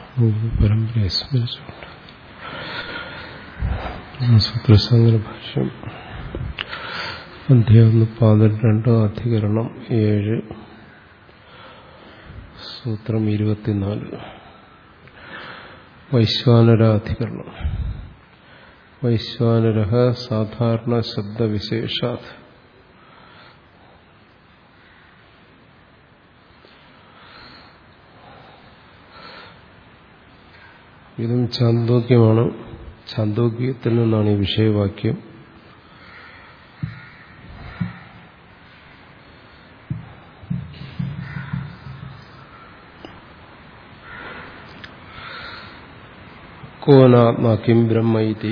പരമ്പരയെ സ്മരിച്ചുകൊണ്ട് സൂത്രസംഗര ഭാഷ്യം അധ്യായം പന്ത്രണ്ട് അധികരണം ഏഴ് സൂത്രം ഇരുപത്തിനാല് വൈശ്വാനരാധികരണം വൈശ്വാനര സാധാരണ ശബ്ദവിശേഷാത് ഇതും ചാന്തോക്യമാണ് ചാന്തോക്യത്തിൽ നിന്നാണ് ഈ വിഷയവാക്യം കോനാത്മാ കിം ബ്രഹ്മൈതി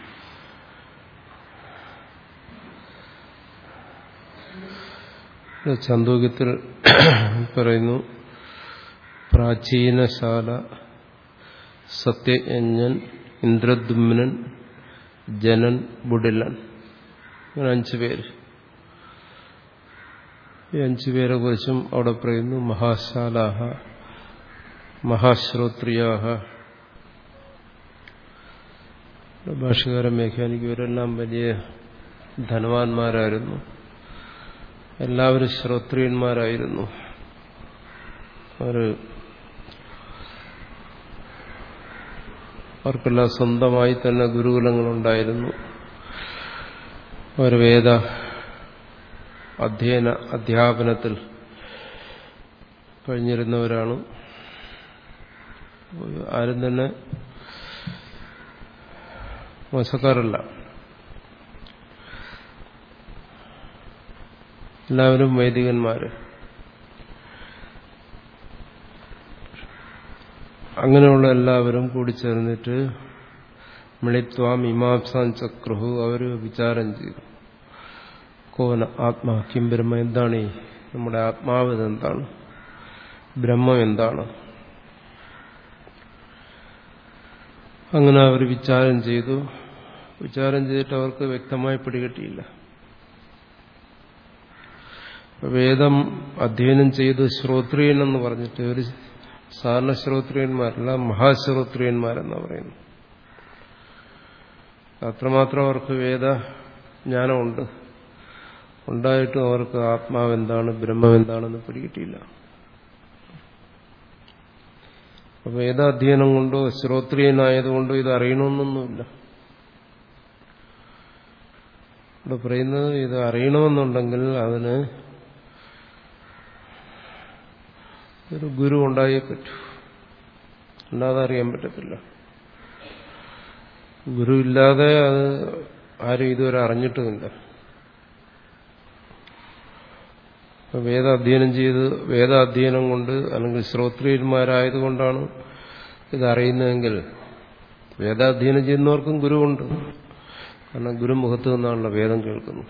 ചാന്തോക്യത്തിൽ പറയുന്നു പ്രാചീനശാല സത്യയജ്ഞൻ ഇന്ദ്രദുമ്നൻ ജനൻ ബുഡിലൻ അങ്ങനെ അഞ്ചു പേര് ഈ അഞ്ചു പേരെ കുറിച്ചും അവിടെ പറയുന്നു മഹാശാലാഹ മഹാശ്രോത്രിയാഹ ഭാഷകാരൻ മേഖാനിക്ക് ഇവരെല്ലാം വലിയ ധനവാന്മാരായിരുന്നു എല്ലാവരും ശ്രോത്രിയന്മാരായിരുന്നു അവർ അവർക്കെല്ലാം സ്വന്തമായി തന്നെ ഗുരുകുലങ്ങളുണ്ടായിരുന്നു അവർ വേദ അധ്യയന അധ്യാപനത്തിൽ കഴിഞ്ഞിരുന്നവരാണ് ആരും തന്നെ മോശക്കാരല്ല എല്ലാവരും വൈദികന്മാര് അങ്ങനെയുള്ള എല്ലാവരും കൂടിച്ചേർന്നിട്ട് മിളിത്വാം ഇമാംസാൻ ചക്രുഹു അവർ വിചാരം ചെയ്തു കോന ആത്മാ കിം ബ്രഹ്മ എന്താണ് ഈ നമ്മുടെ ആത്മാവ് എന്താണ് ബ്രഹ്മം എന്താണ് അങ്ങനെ അവർ വിചാരം ചെയ്തു വിചാരം ചെയ്തിട്ട് അവർക്ക് വ്യക്തമായി പിടികിട്ടിയില്ല വേദം അധ്യയനം ചെയ്ത് ശ്രോത്രിയൻ എന്ന് പറഞ്ഞിട്ട് ഒരു സാധാരണ ശ്രോത്രിയന്മാരല്ല മഹാശ്രോത്രിയന്മാരെന്നാ പറയുന്നു അത്രമാത്രം അവർക്ക് വേദ ജ്ഞാനമുണ്ട് ഉണ്ടായിട്ടും അവർക്ക് ആത്മാവ് എന്താണ് ബ്രഹ്മം എന്താണെന്ന് പിടികിട്ടിയില്ല വേദാധ്യയനം കൊണ്ടോ ശ്രോത്രിയനായതുകൊണ്ടോ ഇത് അറിയണമെന്നൊന്നുമില്ല ഇവിടെ പറയുന്നത് ഇത് അറിയണമെന്നുണ്ടെങ്കിൽ അതിന് ഒരു ഗുരു ഉണ്ടായേ പറ്റൂ അല്ലാതെ അറിയാൻ പറ്റത്തില്ല ഗുരു ഇല്ലാതെ അത് ആരും ഇതുവരെ അറിഞ്ഞിട്ടുമില്ല വേദാധ്യയനം ചെയ്ത് വേദാധ്യയനം കൊണ്ട് അല്ലെങ്കിൽ ശ്രോത്രിയന്മാരായതുകൊണ്ടാണ് ഇത് അറിയുന്നതെങ്കിൽ വേദാധ്യയനം ചെയ്യുന്നവർക്കും ഗുരുവുണ്ട് കാരണം ഗുരുമുഖത്ത് നിന്നാണല്ലോ വേദം കേൾക്കുന്നത്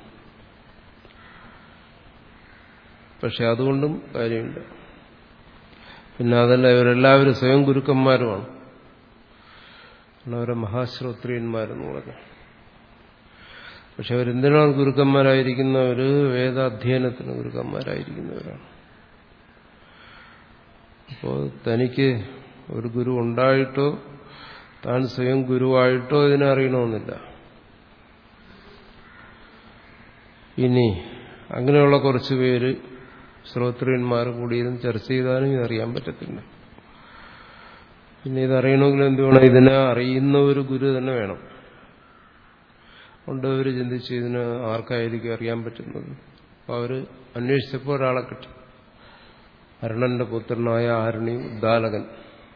പക്ഷെ അതുകൊണ്ടും കാര്യമില്ല പിന്നെ അതല്ല ഇവരെല്ലാവരും സ്വയം ഗുരുക്കന്മാരുമാണ് അവരെ മഹാശ്രോത്രിയന്മാരെന്ന് പറഞ്ഞു പക്ഷെ അവരെന്തിനാണ് ഗുരുക്കന്മാരായിരിക്കുന്നവർ വേദാധ്യയനത്തിന് ഗുരുക്കന്മാരായിരിക്കുന്നവരാണ് അപ്പോൾ തനിക്ക് ഒരു ഗുരു ഉണ്ടായിട്ടോ താൻ സ്വയം ഗുരുവായിട്ടോ ഇതിനെ അറിയണമെന്നില്ല ഇനി അങ്ങനെയുള്ള കുറച്ചു പേര് ശ്രോത്രിയന്മാർ കൂടിയതും ചർച്ച ചെയ്താലും ഇതറിയാൻ പറ്റത്തില്ല പിന്നെ ഇതറിയണമെങ്കിൽ എന്ത് വേണം ഇതിനെ അറിയുന്ന ഒരു ഗുരു തന്നെ വേണം കൊണ്ട് അവർ ചിന്തിച്ച് ഇതിന് ആർക്കായിരിക്കും അറിയാൻ പറ്റുന്നത് അപ്പോൾ അവർ അന്വേഷിച്ചപ്പോൾ ഒരാളെ കിട്ടി അരുണന്റെ പുത്രനായ ആരണി ഉദ്ദാലകൻ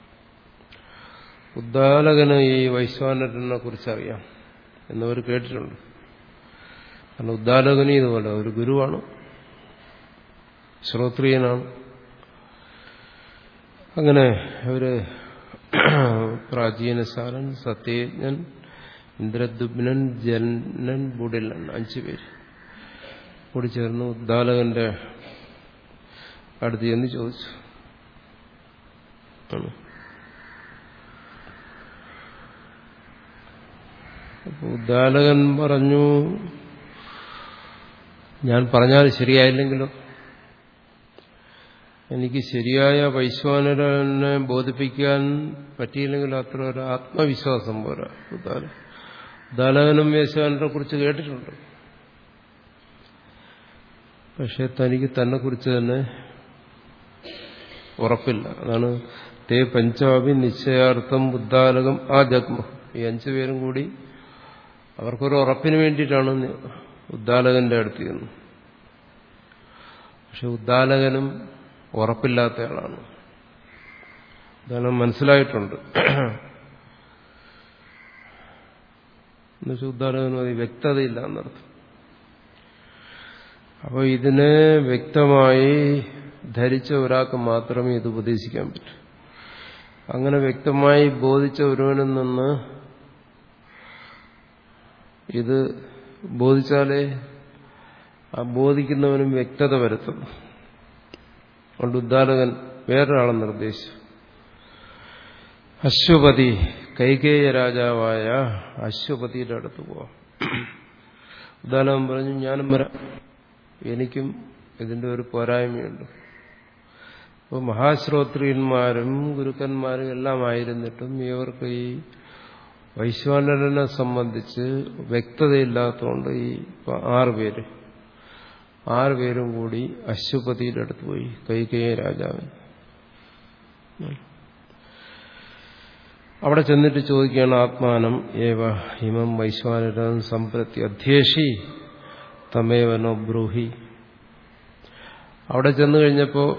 ഉദ്ദാലകന് ഈ വൈശ്വാനരനെ കുറിച്ച് അറിയാം എന്നവർ കേട്ടിട്ടുണ്ട് കാരണം ഉദ്ദാലകന് ഇതുപോലെ ഒരു ഗുരുവാണ് ശ്രോത്രിയനാണ് അങ്ങനെ അവര് പ്രാചീനശാലൻ സത്യജ്ഞൻ ഇന്ദ്രദുബ്നൻ ജനൻ ബുഡിലൻ അഞ്ചു പേര് കൂടി ചേർന്ന് ഉദ്ദാലകന്റെ അടുത്ത് ചെന്ന് ചോദിച്ചു അപ്പൊ ഉദ്ദാലകൻ പറഞ്ഞു ഞാൻ പറഞ്ഞാൽ ശരിയായില്ലെങ്കിലോ എനിക്ക് ശരിയായ വൈശ്വാനരനെ ബോധിപ്പിക്കാൻ പറ്റിയില്ലെങ്കിൽ അത്ര ഒരു ആത്മവിശ്വാസം പോരാ ഉദാല ഉദാലകനും വൈശ്വാനരെ കുറിച്ച് കേട്ടിട്ടുണ്ട് പക്ഷെ തനിക്ക് തന്നെ കുറിച്ച് തന്നെ ഉറപ്പില്ല അതാണ് തേ പഞ്ചാബി നിശ്ചയാർത്ഥം ഉദ്ദാലകം ആ ജഗ്മ ഈ അഞ്ചു പേരും കൂടി അവർക്കൊരു ഉറപ്പിന് വേണ്ടിയിട്ടാണ് ഉദ്ദാലകന്റെ അടുത്ത് ചെന്നത് പക്ഷെ ഉദ്ദാലകനും ഉറപ്പില്ലാത്ത ആളാണ് ഉദാഹരണം മനസ്സിലായിട്ടുണ്ട് എന്നുവെച്ചാൽ ഉദ്ദാലകനും അത് വ്യക്തതയില്ല എന്നർത്ഥം അപ്പോൾ ഇതിനെ വ്യക്തമായി ധരിച്ച ഒരാൾക്ക് മാത്രമേ ഇത് ഉപദേശിക്കാൻ പറ്റൂ അങ്ങനെ വ്യക്തമായി ബോധിച്ച ഒരുവനിൽ നിന്ന് ഇത് ബോധിച്ചാലേ ആ ബോധിക്കുന്നവനും വ്യക്തത വരുത്തുള്ളൂ അതുകൊണ്ട് ഉദ്ദാലകൻ വേറൊരാളെ നിർദ്ദേശിച്ചു അശ്വപതി കൈകേയ രാജാവായ അശ്വപതിയുടെ അടുത്ത് പോവാം ഉദാലകൻ പറഞ്ഞു ഞാനും വരാം എനിക്കും ഇതിന്റെ ഒരു പോരായ്മയുണ്ട് അപ്പോൾ മഹാശ്രോത്രിയന്മാരും ഗുരുക്കന്മാരും എല്ലാം ആയിരുന്നിട്ടും ഇവർക്ക് ഈ വൈശ്വാനരനെ സംബന്ധിച്ച് വ്യക്തതയില്ലാത്തതുകൊണ്ട് ഈ ആറുപേര് ആറുപേരും കൂടി അശ്വപതിയുടെ അടുത്ത് പോയി കൈകേയ രാജാവിന് അവിടെ ചെന്നിട്ട് ചോദിക്കുകയാണ് ആത്മാനം ഏവ ഹിമം വൈശ്വാനരൻ സംപ്രത്തി അധ്യേഷി തമേവനോ ബ്രൂഹി അവിടെ ചെന്നു കഴിഞ്ഞപ്പോൾ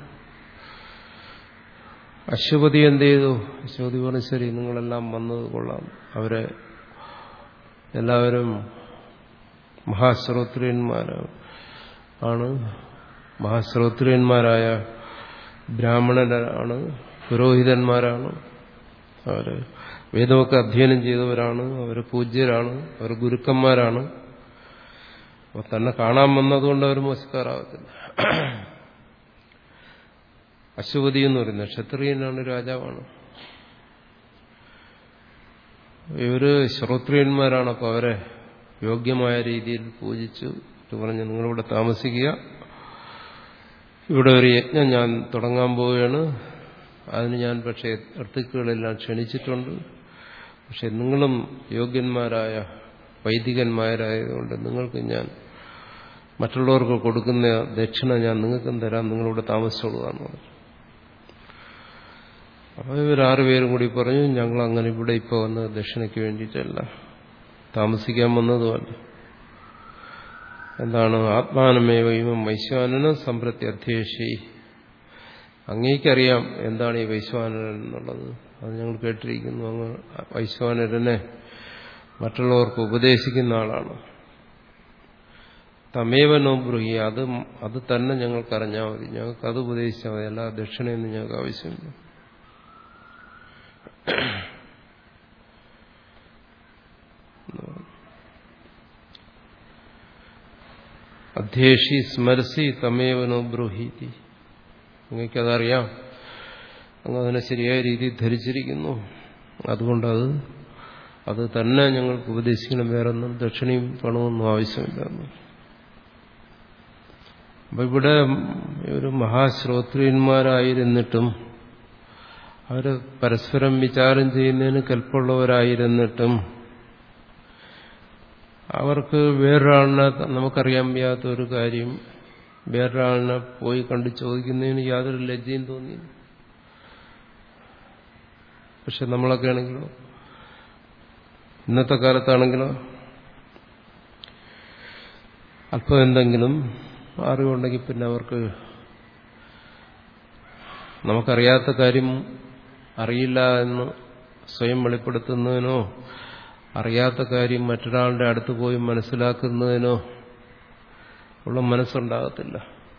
അശ്വപതി എന്ത് ചെയ്തു അശ്വപതി പറഞ്ഞു ശരി നിങ്ങളെല്ലാം വന്നത് കൊള്ളാം അവരെ എല്ലാവരും മഹാശ്രോത്രിയന്മാരാണ് ആണ് മഹാശ്രോത്രിയന്മാരായ ബ്രാഹ്മണരാണ് പുരോഹിതന്മാരാണ് അവര് വേദമൊക്കെ അധ്യയനം ചെയ്തവരാണ് അവർ പൂജ്യരാണ് അവർ ഗുരുക്കന്മാരാണ് അപ്പൊ തന്നെ കാണാൻ വന്നതുകൊണ്ട് അവർ മോശക്കാരാകത്തില്ല അശ്വപതി എന്ന് പറയുന്നത് ക്ഷത്രിയനാണ് രാജാവാണ് ഇവര് ശ്രോത്രിയന്മാരാണ് അപ്പൊ അവരെ യോഗ്യമായ രീതിയിൽ പൂജിച്ചു പറഞ്ഞു നിങ്ങളിവിടെ താമസിക്കുക ഇവിടെ ഒരു യജ്ഞം ഞാൻ തുടങ്ങാൻ പോവുകയാണ് അതിന് ഞാൻ പക്ഷേ ഋത്തുക്കളെല്ലാം ക്ഷണിച്ചിട്ടുണ്ട് പക്ഷെ നിങ്ങളും യോഗ്യന്മാരായ വൈദികന്മാരായതുകൊണ്ട് നിങ്ങൾക്ക് ഞാൻ മറ്റുള്ളവർക്ക് കൊടുക്കുന്ന ദക്ഷിണ ഞാൻ നിങ്ങൾക്കും തരാം നിങ്ങളിവിടെ താമസിച്ചോളുകയെന്ന് പറഞ്ഞു അപ്പോൾ ഇവരാറുപേരും കൂടി പറഞ്ഞു ഞങ്ങൾ അങ്ങനെ ഇവിടെ ഇപ്പോൾ വന്ന് ദക്ഷിണയ്ക്ക് വേണ്ടിയിട്ടല്ല താമസിക്കാൻ വന്നതുമല്ല എന്താണ് ആത്മാനമേവ ഇവം വൈശ്വാനനം സമ്പ്രത്തി അധ്യേഷി അങ്ങേക്കറിയാം എന്താണ് ഈ വൈശ്വാനരൻ എന്നുള്ളത് അത് ഞങ്ങൾ കേട്ടിരിക്കുന്നു അങ്ങ് വൈശ്വാനരനെ മറ്റുള്ളവർക്ക് ഉപദേശിക്കുന്ന ആളാണ് തമേവനോ ബ്രൂഹി അത് അത് തന്നെ ഞങ്ങൾക്കറിഞ്ഞാൽ മതി ഞങ്ങൾക്ക് അത് ഉപദേശിച്ചാൽ മതി അല്ല ദക്ഷിണയൊന്നും ഞങ്ങൾക്ക് ആവശ്യമില്ല അധ്യേഷി സ്മരസി തമേവനോ ബ്രൂഹീതി അങ്ങേക്കതറിയാം അങ്ങ് അതിനെ ശരിയായ രീതിയിൽ ധരിച്ചിരിക്കുന്നു അതുകൊണ്ടത് അത് തന്നെ ഞങ്ങൾക്ക് ഉപദേശിക്കണം വേറൊന്നും ദക്ഷിണയും പണമൊന്നും ആവശ്യമില്ലെന്ന് അപ്പൊ ഇവിടെ ഒരു മഹാശ്രോത്രിയന്മാരായിരുന്നിട്ടും അവർ പരസ്പരം വിചാരം ചെയ്യുന്നതിന് കൽപ്പുള്ളവരായിരുന്നിട്ടും അവർക്ക് വേറൊരാളിനെ നമുക്കറിയാൻ വയ്യാത്ത ഒരു കാര്യം വേറൊരാളിനെ പോയി കണ്ട് ചോദിക്കുന്നതിന് യാതൊരു ലജ്ജയും തോന്നിയില്ല പക്ഷെ നമ്മളൊക്കെ ആണെങ്കിലോ ഇന്നത്തെ കാലത്താണെങ്കിലോ അല്പം എന്തെങ്കിലും അറിവുണ്ടെങ്കിൽ പിന്നെ അവർക്ക് നമുക്കറിയാത്ത കാര്യം അറിയില്ല എന്ന് സ്വയം വെളിപ്പെടുത്തുന്നതിനോ അറിയാത്ത കാര്യം മറ്റൊരാളുടെ അടുത്ത് പോയി മനസ്സിലാക്കുന്നതിനോ ഉള്ള മനസ്സുണ്ടാകത്തില്ല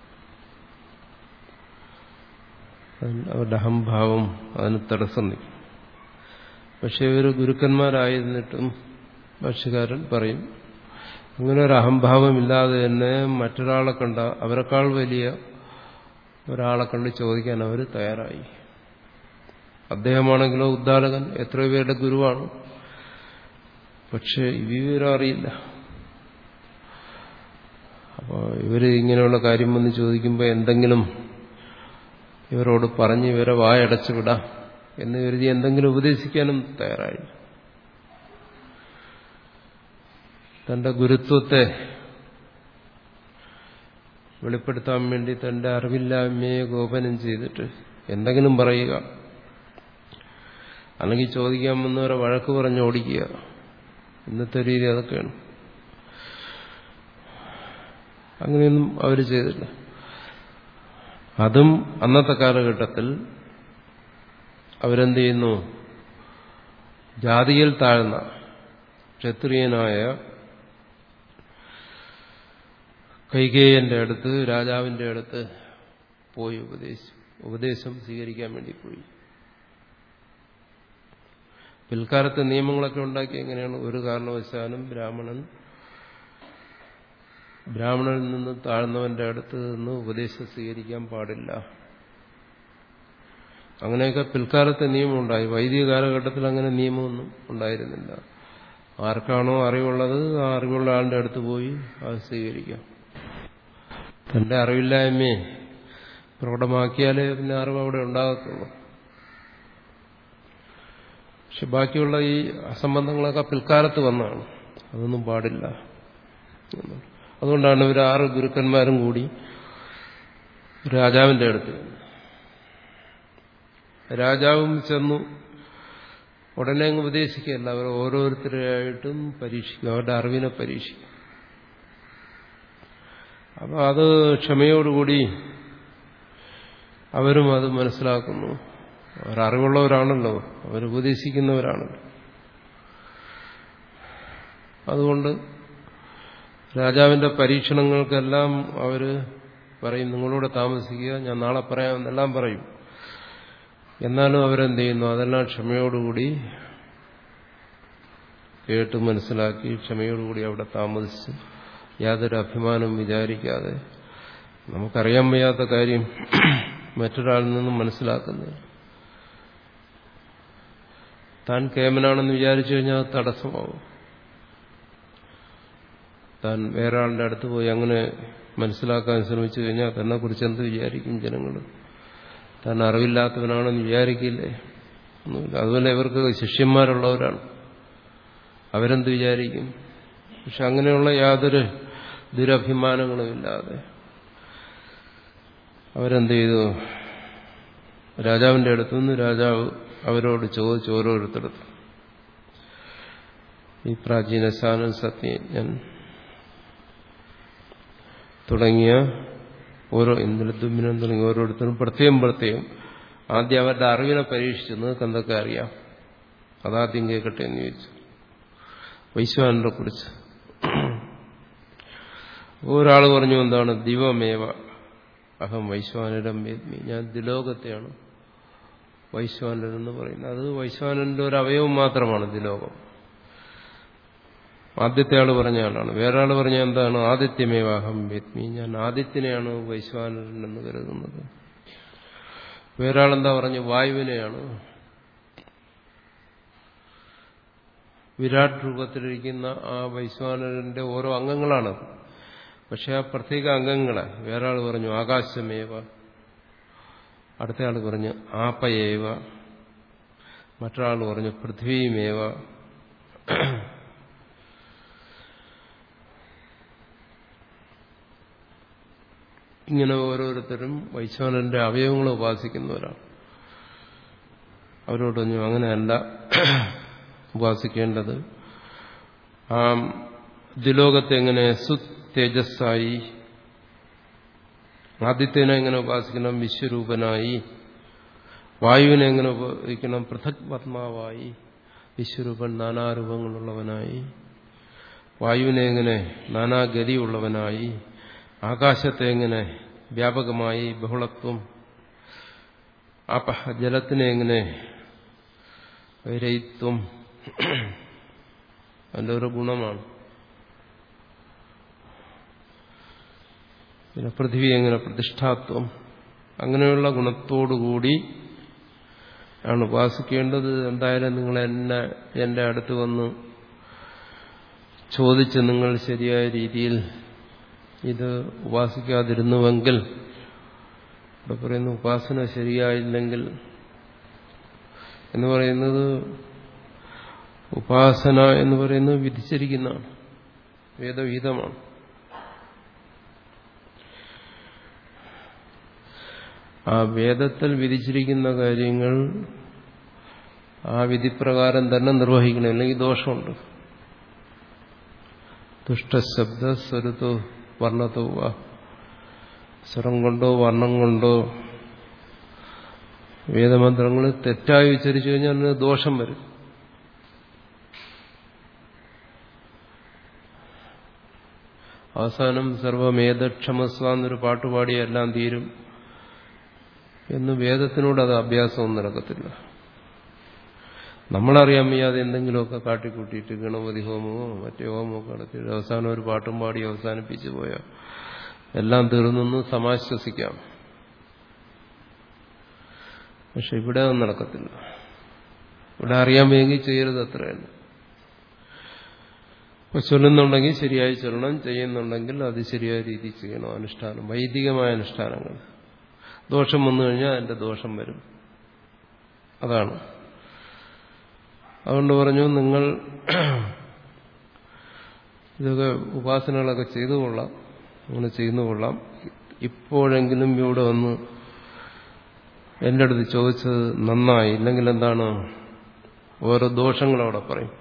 അവരുടെ അഹംഭാവം അതിന് തടസ്സം നിൽക്കും പക്ഷെ ഇവർ ഗുരുക്കന്മാരായിരുന്നിട്ടും ഭക്ഷ്യകാരൻ പറയും അങ്ങനെ ഒരു അഹംഭാവമില്ലാതെ തന്നെ മറ്റൊരാളെ കണ്ട അവരെക്കാൾ വലിയ ഒരാളെ കണ്ട് ചോദിക്കാൻ അവർ തയ്യാറായി അദ്ദേഹമാണെങ്കിലോ ഉദ്ദാലകൻ എത്രയോ പേരുടെ ഗുരുവാണ് പക്ഷെ വിവരം അറിയില്ല അപ്പോൾ ഇവർ ഇങ്ങനെയുള്ള കാര്യം വന്ന് ചോദിക്കുമ്പോൾ എന്തെങ്കിലും ഇവരോട് പറഞ്ഞ് ഇവരെ വായടച്ചു വിടാം എന്ന് കരുതി എന്തെങ്കിലും ഉപദേശിക്കാനും തയ്യാറായി തന്റെ ഗുരുത്വത്തെ വെളിപ്പെടുത്താൻ വേണ്ടി തന്റെ അറിവില്ലായ്മയെ ഗോപനം ചെയ്തിട്ട് എന്തെങ്കിലും പറയുക അല്ലെങ്കിൽ ചോദിക്കാൻ വന്നവരെ വഴക്ക് പറഞ്ഞ് ഓടിക്കുക ഇന്നത്തെ രീതി അതൊക്കെയാണ് അങ്ങനെയൊന്നും അവർ ചെയ്തില്ല അതും അന്നത്തെ കാലഘട്ടത്തിൽ അവരെന്ത് ചെയ്യുന്നു ജാതിയിൽ താഴ്ന്ന ക്ഷത്രിയനായ കൈകേയന്റെ അടുത്ത് രാജാവിന്റെ അടുത്ത് പോയി ഉപദേശിച്ചു ഉപദേശം സ്വീകരിക്കാൻ വേണ്ടി പോയി പിൽക്കാലത്ത് നിയമങ്ങളൊക്കെ ഉണ്ടാക്കി എങ്ങനെയാണ് ഒരു കാരണവശാലും ബ്രാഹ്മണൻ ബ്രാഹ്മണനിൽ നിന്ന് താഴ്ന്നവന്റെ അടുത്ത് നിന്ന് ഉപദേശം സ്വീകരിക്കാൻ പാടില്ല അങ്ങനെയൊക്കെ പിൽക്കാലത്തെ നിയമം ഉണ്ടായി വൈദിക കാലഘട്ടത്തിൽ അങ്ങനെ നിയമമൊന്നും ഉണ്ടായിരുന്നില്ല ആർക്കാണോ അറിവുള്ളത് ആ അറിവുള്ള ആളുടെ അടുത്ത് പോയി അത് സ്വീകരിക്കാം തന്റെ അറിവില്ലായ്മയെ പ്രകടമാക്കിയാലേ പിന്നെ അറിവ് അവിടെ ഉണ്ടാകത്തുള്ളൂ പക്ഷെ ബാക്കിയുള്ള ഈ അസംബന്ധങ്ങളൊക്കെ പിൽക്കാലത്ത് വന്നതാണ് അതൊന്നും പാടില്ല അതുകൊണ്ടാണ് ഇവർ ആറ് ഗുരുക്കന്മാരും കൂടി രാജാവിന്റെ അടുത്ത് രാജാവും ചെന്നു ഉടനെ അങ്ങ് ഉപദേശിക്കുകയല്ല അവർ ഓരോരുത്തരായിട്ടും പരീക്ഷിക്കും അവരുടെ അറിവിനെ പരീക്ഷിക്കും അപ്പൊ അത് ക്ഷമയോടുകൂടി അവരും അത് മനസ്സിലാക്കുന്നു അവരറിവുള്ളവരാണല്ലോ അവരുപദേശിക്കുന്നവരാണല്ലോ അതുകൊണ്ട് രാജാവിന്റെ പരീക്ഷണങ്ങൾക്കെല്ലാം അവര് പറയും നിങ്ങളോട് താമസിക്കുക ഞാൻ നാളെ പറയാമെന്നെല്ലാം പറയും എന്നാലും അവരെന്ത് ചെയ്യുന്നു അതെല്ലാം ക്ഷമയോടുകൂടി കേട്ട് മനസ്സിലാക്കി ക്ഷമയോടുകൂടി അവിടെ താമസിച്ച് യാതൊരു അഭിമാനം വിചാരിക്കാതെ നമുക്കറിയാൻ വയ്യാത്ത കാര്യം മറ്റൊരാളിൽ നിന്നും മനസ്സിലാക്കുന്നത് താൻ കേമനാണെന്ന് വിചാരിച്ചു കഴിഞ്ഞാൽ അത് തടസ്സമാവും താൻ വേറെ ആളുടെ അടുത്ത് പോയി അങ്ങനെ മനസ്സിലാക്കാൻ ശ്രമിച്ചു കഴിഞ്ഞാൽ തന്നെ കുറിച്ച് എന്ത് വിചാരിക്കും ജനങ്ങൾ താൻ അറിവില്ലാത്തവനാണെന്ന് വിചാരിക്കില്ലേ ഒന്നുമില്ല അതുപോലെ ഇവർക്ക് ശിഷ്യന്മാരുള്ളവരാണ് അവരെന്ത് വിചാരിക്കും പക്ഷെ അങ്ങനെയുള്ള യാതൊരു ദുരഭിമാനങ്ങളുമില്ലാതെ അവരെന്ത് ചെയ്തു രാജാവിന്റെ അടുത്തുനിന്ന് രാജാവ് അവരോട് ചോദിച്ചു ഓരോരുത്തരടുത്ത് ഈ പ്രാചീന സാനൻ സത്യജ്ഞൻ തുടങ്ങിയ ഓരോ ഇന്ദ്രദുമ്മിനും തുടങ്ങിയ ഓരോരുത്തരും പ്രത്യേകം പ്രത്യേകം ആദ്യം അവരുടെ അറിവിനെ പരീക്ഷിച്ചു നിങ്ങൾക്ക് എന്തൊക്കെ അറിയാം അതാദ്യം കേൾക്കട്ടെ എന്ന് ചോദിച്ചു വൈശ്വാനരെ കുറിച്ച് ഒരാൾ പറഞ്ഞു എന്താണ് ദിവമേവ അഹം വൈശ്വാനരം വേദ്മി ഞാൻ ദിലോകത്തെയാണ് വൈശ്വാനൻ എന്ന് പറയുന്നത് അത് വൈശ്വാനന്റെ ഒരു അവയവം മാത്രമാണ് ദിലോകം ആദ്യത്തെ ആള് പറഞ്ഞ ആളാണ് വേറെ ആള് പറഞ്ഞ എന്താണ് ആദിത്യമേവാഹം വേദ്മി ഞാൻ ആദിത്യനെയാണ് വൈശ്വാനരൻ എന്ന് കരുതുന്നത് വേറെ ആളെന്താ പറഞ്ഞു വായുവിനെയാണ് വിരാട് രൂപത്തിലിരിക്കുന്ന ആ വൈശ്വാനരന്റെ ഓരോ അംഗങ്ങളാണത് പക്ഷെ ആ പ്രത്യേക അംഗങ്ങളെ വേറെ ആൾ പറഞ്ഞു ആകാശമേവ അടുത്ത ആൾ പറഞ്ഞു ആപ്പയേവ മറ്റൊരാൾ പറഞ്ഞു പൃഥ്വിയുമേവ ഇങ്ങനെ ഓരോരുത്തരും വൈശ്വാനന്റെ അവയവങ്ങൾ ഉപാസിക്കുന്നവരാണ് അവരോട് പറഞ്ഞു അങ്ങനെയല്ല ഉപാസിക്കേണ്ടത് ആ ദ്വിലോകത്തെ എങ്ങനെ സുതേജസ്സായി ആദിത്യനെ എങ്ങനെ ഉപാസിക്കണം വിശ്വരൂപനായി വായുവിനെ എങ്ങനെ ഉപയോഗിക്കണം പൃഥക് പത്മാവായി വിശ്വരൂപൻ നാനാരൂപങ്ങളുള്ളവനായി വായുവിനെ എങ്ങനെ നാനാഗതിയുള്ളവനായി ആകാശത്തെ എങ്ങനെ വ്യാപകമായി ബഹുളത്വം ആപഹ ജലത്തിനെ എങ്ങനെ രയിത്വം അതിൻ്റെ ഒരു ഗുണമാണ് പിന്നെ പൃഥ്വി എങ്ങനെ പ്രതിഷ്ഠാത്വം അങ്ങനെയുള്ള ഗുണത്തോടുകൂടി ആണ് ഉപാസിക്കേണ്ടത് എന്തായാലും നിങ്ങൾ എന്നെ എന്റെ അടുത്ത് വന്ന് ചോദിച്ച് നിങ്ങൾ ശരിയായ രീതിയിൽ ഇത് ഉപാസിക്കാതിരുന്നുവെങ്കിൽ ഇവിടെ പറയുന്നു ഉപാസന ശരിയായില്ലെങ്കിൽ എന്ന് പറയുന്നത് ഉപാസന എന്ന് പറയുന്നത് വിധിച്ചിരിക്കുന്നതാണ് വേദവിഹിതമാണ് ആ വേദത്തിൽ വിധിച്ചിരിക്കുന്ന കാര്യങ്ങൾ ആ വിധിപ്രകാരം തന്നെ നിർവഹിക്കണം അല്ലെങ്കിൽ ദോഷമുണ്ട് ദുഷ്ടശബ്ദ സ്വരത്തോ വർണ്ണത്തോ സ്വരം കൊണ്ടോ വർണ്ണം കൊണ്ടോ വേദമന്ത്രങ്ങൾ തെറ്റായി ഉച്ചരിച്ചു കഴിഞ്ഞാൽ അതിന് ദോഷം വരും അവസാനം സർവമേധക്ഷമസ്വ എന്നൊരു പാട്ടുപാടി എല്ലാം തീരും എന്ന് വേദത്തിനോട് അത് അഭ്യാസമൊന്നും നടക്കത്തില്ല നമ്മളറിയാൻ വയ്യാതെ എന്തെങ്കിലുമൊക്കെ കാട്ടിക്കൂട്ടിയിട്ട് ഗണപതി ഹോമമോ മറ്റേ ഹോമമോ നടത്തിയിട്ട് അവസാനം ഒരു പാട്ടും പാടി അവസാനിപ്പിച്ചു പോയാൽ എല്ലാം തീർന്നെന്ന് സമാശ്വസിക്കാം പക്ഷെ ഇവിടെ ഒന്നും നടക്കത്തില്ല ഇവിടെ അറിയാൻ വയ്യെങ്കിൽ ചെയ്യരുത് അത്രയാണ് ഇപ്പൊ ചൊല്ലുന്നുണ്ടെങ്കിൽ ശരിയായി ചൊല്ലണം ചെയ്യുന്നുണ്ടെങ്കിൽ അത് ശരിയായ രീതിയിൽ ചെയ്യണം അനുഷ്ഠാനം വൈദികമായ അനുഷ്ഠാനങ്ങൾ ദോഷം വന്നു കഴിഞ്ഞാൽ അതിന്റെ ദോഷം വരും അതാണ് അതുകൊണ്ട് പറഞ്ഞു നിങ്ങൾ ഇതൊക്കെ ഉപാസനകളൊക്കെ ചെയ്തു കൊള്ളാം അങ്ങനെ ചെയ്യുന്നു കൊള്ളാം ഇപ്പോഴെങ്കിലും ഇവിടെ വന്ന് എൻ്റെ അടുത്ത് ചോദിച്ചത് നന്നായി ഇല്ലെങ്കിൽ എന്താണ് ഓരോ ദോഷങ്ങളവിടെ പറയും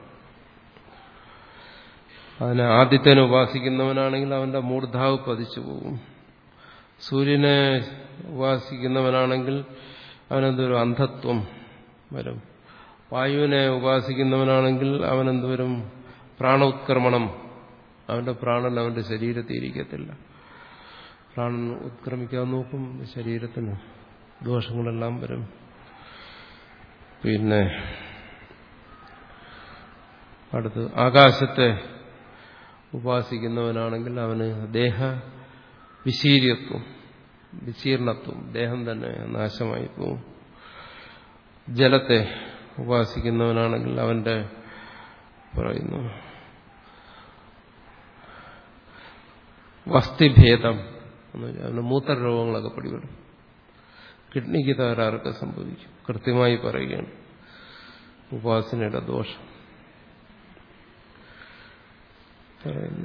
അതിനെ ആദ്യത്തേനെ ഉപാസിക്കുന്നവനാണെങ്കിൽ അവന്റെ മൂർധാവ് പതിച്ചു പോകും സൂര്യനെ ഉപാസിക്കുന്നവനാണെങ്കിൽ അവനെന്തൊരു അന്ധത്വം വരും വായുവിനെ ഉപാസിക്കുന്നവനാണെങ്കിൽ അവനെന്തുവരും പ്രാണോത്ക്രമണം അവന്റെ പ്രാണൻ അവന്റെ ശരീരത്തിൽ ഇരിക്കത്തില്ല പ്രാണൻ ഉത്ക്രമിക്കാൻ നോക്കും ശരീരത്തിന് ദോഷങ്ങളെല്ലാം വരും പിന്നെ അടുത്ത് ആകാശത്തെ ഉപാസിക്കുന്നവനാണെങ്കിൽ അവന് ദേഹ വിശീര്യത്വം വിശീർണത്വം ദേഹം തന്നെ നാശമായി പോവും ജലത്തെ ഉപാസിക്കുന്നവനാണെങ്കിൽ അവന്റെ പറയുന്നു വസ്തിഭേദം എന്ന് വെച്ചാൽ അവന് മൂത്രരോഗങ്ങളൊക്കെ പിടിപെടും കിഡ്നിക്ക് തകരാറൊക്കെ സംഭവിക്കും കൃത്യമായി പറയുകയാണ് ഉപാസനയുടെ ദോഷം പറയുന്നു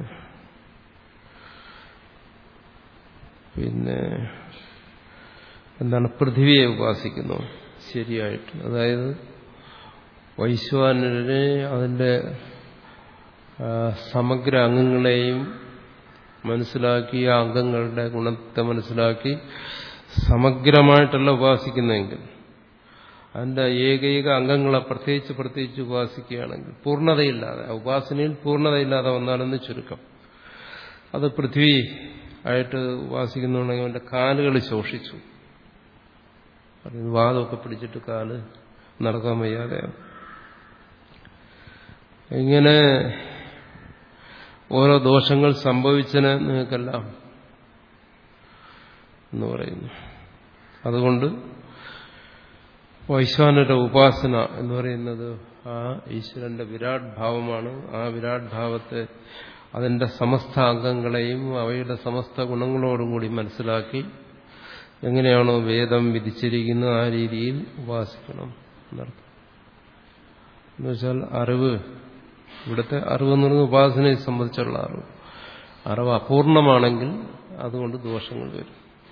പിന്നെ എന്താണ് പൃഥ്വിയെ ഉപാസിക്കുന്നു ശരിയായിട്ട് അതായത് വൈശ്വാനരെ അതിൻ്റെ സമഗ്ര അംഗങ്ങളെയും മനസ്സിലാക്കി ആ അംഗങ്ങളുടെ ഗുണത്തെ മനസ്സിലാക്കി സമഗ്രമായിട്ടല്ല ഉപാസിക്കുന്നതെങ്കിൽ അതിന്റെ ഏകൈക അംഗങ്ങളെ പ്രത്യേകിച്ച് പ്രത്യേകിച്ച് ഉപാസിക്കുകയാണെങ്കിൽ പൂർണ്ണതയില്ലാതെ ഉപാസനയിൽ പൂർണ്ണതയില്ലാതെ വന്നാലെന്ന് ചുരുക്കം അത് പൃഥ്വി ആയിട്ട് ഉപാസിക്കുന്നുണ്ടെങ്കിൽ അവന്റെ കാലുകൾ ശോഷിച്ചു വാദമൊക്കെ പിടിച്ചിട്ട് കാല് നടക്കാൻ വയ്യാതെ ഇങ്ങനെ ഓരോ ദോഷങ്ങൾ സംഭവിച്ചന് നിങ്ങൾക്കെല്ലാം എന്ന് പറയുന്നു അതുകൊണ്ട് വൈശ്വാനരുടെ ഉപാസന എന്ന് പറയുന്നത് ആ ഈശ്വരന്റെ വിരാട് ഭാവമാണ് ആ വിരാട് ഭാവത്തെ അതിന്റെ സമസ്ത അംഗങ്ങളെയും അവയുടെ സമസ്ത ഗുണങ്ങളോടും കൂടി മനസ്സിലാക്കി എങ്ങനെയാണോ വേദം വിധിച്ചിരിക്കുന്നത് ആ രീതിയിൽ ഉപാസിക്കണം എന്നർത്ഥം എന്നുവെച്ചാൽ അറിവ് ഇവിടുത്തെ അറിവ് എന്ന് പറയുന്നത് ഉപാസനയെ സംബന്ധിച്ചുള്ള അറിവ് അറിവ് അപൂർണമാണെങ്കിൽ അതുകൊണ്ട് ദോഷങ്ങൾ വരും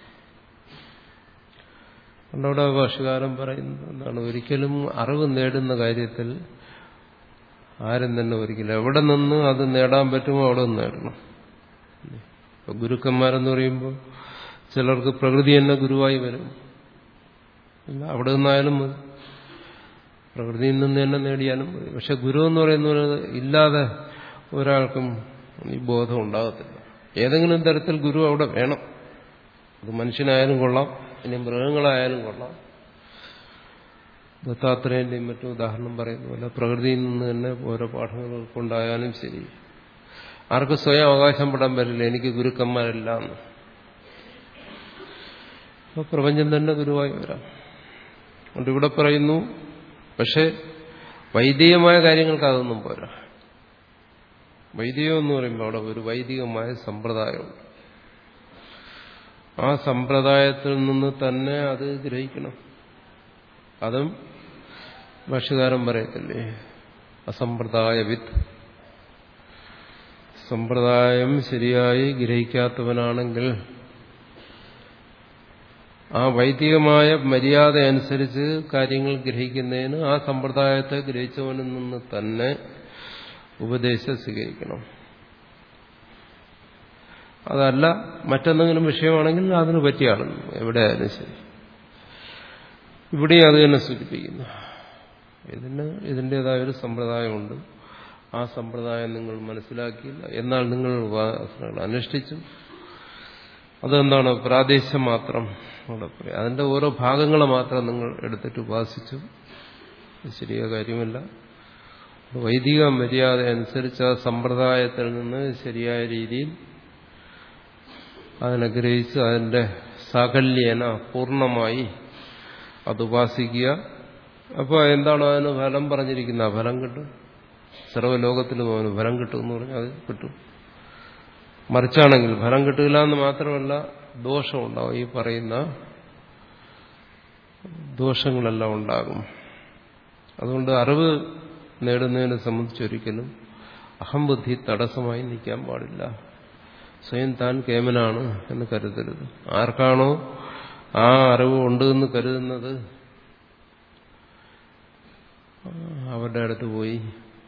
അതുകൊണ്ടവിടെ ഭാഷകാരൻ പറയുന്നത് എന്താണ് ഒരിക്കലും അറിവ് നേടുന്ന കാര്യത്തിൽ ആരും തന്നെ ഒരിക്കലും എവിടെ നിന്ന് അത് നേടാൻ പറ്റുമോ അവിടെ നിന്ന് നേടണം ഇപ്പൊ ഗുരുക്കന്മാരെന്ന് പറയുമ്പോൾ ചിലർക്ക് പ്രകൃതി തന്നെ ഗുരുവായി വരും ഇല്ല അവിടെ നിന്നായാലും മതി പ്രകൃതിയിൽ നിന്ന് തന്നെ നേടിയാലും മതി പക്ഷെ ഗുരു എന്ന് പറയുന്നത് ഇല്ലാതെ ഒരാൾക്കും ഈ ബോധം ഉണ്ടാകത്തില്ല ഏതെങ്കിലും തരത്തിൽ ഗുരു അവിടെ വേണം അത് മനുഷ്യനായാലും കൊള്ളാം ഇനി മൃഗങ്ങളായാലും കൊള്ളാം ദത്താത്രേന്റെയും മറ്റും ഉദാഹരണം പറയുന്ന പോലെ പ്രകൃതിയിൽ നിന്ന് തന്നെ ഓരോ പാഠങ്ങൾ കൊണ്ടായാലും ശരി ആർക്കും സ്വയം അവകാശപ്പെടാൻ പറ്റില്ല എനിക്ക് ഗുരുക്കന്മാരല്ല എന്ന് അപ്പൊ പ്രപഞ്ചം തന്നെ ഗുരുവായി വരാം അതുകൊണ്ട് ഇവിടെ പറയുന്നു പക്ഷെ വൈദികമായ കാര്യങ്ങൾക്ക് അതൊന്നും പോരാ വൈദികം എന്ന് പറയുമ്പോൾ അവിടെ ഒരു വൈദികമായ സമ്പ്രദായമുണ്ട് ആ സമ്പ്രദായത്തിൽ നിന്ന് തന്നെ അത് ഗ്രഹിക്കണം അതും ഭാഷകാരൻ പറയത്തില്ലേ അസമ്പ്രദായ വിത്ത് സമ്പ്രദായം ശരിയായി ഗ്രഹിക്കാത്തവനാണെങ്കിൽ ആ വൈദികമായ മര്യാദ അനുസരിച്ച് കാര്യങ്ങൾ ഗ്രഹിക്കുന്നതിന് ആ സമ്പ്രദായത്തെ ഗ്രഹിച്ചവനിൽ നിന്ന് തന്നെ ഉപദേശം സ്വീകരിക്കണം അതല്ല മറ്റെന്തെങ്കിലും വിഷയമാണെങ്കിൽ അതിന് പറ്റിയ ആളെന്ന് എവിടെയായാലും ശരി ഇവിടെയും അത് തന്നെ സൂചിപ്പിക്കുന്നു ഇതിന് ഇതിൻ്റെതായ ഒരു സമ്പ്രദായമുണ്ട് ആ സമ്പ്രദായം നിങ്ങൾ മനസ്സിലാക്കിയില്ല എന്നാൽ നിങ്ങൾ ഉപാസനകൾ അനുഷ്ഠിച്ചു അതെന്താണ് പ്രാദേശികം മാത്രം അവിടെ പറയും അതിന്റെ ഓരോ ഭാഗങ്ങളെ മാത്രം നിങ്ങൾ എടുത്തിട്ട് ഉപാസിച്ചു ശരിയായ കാര്യമല്ല വൈദിക മര്യാദ അനുസരിച്ച് ആ സമ്പ്രദായത്തിൽ നിന്ന് ശരിയായ രീതിയിൽ അതിനെ ഗ്രഹിച്ച് അതിന്റെ സാകല്യേന പൂർണ്ണമായി അത് ഉപാസിക്കുക അപ്പോൾ എന്താണോ അതിന് ഫലം പറഞ്ഞിരിക്കുന്ന ഫലം കിട്ടും സർവ്വലോകത്തിലും അവന് ഫലം കിട്ടും എന്ന് പറഞ്ഞാൽ അത് കിട്ടും മറിച്ചാണെങ്കിൽ ഫലം കിട്ടില്ല എന്ന് മാത്രമല്ല ദോഷമുണ്ടാവും ഈ പറയുന്ന ദോഷങ്ങളെല്ലാം ഉണ്ടാകും അതുകൊണ്ട് അറിവ് നേടുന്നതിനെ സംബന്ധിച്ചൊരിക്കലും അഹംബുദ്ധി തടസ്സമായി നിൽക്കാൻ പാടില്ല സ്വയം താൻ കേമനാണ് എന്ന് കരുതരുത് ആർക്കാണോ ആ അറിവ് ഉണ്ട് എന്ന് കരുതുന്നത് അവരുടെ അടുത്ത് പോയി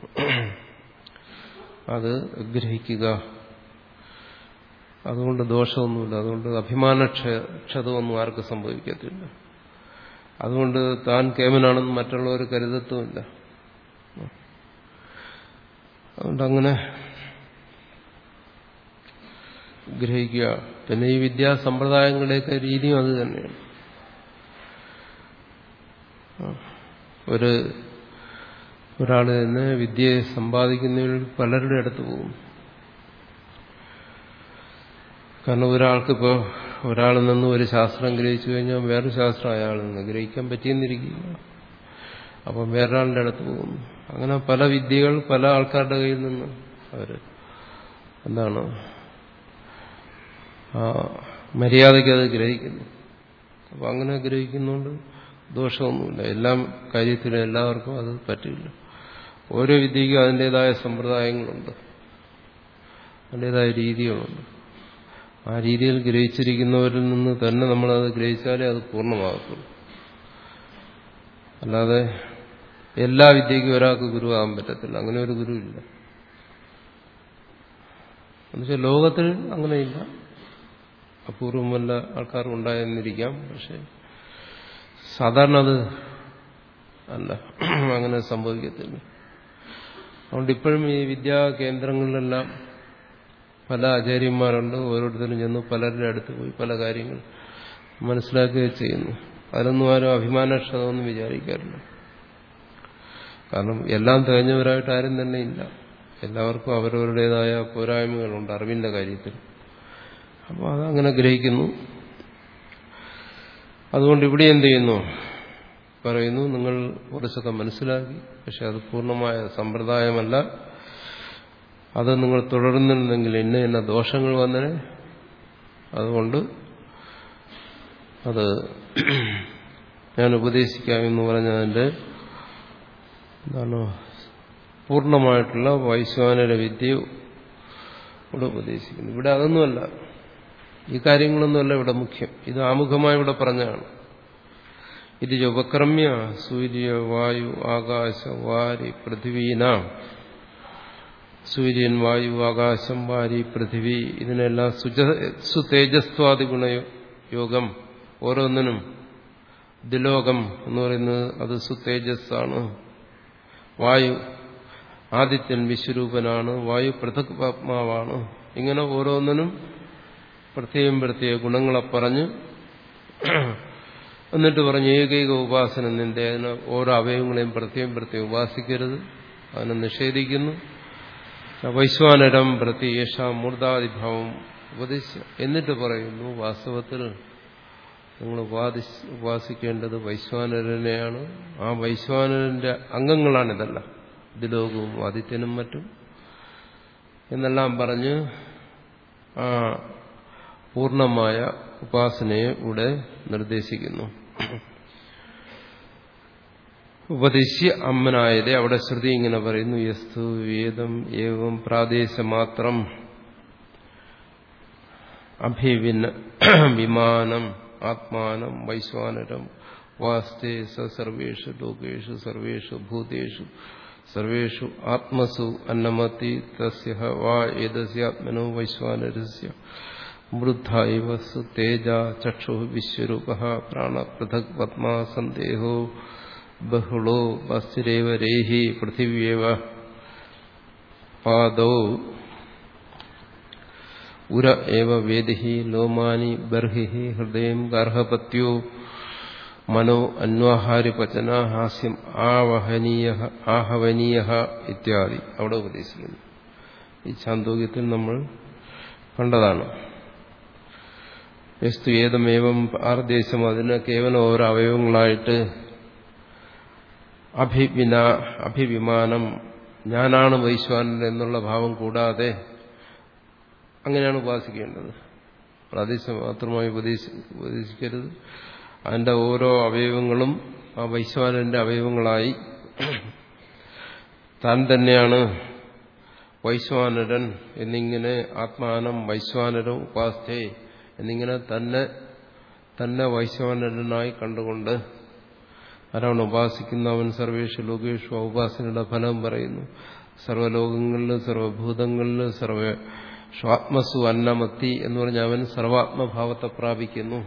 അത് ഗ്രഹിക്കുക അതുകൊണ്ട് ദോഷമൊന്നുമില്ല അതുകൊണ്ട് അഭിമാനക്ഷതമൊന്നും ആർക്കും സംഭവിക്കത്തില്ല അതുകൊണ്ട് താൻ കേമനാണെന്ന് മറ്റുള്ളവർ കരുതത്തുമില്ല അതുകൊണ്ട് അങ്ങനെ ഗ്രഹിക്കുക പിന്നെ ഈ വിദ്യാസമ്പ്രദായങ്ങളുടെയൊക്കെ രീതിയും അത് തന്നെയാണ് ഒരു ഒരാൾ തന്നെ വിദ്യയെ സമ്പാദിക്കുന്നതിൽ പലരുടെ അടുത്ത് പോകും കാരണം ഒരാൾക്കിപ്പോൾ ഒരാളിൽ നിന്ന് ഒരു ശാസ്ത്രം ഗ്രഹിച്ചു കഴിഞ്ഞാൽ വേറൊരു ശാസ്ത്രം അയാളിൽ നിന്ന് ഗ്രഹിക്കാൻ പറ്റിയെന്നിരിക്കുക അപ്പം വേറൊരാളുടെ അടുത്ത് പോകുന്നു അങ്ങനെ പല വിദ്യകൾ പല ആൾക്കാരുടെ കയ്യിൽ നിന്ന് അവർ എന്താണ് ആ മര്യാദയ്ക്ക് അത് ഗ്രഹിക്കുന്നു അപ്പം അങ്ങനെ ഗ്രഹിക്കുന്നതുകൊണ്ട് ദോഷമൊന്നുമില്ല എല്ലാം കാര്യത്തിലും എല്ലാവർക്കും അത് പറ്റില്ല ഓരോ വിദ്യയ്ക്കും അതിൻ്റെതായ സമ്പ്രദായങ്ങളുണ്ട് അതിൻ്റെതായ രീതികളുണ്ട് ആ രീതിയിൽ ഗ്രഹിച്ചിരിക്കുന്നവരിൽ നിന്ന് തന്നെ നമ്മളത് ഗ്രഹിച്ചാലേ അത് പൂർണ്ണമാകത്തുള്ളൂ അല്ലാതെ എല്ലാ വിദ്യയ്ക്കും ഒരാൾക്ക് ഗുരുവാകാൻ പറ്റത്തില്ല അങ്ങനെ ഒരു ഗുരു ഇല്ല എന്നുവെച്ചാൽ ലോകത്തിൽ അങ്ങനെയില്ല അപൂർവം വല്ല ആൾക്കാരും ഉണ്ടായെന്നിരിക്കാം പക്ഷെ സാധാരണ അത് അല്ല അങ്ങനെ സംഭവിക്കത്തില്ല അതുകൊണ്ട് ഇപ്പോഴും ഈ വിദ്യാ കേന്ദ്രങ്ങളിലെല്ലാം പല ആചാര്യന്മാരുണ്ട് ഓരോരുത്തരും ചെന്ന് പലരുടെ അടുത്ത് പോയി പല കാര്യങ്ങൾ മനസ്സിലാക്കുകയും ചെയ്യുന്നു അതിലൊന്നും ആരും അഭിമാനക്ഷതമൊന്നും വിചാരിക്കാറില്ല കാരണം എല്ലാം തികഞ്ഞവരായിട്ട് ആരും തന്നെ ഇല്ല എല്ലാവർക്കും അവരവരുടേതായ പോരായ്മകളുണ്ട് അറിവിന്റെ കാര്യത്തിൽ അപ്പോൾ അതങ്ങനെ ഗ്രഹിക്കുന്നു അതുകൊണ്ട് ഇവിടെ എന്ത് ചെയ്യുന്നു പറയുന്നു നിങ്ങൾ കുറച്ചൊക്കെ മനസ്സിലാക്കി പക്ഷെ അത് പൂർണ്ണമായ സമ്പ്രദായമല്ല അത് നിങ്ങൾ തുടരുന്നുണ്ടെങ്കിൽ ഇന്ന ഇന്ന ദോഷങ്ങൾ വന്നനെ അതുകൊണ്ട് അത് ഞാൻ ഉപദേശിക്കാമെന്ന് പറഞ്ഞതിൻ്റെ എന്താണ് പൂർണ്ണമായിട്ടുള്ള വൈശ്വാനര വിദ്യ ഇവിടെ ഉപദേശിക്കുന്നു ഇവിടെ അതൊന്നുമല്ല ഈ കാര്യങ്ങളൊന്നുമല്ല ഇവിടെ മുഖ്യം ഇത് ആമുഖമായി ഇവിടെ പറഞ്ഞാണ് ഇത് ഉപക്രമ്യ സൂര്യ വായു ആകാശ വാരി പൃഥിവീന സൂര്യൻ വായു ആകാശം വാരി പൃഥിവി ഇതിനെല്ലാം സുജ സുതേജസ്വാദി ഗുണയോഗം ഓരോന്നിനും ദിലോകം എന്ന് പറയുന്നത് അത് സുതേജസ്സാണ് വായു ആദിത്യൻ വിശ്വരൂപനാണ് വായു പൃഥക്മാവാണ് ഇങ്ങനെ ഓരോന്നിനും പ്രത്യേകം പ്രത്യേക ഗുണങ്ങളെ പറഞ്ഞ് എന്നിട്ട് പറഞ്ഞ് ഏകൈക ഉപാസന നിന്റെ അതിന് ഓരോ അവയവങ്ങളെയും പ്രത്യേകം പ്രത്യേകം ഉപാസിക്കരുത് അതിനെ നിഷേധിക്കുന്നു വൈശ്വാനരം പ്രതി യേശ മൂർധാദിഭാവം ഉപദേശിച്ച എന്നിട്ട് പറയുന്നു വാസ്തവത്തിൽ നിങ്ങൾ ഉപാധി ഉപാസിക്കേണ്ടത് വൈശ്വാനരനെയാണ് ആ വൈശ്വാനരന്റെ അംഗങ്ങളാണിതല്ല ദിലോകവും ആദിത്യനും മറ്റും എന്നെല്ലാം പറഞ്ഞ് ആ പൂർണ്ണമായ ഉപാസനയെ ഇവിടെ നിർദ്ദേശിക്കുന്നു ഉപദിശ്യ അമ്മനായത് അവിടെ ശ്രുതി ഇങ്ങനെ പറയുന്നു യസ്തു വേദം ഏവം പ്രാദേശമാത്രം അഭിവിന വിമാനം ആത്മാനം വൈശ്വാനരം വാസ്തേ സർവേഷു ലോകേഷു സർവേഷു ഭൂതേഷു സർവേഷു ആത്മസു അന്നമതി തസ്യ വാ ഏതസ്യാത്മനോ വൈശ്വാനരസ്യ വൃദ്ധ ഇവ സു തേജ ചക്ഷു വിശ്വരൂപ പ്രാണ പൃഥക് പത്മാ സന്ദേഹോ ബഹുളോ വസ്തുരേവ രേഹി പൃഥിവ്യേവ പാദോ ഉര ഏവ വേദിഹി ലോമാനി ബർഹി ഹൃദയം ഗർഭപത്യോ മനോ അന്വാഹാരിപചന ഹാസ്യം ആവഹനീയ ആഹവനീയ ഇത്യാദി അവിടെ ഉപദേശിക്കുന്നു ഈ ചാന്തോക്യത്തിൽ നമ്മൾ കണ്ടതാണ് യസ്തു ഏതമേവം ആർദേശം അതിന് കേവലം ഓരോ അവയവങ്ങളായിട്ട് അഭിവിന അഭിവിമാനം ഞാനാണ് വൈശ്വാനൻ എന്നുള്ള ഭാവം കൂടാതെ അങ്ങനെയാണ് ഉപാസിക്കേണ്ടത് പ്രാദേശിക മാത്രമായി ഉപദേശിക്കരുത് അതിന്റെ ഓരോ അവയവങ്ങളും ആ വൈശ്വാനന്റെ അവയവങ്ങളായി താൻ തന്നെയാണ് വൈശ്വാനരൻ എന്നിങ്ങനെ ആത്മാനം വൈശ്വാനരം ഉപാസ്ഥേ എന്നിങ്ങനെ തന്നെ തന്നെ വൈശ്വാനരനായി കണ്ടുകൊണ്ട് ആരാണ് ഉപാസിക്കുന്ന അവൻ സർവേഷു ലോകേഷു ഉപാസനയുടെ ഫലം പറയുന്നു സർവ്വലോകങ്ങളിലും സർവ്വഭൂതങ്ങളിലും സർവ സ്വാത്മസു അന്നമത്തി എന്ന് പറഞ്ഞ അവൻ സർവാത്മഭാവത്തെ പ്രാപിക്കുന്നു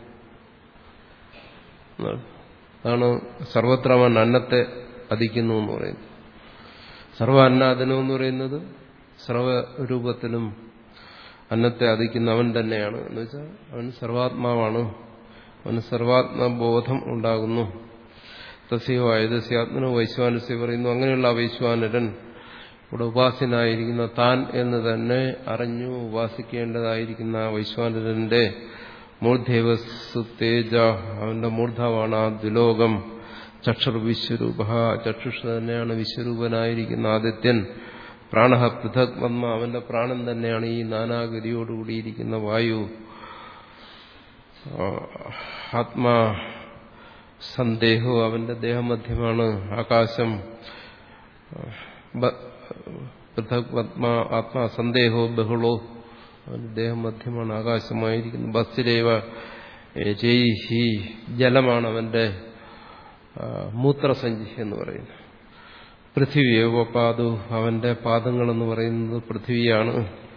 അതാണ് സർവത്ര അവൻ അന്നത്തെ അധിക്കുന്നു എന്ന് പറയുന്നത് സർവ അന്നാദനം എന്ന് പറയുന്നത് സർവരൂപത്തിലും അന്നത്തെ അധിക്കുന്ന അവൻ തന്നെയാണ് എന്ന് വെച്ചാൽ അവൻ സർവാത്മാവാണ് അവന് സർവാത്മബോധം ഉണ്ടാകുന്നു തസ്യോ ആയുധസ്യാത്മനോ വൈശ്വാനസ്യ പറയുന്നു അങ്ങനെയുള്ള വൈശ്വാനരൻ ഇവിടെ ഉപാസനായിരിക്കുന്ന താൻ എന്ന് തന്നെ അറിഞ്ഞു ഉപാസിക്കേണ്ടതായിരിക്കുന്ന വൈശ്വാനരന്റെ മൂർധേവസ് തേജ അവന്റെ മൂർധാവാണ് ആ ദ്വിലോകം ചക്ഷുർ വിശ്വരൂപ ചക്ഷുഷ തന്നെയാണ് വിശ്വരൂപനായിരിക്കുന്ന ആദിത്യൻ പ്രാണ പൃഥക് വന്ന അവന്റെ പ്രാണൻ തന്നെയാണ് ഈ നാനാഗതിയോടുകൂടിയിരിക്കുന്ന വായു ആത്മാ സന്ദേഹവും അവന്റെ ദേഹമധ്യമാണ് ആകാശം പൃഥക് പത്മാ ആത്മാ സന്ദേഹോ ബഹുളോ അവന്റെ ദേഹമധ്യമാണ് ആകാശമായിരിക്കുന്നു ബസ്സിലേവ ജയ്ഹി ജലമാണ് അവന്റെ മൂത്രസഞ്ചി എന്ന് പറയുന്നത് പൃഥിവിയേവ പാതു അവന്റെ പാദങ്ങളെന്ന് പറയുന്നത് പൃഥിവിയാണ്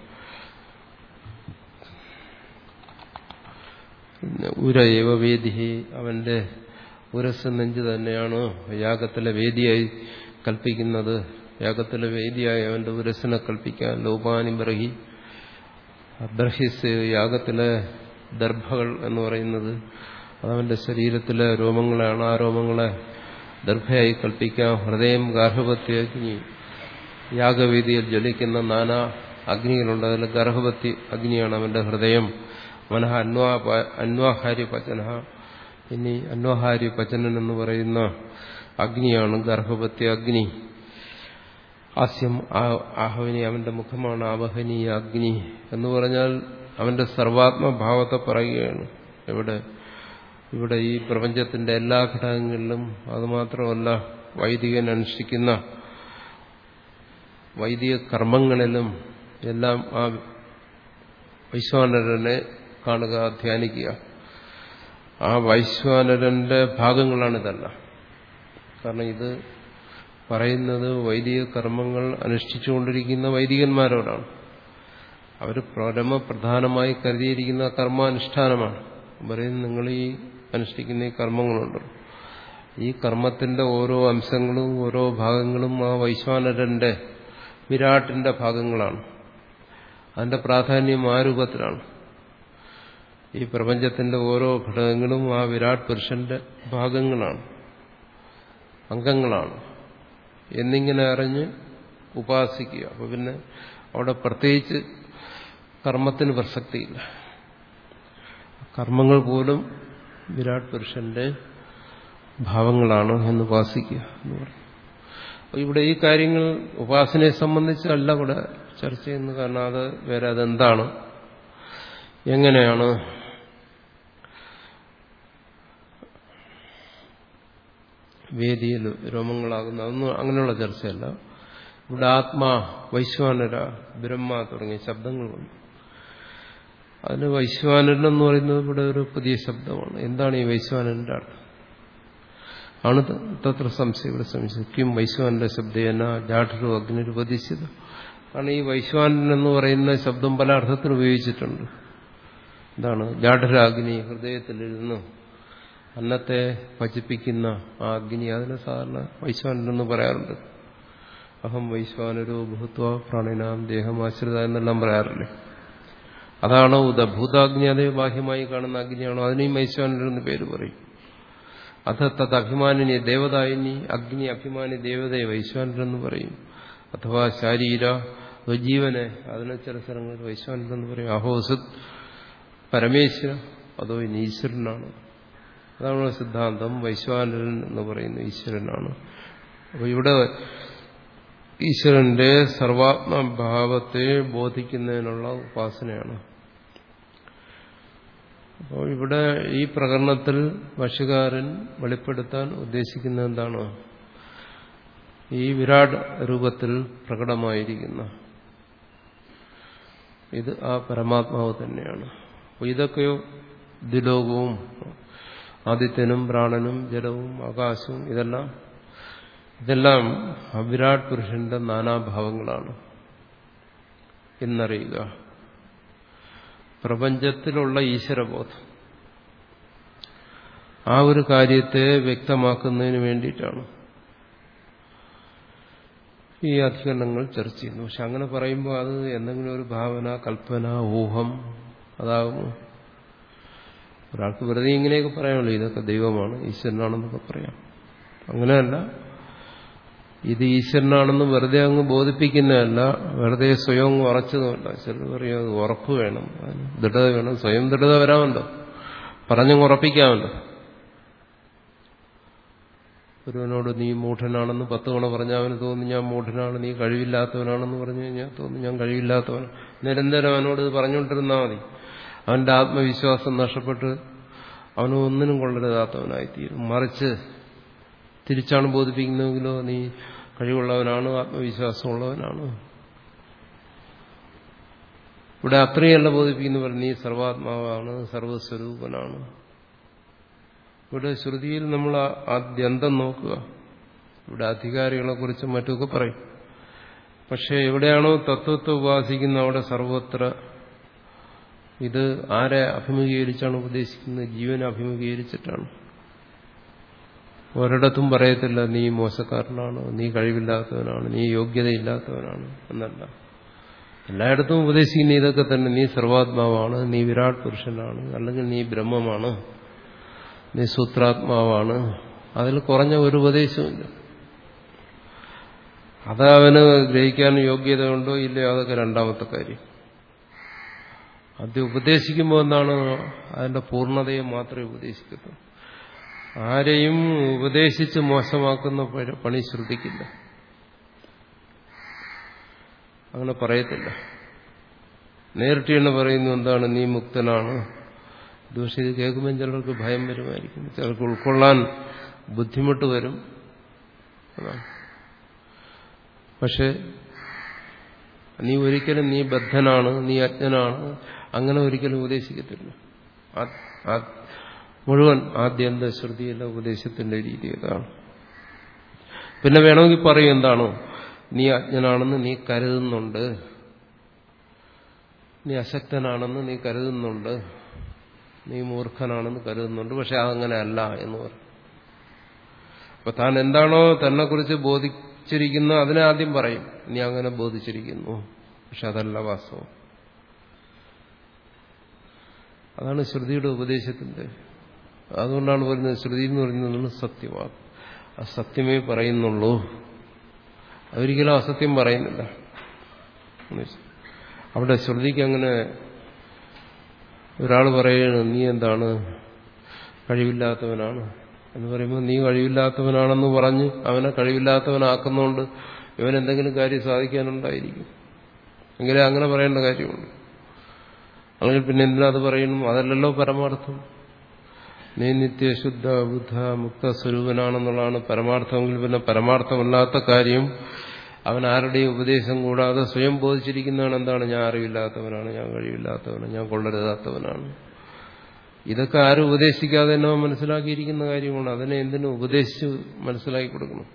ഉരയേവ വേദിഹി അവന്റെ ഉരസ് നെഞ്ച് തന്നെയാണ് യാഗത്തിലെ വേദിയായി കൽപ്പിക്കുന്നത് യാഗത്തിലെ വേദിയായി അവന്റെ ഉരസിനെ കൽപ്പിക്കാൻ ലോപാനി ബ്രഹി ബ്രഹിസ് യാഗത്തിലെ ദർഭകൾ എന്ന് പറയുന്നത് അതവന്റെ ശരീരത്തിലെ രോമങ്ങളാണ് ആ രോമങ്ങളെ ദർഭയായി കൽപ്പിക്കാം ഹൃദയം ഗാർഭവത്തി അഗ്നി യാഗവേദിയിൽ ജ്വലിക്കുന്ന നാനാ അഗ്നികളുണ്ട് അതിൽ ഗർഭവത്തി അഗ്നിയാണ് അവന്റെ ഹൃദയം മനഃ അന്വാ അന്വാഹാരി പചന ഇനി അന്വാഹാരി പചനൻ എന്ന് പറയുന്ന അഗ്നിയാണ് ഗർഭവത്തി അഗ്നി ആസ്യം ആഹവനി അവന്റെ മുഖമാണ് ആവഹനീയ അഗ്നി എന്ന് പറഞ്ഞാൽ അവന്റെ സർവാത്മഭാവത്തെ പറയുകയാണ് ഇവിടെ ഇവിടെ ഈ പ്രപഞ്ചത്തിന്റെ എല്ലാ ഘടകങ്ങളിലും അതുമാത്രമല്ല വൈദികൻ അനുഷ്ഠിക്കുന്ന വൈദിക കർമ്മങ്ങളിലും എല്ലാം ആ വൈശ്വാനരനെ കാണുക ധ്യാനിക്കുക ആ വൈശ്വാനരന്റെ ഭാഗങ്ങളാണിതെല്ലാം കാരണം ഇത് പറയുന്നത് വൈദിക കർമ്മങ്ങൾ അനുഷ്ഠിച്ചുകൊണ്ടിരിക്കുന്ന വൈദികന്മാരോടാണ് അവർ പരമപ്രധാനമായി കരുതിയിരിക്കുന്ന കർമാനുഷ്ഠാനമാണ് പറയുന്നത് നിങ്ങൾ ഈ അനുഷ്ഠിക്കുന്ന ഈ കർമ്മങ്ങളുണ്ട് ഈ കർമ്മത്തിന്റെ ഓരോ അംശങ്ങളും ഓരോ ഭാഗങ്ങളും ആ വൈശ്വാനരന്റെ വിരാട്ടിന്റെ ഭാഗങ്ങളാണ് അതിന്റെ പ്രാധാന്യം ആ രൂപത്തിലാണ് ഈ പ്രപഞ്ചത്തിന്റെ ഓരോ ഘടകങ്ങളും ആ വിരാട് പുരുഷന്റെ ഭാഗങ്ങളാണ് അംഗങ്ങളാണ് എന്നിങ്ങനെ അറിഞ്ഞ് ഉപാസിക്കുക അപ്പൊ പിന്നെ അവിടെ പ്രത്യേകിച്ച് കർമ്മത്തിന് പ്രസക്തിയില്ല കർമ്മങ്ങൾ പോലും വിരാട് പുരുഷന്റെ ഭാവങ്ങളാണ് എന്ന് ഉപാസിക്കുക എന്ന് പറയും അപ്പോൾ ഇവിടെ ഈ കാര്യങ്ങൾ ഉപാസനയെ സംബന്ധിച്ചല്ല ഇവിടെ ചർച്ച ചെയ്യുന്നത് കാരണം അത് വേറെ അതെന്താണ് എങ്ങനെയാണ് വേദിയിൽ രോമങ്ങളാകുന്ന അതൊന്നും അങ്ങനെയുള്ള ചർച്ചയല്ല ഇവിടെ ആത്മാ വൈശ്വാനര ബ്രഹ്മ തുടങ്ങിയ ശബ്ദങ്ങൾ വന്നു അതിന് വൈശ്വാനരൻ എന്ന് പറയുന്നത് ഇവിടെ ഒരു പുതിയ ശബ്ദമാണ് എന്താണ് ഈ വൈശ്വാനരന്റെ അർത്ഥം ആണ് തത്ര സംശയം ഇവിടെ സംശയം കിം വൈശ്വാനന്റെ ശബ്ദേന ജാഠരു അഗ്നിരുപതിച്ചത് ആണ് ഈ വൈശ്വാനൻ എന്ന് പറയുന്ന ശബ്ദം പല അർത്ഥത്തിൽ ഉപയോഗിച്ചിട്ടുണ്ട് എന്താണ് ജാഠരാഗ്നി ഹൃദയത്തിലിരുന്ന് അന്നത്തെ പചിപ്പിക്കുന്ന ആ അഗ്നി അതിനെ സാധാരണ വൈശ്വാനൻ എന്ന് പറയാറുണ്ട് അഹം വൈശ്വാനരോ ഭൂത്വ പ്രാണിനാം ദേഹമാശ്രിത എന്നെല്ലാം പറയാറില്ലേ അതാണോ ഉദഭൂതാഗ്നി അതേ ബാഹ്യമായി കാണുന്ന അഗ്നിയാണോ അതിനെയും വൈശ്വാനരെന്ന് പേര് പറയും അഥ തത് അഭിമാനിനി ദേവതായിനി അഗ്നി അഭിമാനി ദേവതയെ വൈശ്വാനരെന്ന് പറയും അഥവാ ശാരീര ജീവനെ അതിനെ ചില സ്ഥലങ്ങളിൽ വൈശ്വാനരെന്ന് പറയും അഹോസത് പരമേശ്വര അതോ ഇനി ഈശ്വരനാണ് അതാണ് സിദ്ധാന്തം വൈശ്വാനരൻ എന്ന് പറയുന്ന ഈശ്വരനാണ് അപ്പൊ ഇവിടെ ഈശ്വരന്റെ സർവാത്മഭാവത്തെ ബോധിക്കുന്നതിനുള്ള ഉപാസനയാണ് അപ്പോൾ ഇവിടെ ഈ പ്രകരണത്തിൽ ഭക്ഷ്യകാരൻ വെളിപ്പെടുത്താൻ ഉദ്ദേശിക്കുന്നത് എന്താണ് ഈ വിരാട് രൂപത്തിൽ പ്രകടമായിരിക്കുന്ന ഇത് ആ പരമാത്മാവ് തന്നെയാണ് അപ്പോൾ ഇതൊക്കെയോ ദ്വിലോകവും ആദിത്യനും പ്രാണനും ജലവും ആകാശവും ഇതെല്ലാം ഇതെല്ലാം അവിരാട് പുരുഷന്റെ നാനാഭാവങ്ങളാണ് എന്നറിയുക പ്രപഞ്ചത്തിലുള്ള ഈശ്വരബോധം ആ ഒരു കാര്യത്തെ വ്യക്തമാക്കുന്നതിന് വേണ്ടിയിട്ടാണ് ഈ അധികരണങ്ങൾ ചർച്ച ചെയ്യുന്നു പക്ഷെ അങ്ങനെ പറയുമ്പോൾ അത് എന്തെങ്കിലും ഒരു ഭാവന കൽപ്പന ഊഹം അതാകുമോ ഒരാൾക്ക് വെറുതെ ഇങ്ങനെയൊക്കെ പറയാമല്ലോ ഇതൊക്കെ ദൈവമാണ് ഈശ്വരനാണെന്നൊക്കെ പറയാം അങ്ങനെയല്ല ഇത് ഈശ്വരനാണെന്ന് വെറുതെ അങ്ങ് ബോധിപ്പിക്കുന്നതല്ല വെറുതെ സ്വയം അങ്ങ് ഉറച്ചതുമല്ല ചിലർ പറയും അത് ഉറപ്പ് വേണം അതിന് ദൃഢത വേണം സ്വയം ദൃഢത വരാമല്ലോ പറഞ്ഞങ്ങ് ഉറപ്പിക്കാമല്ലോ ഒരുവനോട് നീ മൂഢനാണെന്ന് പത്ത് തവണ പറഞ്ഞാൽ അവന് തോന്നി ഞാൻ മൂഢനാണ് നീ കഴിവില്ലാത്തവനാണെന്ന് പറഞ്ഞു കഴിഞ്ഞാൽ തോന്നി ഞാൻ കഴിവില്ലാത്തവൻ നിരന്തരം അവനോട് ഇത് പറഞ്ഞുകൊണ്ടിരുന്നാൽ മതി അവന്റെ ആത്മവിശ്വാസം നഷ്ടപ്പെട്ട് അവന് ഒന്നിനും കൊള്ളരുതാത്തവനായിത്തീരും മറിച്ച് തിരിച്ചാണ് ബോധിപ്പിക്കുന്നതെങ്കിലോ നീ കഴിവുള്ളവനാണ് ആത്മവിശ്വാസമുള്ളവനാണ് ഇവിടെ അത്രയല്ല ബോധിപ്പിക്കുന്നവർ നീ സർവാത്മാവാണ് സർവസ്വരൂപനാണ് ഇവിടെ ശ്രുതിയിൽ നമ്മൾ ആദ്യന്തം നോക്കുക ഇവിടെ അധികാരികളെ കുറിച്ചും മറ്റുമൊക്കെ പറയും പക്ഷെ എവിടെയാണോ തത്വത്തെ ഉപാസിക്കുന്ന അവിടെ സർവത്ര ഇത് ആരെ അഭിമുഖീകരിച്ചാണ് ഉപദേശിക്കുന്നത് ജീവനെ അഭിമുഖീകരിച്ചിട്ടാണ് ഒരിടത്തും പറയത്തില്ല നീ മോശക്കാരനാണ് നീ കഴിവില്ലാത്തവനാണ് നീ യോഗ്യതയില്ലാത്തവനാണ് എന്നല്ല എല്ലായിടത്തും ഉപദേശിക്കുന്ന ഇതൊക്കെ തന്നെ നീ സർവാത്മാവാണ് നീ വിരാട് പുരുഷനാണ് അല്ലെങ്കിൽ നീ ബ്രഹ്മമാണ് നീ സൂത്രാത്മാവാണ് അതിൽ കുറഞ്ഞ ഒരു ഉപദേശവുമില്ല അത് അവന് ഗ്രഹിക്കാൻ യോഗ്യത ഉണ്ടോ ഇല്ലയോ അതൊക്കെ രണ്ടാമത്തെ കാര്യം അത് ഉപദേശിക്കുമ്പോൾ എന്താണ് അതിന്റെ പൂർണ്ണതയെ മാത്രമേ ഉപദേശിക്കത്തുള്ളൂ ആരെയും ഉപദേശിച്ച് മോശമാക്കുന്ന പണി ശ്രദ്ധിക്കില്ല അങ്ങനെ പറയത്തില്ല നേരിട്ട് തന്നെ പറയുന്നു എന്താണ് നീ മുക്തനാണ് ദോഷം ഇത് കേൾക്കുമ്പോൾ ചിലർക്ക് ഭയം വരുമായിരിക്കും ചിലർക്ക് ഉൾക്കൊള്ളാൻ ബുദ്ധിമുട്ട് വരും പക്ഷെ നീ ഒരിക്കലും നീ ബദ്ധനാണ് നീ അജ്ഞനാണ് അങ്ങനെ ഒരിക്കലും ഉപദേശിക്കത്തില്ല മുഴുവൻ ആദ്യന്ത ശ്രുതിയിലെ ഉപദേശത്തിന്റെ രീതി അതാണ് പിന്നെ വേണമെങ്കിൽ പറയും എന്താണോ നീ അജ്ഞനാണെന്ന് നീ കരുതുന്നുണ്ട് നീ അശക്തനാണെന്ന് നീ കരുതുന്നുണ്ട് നീ മൂർഖനാണെന്ന് കരുതുന്നുണ്ട് പക്ഷെ അതങ്ങനെ അല്ല എന്ന് പറയും അപ്പൊ താൻ എന്താണോ തന്നെ കുറിച്ച് ബോധിച്ചിരിക്കുന്നു അതിനെ ആദ്യം പറയും നീ അങ്ങനെ ബോധിച്ചിരിക്കുന്നു പക്ഷെ അതല്ല വാസ്തവം അതാണ് ശ്രുതിയുടെ ഉപദേശത്തിന്റെ അതുകൊണ്ടാണ് പറയുന്നത് ശ്രുതി എന്ന് പറയുന്നത് സത്യമാണ് ആ സത്യമേ പറയുന്നുള്ളൂ അതൊരിക്കലും അസത്യം പറയുന്നില്ല അവിടെ ശ്രുതിക്ക് അങ്ങനെ ഒരാൾ പറയുന്നത് നീ എന്താണ് കഴിവില്ലാത്തവനാണ് എന്ന് പറയുമ്പോൾ നീ കഴിവില്ലാത്തവനാണെന്ന് പറഞ്ഞ് അവനെ കഴിവില്ലാത്തവനാക്കുന്നതുകൊണ്ട് ഇവൻ എന്തെങ്കിലും കാര്യം സാധിക്കാനുണ്ടായിരിക്കും എങ്കിലേ അങ്ങനെ പറയേണ്ട കാര്യമുള്ളൂ അല്ലെങ്കിൽ പിന്നെ എന്തിനാ അത് പറയുന്നു അതല്ലല്ലോ പരമാർത്ഥം നീ നിത്യശുദ്ധ ബുദ്ധ മുക്ത സ്വരൂപനാണെന്നുള്ളതാണ് പരമാർത്ഥമെങ്കിൽ പിന്നെ പരമാർത്ഥമല്ലാത്ത കാര്യം അവൻ ആരുടെയും ഉപദേശം കൂടാതെ സ്വയം ബോധിച്ചിരിക്കുന്നതാണ് എന്താണ് ഞാൻ അറിവില്ലാത്തവനാണ് ഞാൻ കഴിവില്ലാത്തവനാണ് ഞാൻ കൊള്ളരുതാത്തവനാണ് ഇതൊക്കെ ആരും ഉപദേശിക്കാതെ തന്നെ അവൻ മനസ്സിലാക്കിയിരിക്കുന്ന കാര്യമാണ് അതിനെ എന്തിനു ഉപദേശിച്ച് മനസ്സിലാക്കി കൊടുക്കണം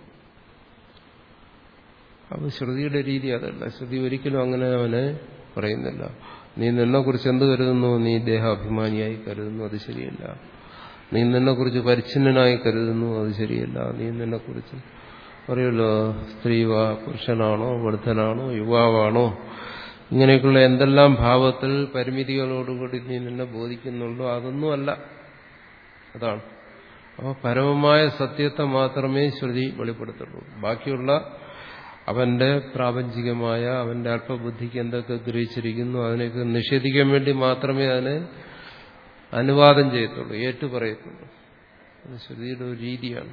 അപ്പൊ ശ്രുതിയുടെ രീതി അതല്ല ശ്രുതി ഒരിക്കലും അങ്ങനെ അവനെ പറയുന്നില്ല നീ നിന്നെ കുറിച്ച് എന്ത് കരുതുന്നു നീ ദേഹാഭിമാനിയായി കരുതുന്നു അത് ശരിയല്ല നീ നിന്നെ കുറിച്ച് പരിച്ഛിന്നനായി കരുതുന്നു അത് ശരിയല്ല നീ നിന്നെ കുറിച്ച് പറയുമല്ലോ സ്ത്രീവാ പുരുഷനാണോ വൃദ്ധനാണോ യുവാവാണോ ഇങ്ങനെയൊക്കെയുള്ള എന്തെല്ലാം ഭാവത്തിൽ പരിമിതികളോടുകൂടി നീ നിന്നെ ബോധിക്കുന്നുണ്ടോ അതൊന്നും അല്ല അതാണ് അപ്പോൾ പരമമായ സത്യത്തെ മാത്രമേ ശ്രുതി വെളിപ്പെടുത്തുള്ളൂ ബാക്കിയുള്ള അവന്റെ പ്രാപഞ്ചികമായ അവന്റെ അല്പബുദ്ധിക്ക് എന്തൊക്കെ ഗ്രഹിച്ചിരിക്കുന്നു അതിനെയൊക്കെ നിഷേധിക്കാൻ വേണ്ടി മാത്രമേ അതിനെ അനുവാദം ചെയ്യത്തുള്ളൂ ഏറ്റു പറയത്തുള്ളൂ അത് ശ്രുതിയുടെ ഒരു രീതിയാണ്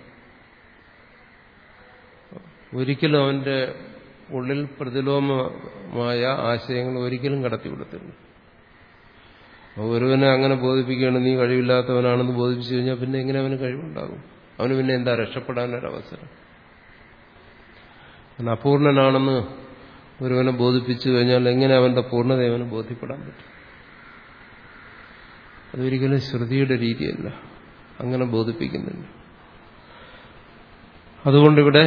ഒരിക്കലും അവന്റെ ഉള്ളിൽ പ്രതിലോമമായ ആശയങ്ങൾ ഒരിക്കലും കടത്തിവിടത്തില്ല ഒരുവനെ അങ്ങനെ ബോധിപ്പിക്കുകയാണ് നീ കഴിവില്ലാത്തവനാണെന്ന് ബോധിപ്പിച്ചു കഴിഞ്ഞാൽ പിന്നെ എങ്ങനെ അവന് കഴിവുണ്ടാകും അവന് പിന്നെ എന്താ രക്ഷപ്പെടാനൊരവസരം അവൻ അപൂർണനാണെന്ന് ഒരുവനെ ബോധിപ്പിച്ചു കഴിഞ്ഞാൽ എങ്ങനെ അവന്റെ പൂർണ്ണത അവന് ബോധ്യപ്പെടാൻ പറ്റും അതൊരിക്കലും ശ്രുതിയുടെ രീതിയല്ല അങ്ങനെ ബോധിപ്പിക്കുന്നില്ല അതുകൊണ്ടിവിടെ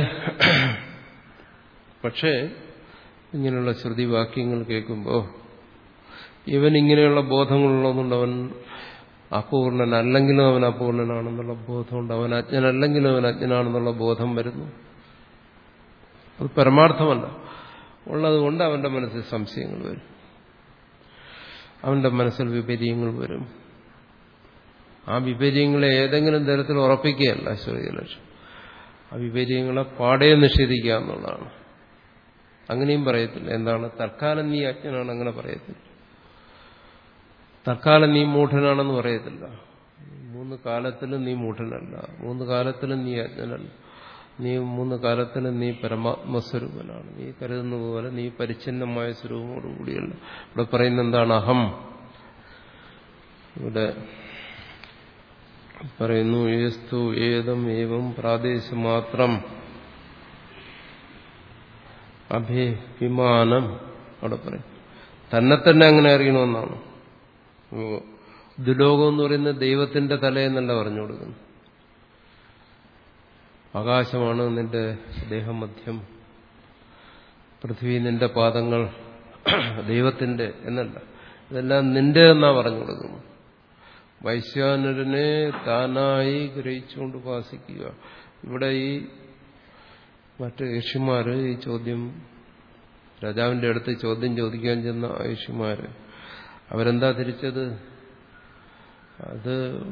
പക്ഷേ ഇങ്ങനെയുള്ള ശ്രുതി വാക്യങ്ങൾ കേൾക്കുമ്പോൾ ഇവൻ ഇങ്ങനെയുള്ള ബോധങ്ങളുള്ളതുകൊണ്ട് അവൻ അപൂർണനല്ലെങ്കിലും അവൻ അപൂർണനാണെന്നുള്ള ബോധമുണ്ട് അവൻ അജ്ഞനല്ലെങ്കിലും അവൻ അജ്ഞനാണെന്നുള്ള ബോധം വരുന്നു അത് പരമാർത്ഥമല്ല ഉള്ളതുകൊണ്ട് അവന്റെ മനസ്സിൽ സംശയങ്ങൾ വരും അവന്റെ മനസ്സിൽ വിപര്യങ്ങൾ വരും ആ വിപര്യങ്ങളെ ഏതെങ്കിലും തരത്തിൽ ഉറപ്പിക്കുകയല്ല ശ്രുതി ലക്ഷ്യം ആ വിപര്യങ്ങളെ പാടെ നിഷേധിക്കുക എന്നുള്ളതാണ് അങ്ങനെയും പറയത്തില്ല എന്താണ് തൽക്കാലം നീ അജ്ഞനാണ് അങ്ങനെ പറയത്തില്ല തൽക്കാലം നീ മൂഢനാണെന്ന് പറയത്തില്ല മൂന്ന് കാലത്തിലും നീ മൂഢനല്ല മൂന്ന് കാലത്തിലും നീ അജ്ഞനല്ല നീ മൂന്ന് കാലത്തിലും നീ പരമാത്മസ്വരൂപനാണ് നീ കരുതുന്ന പോലെ നീ പരിച്ഛിന്നമായ സ്വരൂപത്തോടുകൂടിയല്ല ഇവിടെ പറയുന്ന എന്താണ് അഹം ഇവിടെ പറയുന്നു ഏസ്തു ഏതം ഏവം പ്രാദേശമാത്രം അഭിമാനം അവിടെ പറയും തന്നെ തന്നെ അങ്ങനെ അറിയണമെന്നാണ് ദുലോകം എന്ന് പറയുന്നത് ദൈവത്തിന്റെ തലയെന്നല്ല പറഞ്ഞു കൊടുക്കുന്നു ആകാശമാണ് നിന്റെ ദേഹമധ്യം പൃഥ്വി നിന്റെ പാദങ്ങൾ ദൈവത്തിന്റെ എന്നല്ല ഇതെല്ലാം നിന്റെ എന്നാ പറഞ്ഞു കൊടുക്കുന്നു വൈശ്വാനരനെ താനായി ഗ്രഹിച്ചുകൊണ്ട് ഉപാസിക്കുക ഇവിടെ ഈ മറ്റ് ഋഷിമാര് ഈ ചോദ്യം രാജാവിന്റെ അടുത്ത് ചോദ്യം ചോദിക്കാൻ ചെന്ന ഋഷിമാര് അവരെന്താ തിരിച്ചത് അത്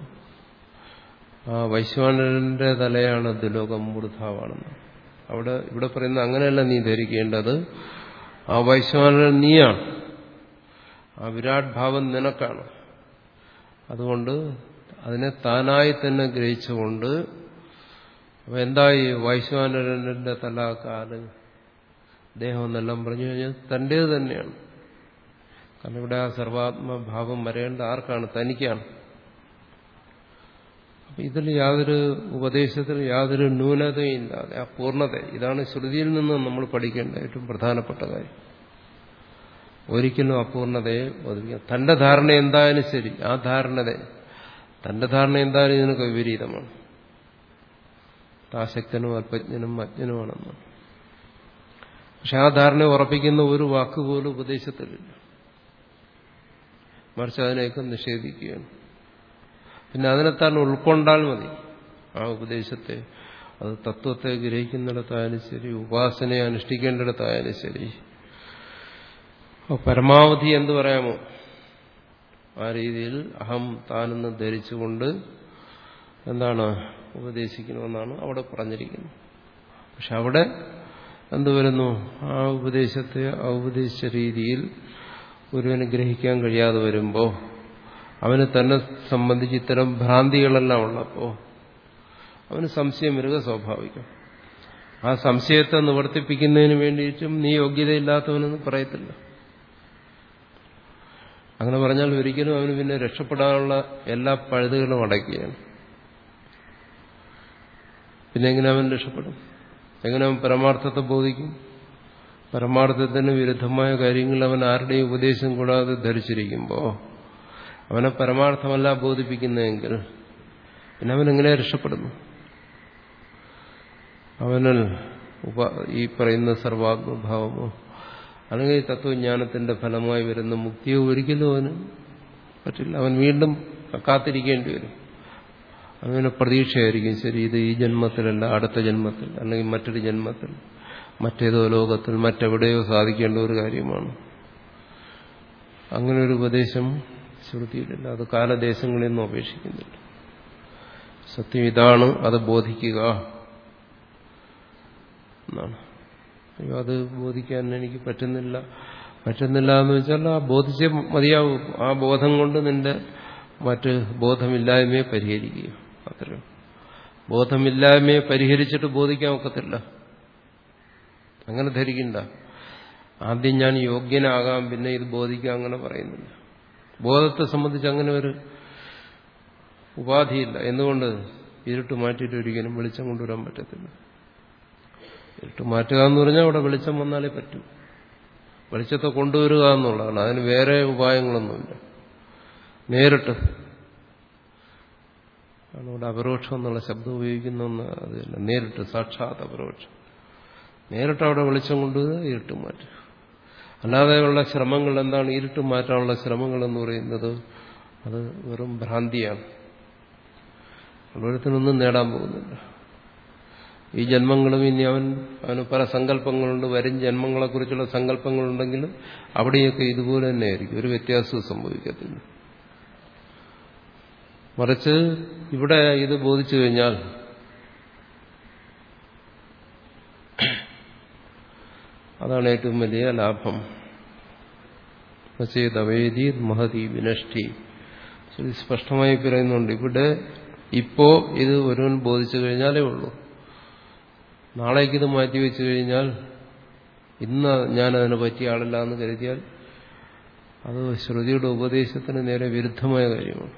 ആ വൈശ്വാനരന്റെ തലയാണ് ദുലോകം വൃദ്ധാവാണെന്ന് അവിടെ ഇവിടെ പറയുന്ന അങ്ങനെയല്ല നീ ധരിക്കേണ്ടത് ആ വൈശ്വാനരൻ നീയാണ് ആ വിരാട് ഭാവം നിനക്കാണ് അതുകൊണ്ട് അതിനെ താനായി തന്നെ ഗ്രഹിച്ചുകൊണ്ട് അപ്പൊ എന്തായി വൈശ്വാനരന്റെ തല കാല് ദേഹം എന്നെല്ലാം പറഞ്ഞു കഴിഞ്ഞാൽ തൻ്റേത് തന്നെയാണ് കാരണം ഇവിടെ ആ സർവാത്മഭാവം വരേണ്ട ആർക്കാണ് തനിക്കാണ് അപ്പൊ ഇതിൽ യാതൊരു ഉപദേശത്തിൽ യാതൊരു ന്യൂനതയും ഇല്ലാതെ ആ പൂർണ്ണത ഇതാണ് ശ്രുതിയിൽ നിന്ന് നമ്മൾ പഠിക്കേണ്ട ഏറ്റവും പ്രധാനപ്പെട്ട കാര്യം ഒരിക്കലും അപൂർണതയെ ഒതുക്കുക തന്റെ ധാരണ എന്തായാലും ശരി ആ ധാരണത തന്റെ ധാരണ എന്തായാലും ഇതിനൊക്കെ വിപരീതമാണ് താശക്തനും അല്പജ്ഞനും അജ്ഞനുമാണെന്ന് പക്ഷെ ആ ധാരണ ഉറപ്പിക്കുന്ന ഒരു വാക്കുപോലും ഉപദേശത്തിലില്ല മറിച്ച് അതിനെയൊക്കെ നിഷേധിക്കുകയാണ് പിന്നെ അതിനെ താൻ ഉൾക്കൊണ്ടാൽ മതി ആ ഉപദേശത്തെ അത് തത്വത്തെ ഗ്രഹിക്കുന്നിടത്തായാലും ശരി ഉപാസനയെ അനുഷ്ഠിക്കേണ്ടിടത്തായാലും ശരി പരമാവധി എന്ത് പറയാമോ ആ രീതിയിൽ അഹം താനെന്ന് ധരിച്ചുകൊണ്ട് എന്താണ് ഉപദേശിക്കണമെന്നാണ് അവിടെ പറഞ്ഞിരിക്കുന്നത് പക്ഷെ അവിടെ എന്ത് വരുന്നു ആ ഉപദേശത്തെ ആ ഉപദേശിച്ച രീതിയിൽ ഒരുവന് ഗ്രഹിക്കാൻ കഴിയാതെ വരുമ്പോൾ അവന് തന്നെ സംബന്ധിച്ച് ഇത്തരം ഭ്രാന്തികളെല്ലാം ഉള്ളപ്പോൾ അവന് സംശയം വരിക സ്വാഭാവികം ആ സംശയത്തെ നിവർത്തിപ്പിക്കുന്നതിന് വേണ്ടിയിട്ടും നീ യോഗ്യതയില്ലാത്തവനെന്ന് പറയത്തില്ല അങ്ങനെ പറഞ്ഞാൽ ഒരിക്കലും അവന് പിന്നെ രക്ഷപ്പെടാനുള്ള എല്ലാ പഴുതുകളും അടയ്ക്കുകയാണ് പിന്നെ എങ്ങനെ അവൻ രക്ഷപ്പെടും എങ്ങനെ അവൻ പരമാർത്ഥത്തെ ബോധിക്കും പരമാർത്ഥത്തിന് വിരുദ്ധമായ കാര്യങ്ങൾ അവൻ ആരുടെയും ഉപദേശം കൂടാതെ ധരിച്ചിരിക്കുമ്പോൾ അവനെ പരമാർത്ഥമല്ല ബോധിപ്പിക്കുന്നതെങ്കിൽ പിന്നെ അവൻ എങ്ങനെ രക്ഷപ്പെടുന്നു അവനിൽ ഉപ ഈ പറയുന്ന സർവാത്മഭാവമോ അല്ലെങ്കിൽ തത്വജ്ഞാനത്തിന്റെ ഫലമായി വരുന്ന മുക്തിയോ ഒരിക്കലും അവന് പറ്റില്ല അവൻ വീണ്ടും കാത്തിരിക്കേണ്ടി വരും അങ്ങനെ പ്രതീക്ഷയായിരിക്കും ശരി ഇത് ഈ ജന്മത്തിലല്ല അടുത്ത ജന്മത്തിൽ അല്ലെങ്കിൽ മറ്റൊരു ജന്മത്തിൽ മറ്റേതോ ലോകത്തിൽ മറ്റെവിടെയോ സാധിക്കേണ്ട ഒരു കാര്യമാണ് അങ്ങനെ ഒരു ഉപദേശം ശ്രുതിയിലില്ല അത് കാലദേശങ്ങളിൽ നിന്നും അപേക്ഷിക്കുന്നില്ല സത്യം ഇതാണ് അത് ബോധിക്കുക എന്നാണ് അയ്യോ അത് ബോധിക്കാൻ എനിക്ക് പറ്റുന്നില്ല പറ്റുന്നില്ല എന്ന് വെച്ചാൽ ആ ബോധിച്ചേ മതിയാവും ആ ബോധം കൊണ്ട് നിന്റെ മറ്റ് ബോധമില്ലായ്മയെ പരിഹരിക്കുക അത്രയും ബോധമില്ലായ്മയെ പരിഹരിച്ചിട്ട് ബോധിക്കാൻ ഒക്കത്തില്ല അങ്ങനെ ധരിക്കണ്ട ആദ്യം ഞാൻ യോഗ്യനാകാം പിന്നെ ഇത് ബോധിക്കാം അങ്ങനെ പറയുന്നില്ല ബോധത്തെ സംബന്ധിച്ച് അങ്ങനെ ഒരു ഉപാധിയില്ല എന്തുകൊണ്ട് ഇരുട്ട് മാറ്റിയിട്ട് ഒരിക്കലും വെളിച്ചം കൊണ്ടുവരാൻ പറ്റത്തില്ല ഇരുട്ട് മാറ്റുക എന്ന് പറഞ്ഞാൽ അവിടെ വെളിച്ചം വന്നാലേ പറ്റൂ വെളിച്ചത്തെ കൊണ്ടുവരിക എന്നുള്ളതാണ് അതിന് വേറെ ഉപായങ്ങളൊന്നുമില്ല നേരിട്ട് ആണ് ഇവിടെ അപരോക്ഷം എന്നുള്ള ശബ്ദം ഉപയോഗിക്കുന്ന അതില്ല നേരിട്ട് സാക്ഷാത് അപരോക്ഷം നേരിട്ട് അവിടെ വെളിച്ചം കൊണ്ടുവരിക ഇരുട്ട് മാറ്റുക അല്ലാതെയുള്ള ശ്രമങ്ങൾ എന്താണ് ഇരുട്ട് മാറ്റാനുള്ള ശ്രമങ്ങൾ എന്ന് പറയുന്നത് അത് വെറും ഭ്രാന്തിയാണ് ഓരോരുത്തരൊന്നും നേടാൻ പോകുന്നില്ല ഈ ജന്മങ്ങളും ഇനി അവൻ അവന് പല സങ്കല്പങ്ങളുണ്ട് വരും ജന്മങ്ങളെക്കുറിച്ചുള്ള സങ്കല്പങ്ങളുണ്ടെങ്കിലും അവിടെയൊക്കെ ഇതുപോലെ തന്നെയായിരിക്കും ഒരു വ്യത്യാസവും സംഭവിക്കത്തില്ല മറിച്ച് ഇവിടെ ഇത് ബോധിച്ചു കഴിഞ്ഞാൽ അതാണ് ഏറ്റവും വലിയ ലാഭം ചെയ്തവേദി മഹതി വിനഷ്ടി ശരി സ്പഷ്ടമായി പറയുന്നുണ്ട് ഇവിടെ ഇപ്പോ ഇത് ഒരുവൻ ബോധിച്ചു കഴിഞ്ഞാലേ ഉള്ളൂ നാളേക്ക് ഇത് മാറ്റിവെച്ചു കഴിഞ്ഞാൽ ഇന്ന് ഞാനതിനെ പറ്റിയ ആളല്ല എന്ന് കരുതിയാൽ അത് ശ്രുതിയുടെ ഉപദേശത്തിന് നേരെ വിരുദ്ധമായ കാര്യമാണ്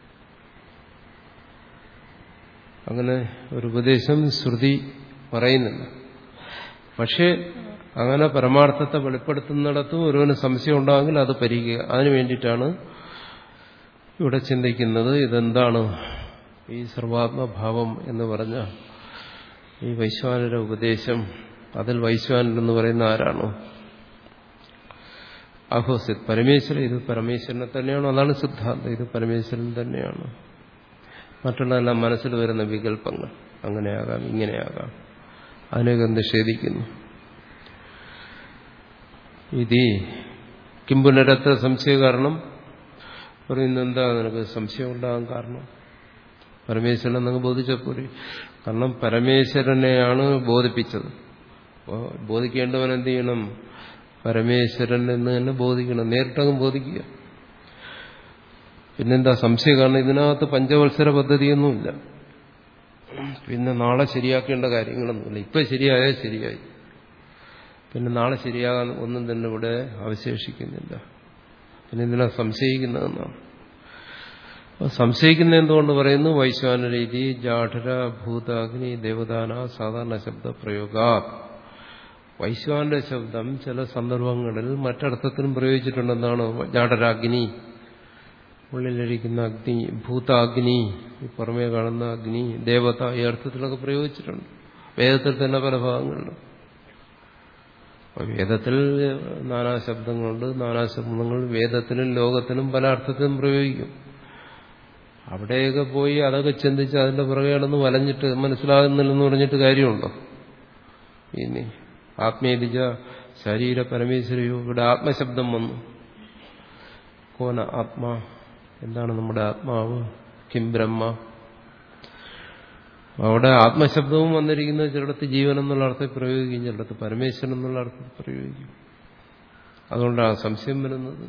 അങ്ങനെ ഒരു ഉപദേശം ശ്രുതി പറയുന്നില്ല പക്ഷേ അങ്ങനെ പരമാർത്ഥത്തെ വെളിപ്പെടുത്തുന്നിടത്തും ഒരുവന് സംശയം ഉണ്ടാകുമെങ്കിൽ അത് പരിഹരിക്കുക അതിനു വേണ്ടിയിട്ടാണ് ഇവിടെ ചിന്തിക്കുന്നത് ഇതെന്താണ് ഈ സർവാത്മഭാവം എന്ന് പറഞ്ഞ ഈ വൈശ്വാനരുടെ ഉപദേശം അതിൽ വൈശ്വാനൻ എന്ന് പറയുന്ന ആരാണോ അഹോസിത് പരമേശ്വരൻ ഇത് പരമേശ്വരനെ തന്നെയാണോ അതാണ് സിദ്ധാന്തം ഇത് പരമേശ്വരൻ തന്നെയാണ് മറ്റുള്ളതെല്ലാം മനസ്സിൽ വരുന്ന വികല്പങ്ങൾ അങ്ങനെയാകാം ഇങ്ങനെയാകാം അതിനെയൊക്കെ നിഷേധിക്കുന്നു ഇത് കിംപുനരത്തെ സംശയ കാരണം പറയുന്നത് എന്താ നിനക്ക് സംശയം ഉണ്ടാകാൻ കാരണം പരമേശ്വരൻ എന്നങ്ങ് ബോധിച്ചപ്പോരി കാരണം പരമേശ്വരനെയാണ് ബോധിപ്പിച്ചത് അപ്പോൾ ബോധിക്കേണ്ടവൻ എന്ത് ചെയ്യണം പരമേശ്വരൻ എന്ന് തന്നെ ബോധിക്കണം നേരിട്ടങ്ങ് ബോധിക്കുക പിന്നെന്താ സംശയം കാരണം ഇതിനകത്ത് പഞ്ചവത്സര പദ്ധതിയൊന്നുമില്ല പിന്നെ നാളെ ശരിയാക്കേണ്ട കാര്യങ്ങളൊന്നുമില്ല ഇപ്പൊ ശരിയായാൽ ശരിയായി പിന്നെ നാളെ ശരിയാകാൻ ഒന്നും തന്നെ ഇവിടെ അവശേഷിക്കുന്നില്ല പിന്നെ ഇതിനാ സംശയിക്കുന്നതെന്നാണ് സംശയിക്കുന്ന എന്തുകൊണ്ട് പറയുന്നു വൈശ്വാന രീതി ജാഠര ഭൂതാഗ്നി ദേവദാന സാധാരണ ശബ്ദ പ്രയോഗ വൈശ്വാന്റെ ശബ്ദം ചില സന്ദർഭങ്ങളിൽ മറ്റർത്ഥത്തിനും പ്രയോഗിച്ചിട്ടുണ്ടെന്നാണ് ജാഠരാഗ്നി ഉള്ളിലിരിക്കുന്ന അഗ്നി ഭൂതാഗ്നി പുറമേ കാണുന്ന അഗ്നി ദേവത ഈ അർത്ഥത്തിലൊക്കെ പ്രയോഗിച്ചിട്ടുണ്ട് വേദത്തിൽ തന്നെ പല ഭാഗങ്ങളിലും വേദത്തിൽ നാനാശബ്ദങ്ങളുണ്ട് നാനാശബ്ദങ്ങൾ വേദത്തിനും ലോകത്തിനും പല അർത്ഥത്തിലും പ്രയോഗിക്കും അവിടെയൊക്കെ പോയി അതൊക്കെ ചിന്തിച്ച് അതിന്റെ പുറകെ കിടന്ന് വലഞ്ഞിട്ട് മനസ്സിലാകുന്നില്ലെന്ന് പറഞ്ഞിട്ട് കാര്യമുണ്ടോ ഇനി ആത്മീയതിജ ശരീര പരമേശ്വരയോ ഇവിടെ ആത്മശബ്ദം വന്നു കോന ആത്മാ എന്താണ് നമ്മുടെ ആത്മാവ് കിം ബ്രഹ്മ അവിടെ ആത്മശബ്ദവും വന്നിരിക്കുന്നത് ചിലടത്ത് ജീവൻ എന്നുള്ള അർത്ഥത്തിൽ പ്രയോഗിക്കും ചിലടത്ത് പരമേശ്വരൻ എന്നുള്ള അർത്ഥത്തിൽ പ്രയോഗിക്കും അതുകൊണ്ടാണ് സംശയം വരുന്നത്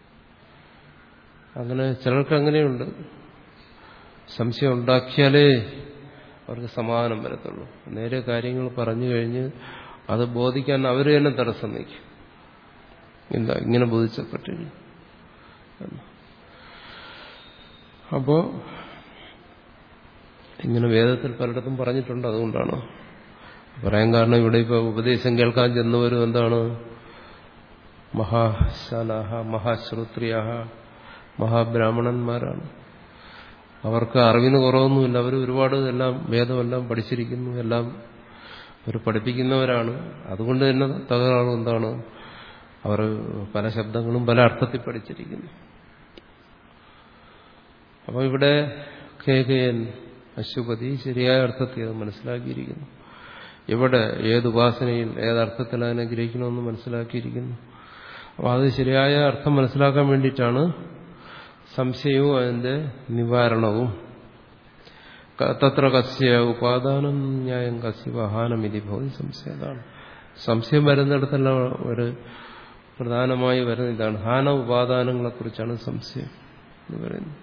അങ്ങനെ ചിലർക്ക് അങ്ങനെയുണ്ട് സംശയം ഉണ്ടാക്കിയാലേ അവർക്ക് സമാധാനം വരത്തുള്ളൂ നേരെ കാര്യങ്ങൾ പറഞ്ഞു കഴിഞ്ഞ് അത് ബോധിക്കാൻ അവർ തന്നെ തടസ്സം നിൽക്കും എന്താ ഇങ്ങനെ ബോധിച്ചപ്പെട്ടില്ല അപ്പോ ഇങ്ങനെ വേദത്തിൽ പലയിടത്തും പറഞ്ഞിട്ടുണ്ട് അതുകൊണ്ടാണ് പറയാൻ കാരണം ഇവിടെ ഇപ്പോൾ ഉപദേശം കേൾക്കാൻ ചെന്നവരും എന്താണ് മഹാശാലാഹ മഹാശ്രോത്രിയാഹ മഹാബ്രാഹ്മണന്മാരാണ് അവർക്ക് അറിവിന് കുറവൊന്നുമില്ല അവർ ഒരുപാട് എല്ലാം വേദമെല്ലാം പഠിച്ചിരിക്കുന്നു എല്ലാം അവർ പഠിപ്പിക്കുന്നവരാണ് അതുകൊണ്ട് തന്നെ തകരാറ് എന്താണ് അവർ പല ശബ്ദങ്ങളും പല അർത്ഥത്തിൽ പഠിച്ചിരിക്കുന്നു അപ്പോൾ ഇവിടെ കെ കെ എൻ അശുപതി ശരിയായ അർത്ഥത്തിൽ അത് മനസ്സിലാക്കിയിരിക്കുന്നു എവിടെ ഏത് ഉപാസനയിൽ ഏതർത്ഥത്തിൽ അതിനെ ഗ്രഹിക്കണമെന്ന് മനസ്സിലാക്കിയിരിക്കുന്നു അപ്പോൾ അത് ശരിയായ അർത്ഥം മനസ്സിലാക്കാൻ വേണ്ടിയിട്ടാണ് സംശയവും അതിന്റെ നിവാരണവും തത്ര കസ്യ ഉപാദാനം ന്യായം കസ്യ വഹാനം ഇതി ഭവതി സംശയം അതാണ് സംശയം വരുന്നിടത്തെല്ലാം ഒരു പ്രധാനമായി വരുന്ന ഇതാണ് ഹാന ഉപാദാനങ്ങളെക്കുറിച്ചാണ് സംശയം എന്ന് പറയുന്നത്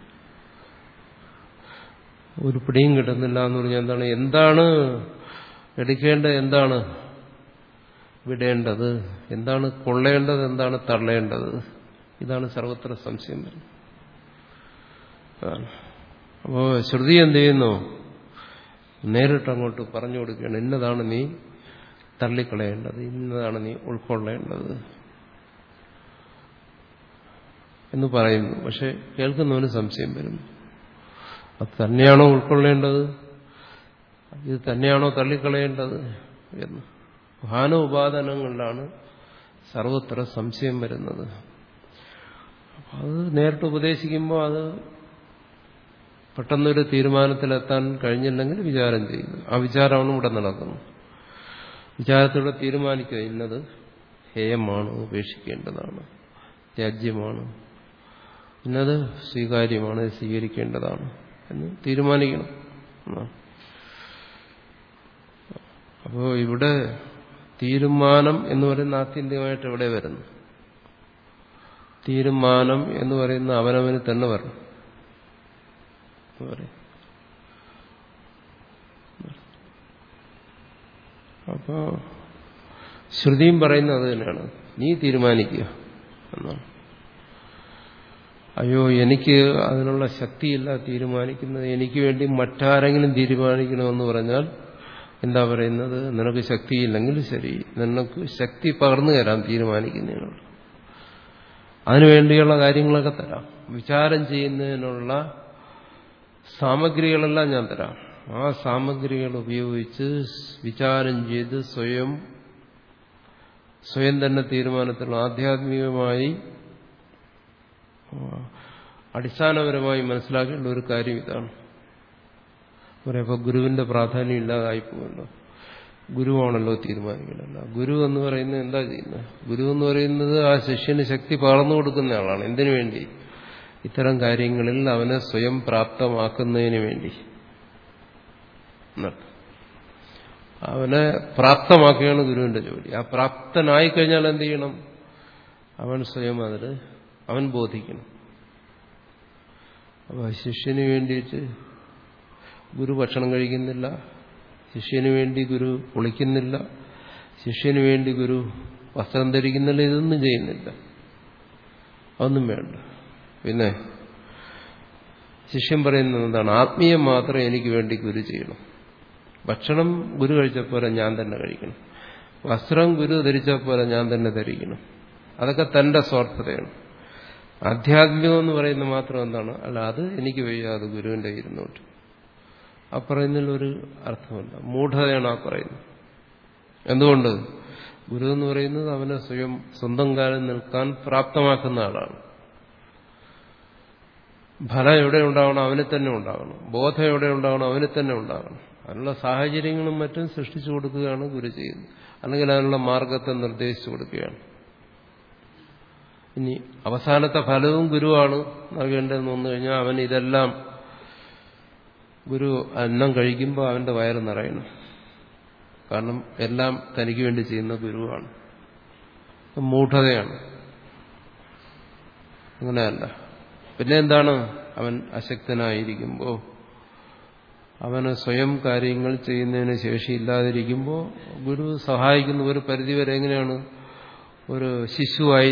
ഒരു പിടിയും കിട്ടുന്നില്ല എന്ന് പറഞ്ഞാൽ എന്താണ് എന്താണ് എടുക്കേണ്ടത് എന്താണ് വിടേണ്ടത് എന്താണ് കൊള്ളേണ്ടത് എന്താണ് തള്ളേണ്ടത് ഇതാണ് സർവത്ര സംശയം വരുന്നത് അപ്പോ ശ്രുതി എന്ത് ചെയ്യുന്നു നേരിട്ട് അങ്ങോട്ട് പറഞ്ഞു കൊടുക്കുകയാണ് ഇന്നതാണ് നീ തള്ളിക്കളയേണ്ടത് ഇന്നതാണ് നീ ഉൾക്കൊള്ളേണ്ടത് എന്ന് പറയുന്നു പക്ഷെ കേൾക്കുന്നവന് സംശയം വരുന്നു അത് തന്നെയാണോ ഉൾക്കൊള്ളേണ്ടത് ഇത് തന്നെയാണോ തള്ളിക്കളയേണ്ടത് എന്ന് ഹാന ഉപാദാനങ്ങളിലാണ് സർവത്ര സംശയം വരുന്നത് അത് നേരിട്ട് ഉപദേശിക്കുമ്പോൾ അത് പെട്ടെന്നൊരു തീരുമാനത്തിലെത്താൻ കഴിഞ്ഞില്ലെങ്കിൽ വിചാരം ചെയ്യുന്നു ആ വിചാരമാണ് ഇവിടെ നടക്കുന്നത് വിചാരത്തിലൂടെ തീരുമാനിക്കുക ഇന്നത് ഹേയമാണ് ഉപേക്ഷിക്കേണ്ടതാണ് ത്യാജ്യമാണ് ഇന്നത് സ്വീകാര്യമാണ് സ്വീകരിക്കേണ്ടതാണ് എന്ന് തീരുമാനിക്കണം അപ്പോൾ ഇവിടെ തീരുമാനം എന്ന് പറയുന്ന ആത്യന്തികമായിട്ട് എവിടെ വരുന്നു തീരുമാനം എന്ന് പറയുന്ന അവനവന് തന്നെ വരണം അപ്പോ ശ്രുതിയും പറയുന്നത് അത് തന്നെയാണ് നീ തീരുമാനിക്കുക എന്നാണ് അയ്യോ എനിക്ക് അതിനുള്ള ശക്തിയില്ല തീരുമാനിക്കുന്നത് എനിക്ക് വേണ്ടി മറ്റാരെങ്കിലും തീരുമാനിക്കണമെന്ന് പറഞ്ഞാൽ എന്താ പറയുന്നത് നിനക്ക് ശക്തിയില്ലെങ്കിൽ ശരി നിനക്ക് ശക്തി പകർന്നു തരാം തീരുമാനിക്കുന്നതിനുള്ള അതിനുവേണ്ടിയുള്ള കാര്യങ്ങളൊക്കെ തരാം വിചാരം ചെയ്യുന്നതിനുള്ള സാമഗ്രികളെല്ലാം ഞാൻ തരാം ആ സാമഗ്രികൾ ഉപയോഗിച്ച് വിചാരം ചെയ്ത് സ്വയം സ്വയം തന്നെ തീരുമാനത്തിലുള്ള ആധ്യാത്മികമായി അടിസ്ഥാനപരമായി മനസ്സിലാക്കേണ്ട ഒരു കാര്യം ഇതാണ് പറയുമ്പോൾ ഗുരുവിന്റെ പ്രാധാന്യം ഇല്ലാതായി പോകുമല്ലോ ഗുരുവാണല്ലോ തീരുമാനിക്കണമല്ലോ ഗുരു എന്ന് പറയുന്നത് എന്താ ചെയ്യുന്നത് ഗുരു എന്ന് പറയുന്നത് ആ ശിഷ്യന് ശക്തി പകർന്നു കൊടുക്കുന്ന ആളാണ് എന്തിനു വേണ്ടി ഇത്തരം കാര്യങ്ങളിൽ അവനെ സ്വയം പ്രാപ്തമാക്കുന്നതിന് വേണ്ടി അവനെ പ്രാപ്തമാക്കുകയാണ് ഗുരുവിന്റെ ജോലി ആ പ്രാപ്തനായി കഴിഞ്ഞാൽ എന്ത് ചെയ്യണം അവൻ സ്വയം അതിൽ അവൻ ബോധിക്കണം അപ്പോൾ ശിഷ്യന് വേണ്ടിയിട്ട് ഗുരു ഭക്ഷണം കഴിക്കുന്നില്ല ശിഷ്യന് വേണ്ടി ഗുരു കുളിക്കുന്നില്ല ശിഷ്യന് വേണ്ടി ഗുരു വസ്ത്രം ധരിക്കുന്നില്ല ഇതൊന്നും ചെയ്യുന്നില്ല അതൊന്നും വേണ്ട പിന്നെ ശിഷ്യൻ പറയുന്നത് എന്താണ് ആത്മീയം മാത്രം എനിക്ക് വേണ്ടി ഗുരു ചെയ്യണം ഭക്ഷണം ഗുരു കഴിച്ചപ്പോലെ ഞാൻ തന്നെ കഴിക്കണം വസ്ത്രം ഗുരു ധരിച്ചപ്പോലെ ഞാൻ തന്നെ ധരിക്കണം അതൊക്കെ തന്റെ സ്വാർത്ഥതയാണ് ആധ്യാത്മികം എന്ന് പറയുന്നത് മാത്രം എന്താണ് അല്ല അത് എനിക്ക് വയ്യാതെ ഗുരുവിന്റെ ഇരുന്നോട്ട് ആ പറയുന്നതിൽ ഒരു അർത്ഥമല്ല മൂഢതയാണ് ആ പറയുന്നത് എന്തുകൊണ്ട് ഗുരു എന്ന് പറയുന്നത് അവനെ സ്വയം സ്വന്തം കാലം നിൽക്കാൻ പ്രാപ്തമാക്കുന്ന ആളാണ് ഫലം എവിടെ ഉണ്ടാവണം അവന് തന്നെ ഉണ്ടാകണം ബോധം എവിടെ ഉണ്ടാവണം അവന് തന്നെ ഉണ്ടാകണം അതിനുള്ള സാഹചര്യങ്ങളും മറ്റും സൃഷ്ടിച്ചു കൊടുക്കുകയാണ് ഗുരു ചെയ്യുന്നത് അല്ലെങ്കിൽ അതിനുള്ള മാർഗത്തെ നിർദ്ദേശിച്ചു കൊടുക്കുകയാണ് ഇനി അവസാനത്തെ ഫലവും ഗുരുവാണ് നൽകേണ്ടതെന്ന് വന്നു കഴിഞ്ഞാൽ അവൻ ഇതെല്ലാം ഗുരു അന്നം കഴിക്കുമ്പോൾ അവന്റെ വയറ് നിറയണം കാരണം എല്ലാം തനിക്ക് വേണ്ടി ചെയ്യുന്ന ഗുരുവാണ് മൂഢതയാണ് അങ്ങനെയല്ല പിന്നെ എന്താണ് അവൻ അശക്തനായിരിക്കുമ്പോൾ അവന് സ്വയം കാര്യങ്ങൾ ചെയ്യുന്നതിന് ശേഷിയില്ലാതിരിക്കുമ്പോൾ ഗുരു സഹായിക്കുന്ന ഒരു പരിധിവരെ എങ്ങനെയാണ് ഒരു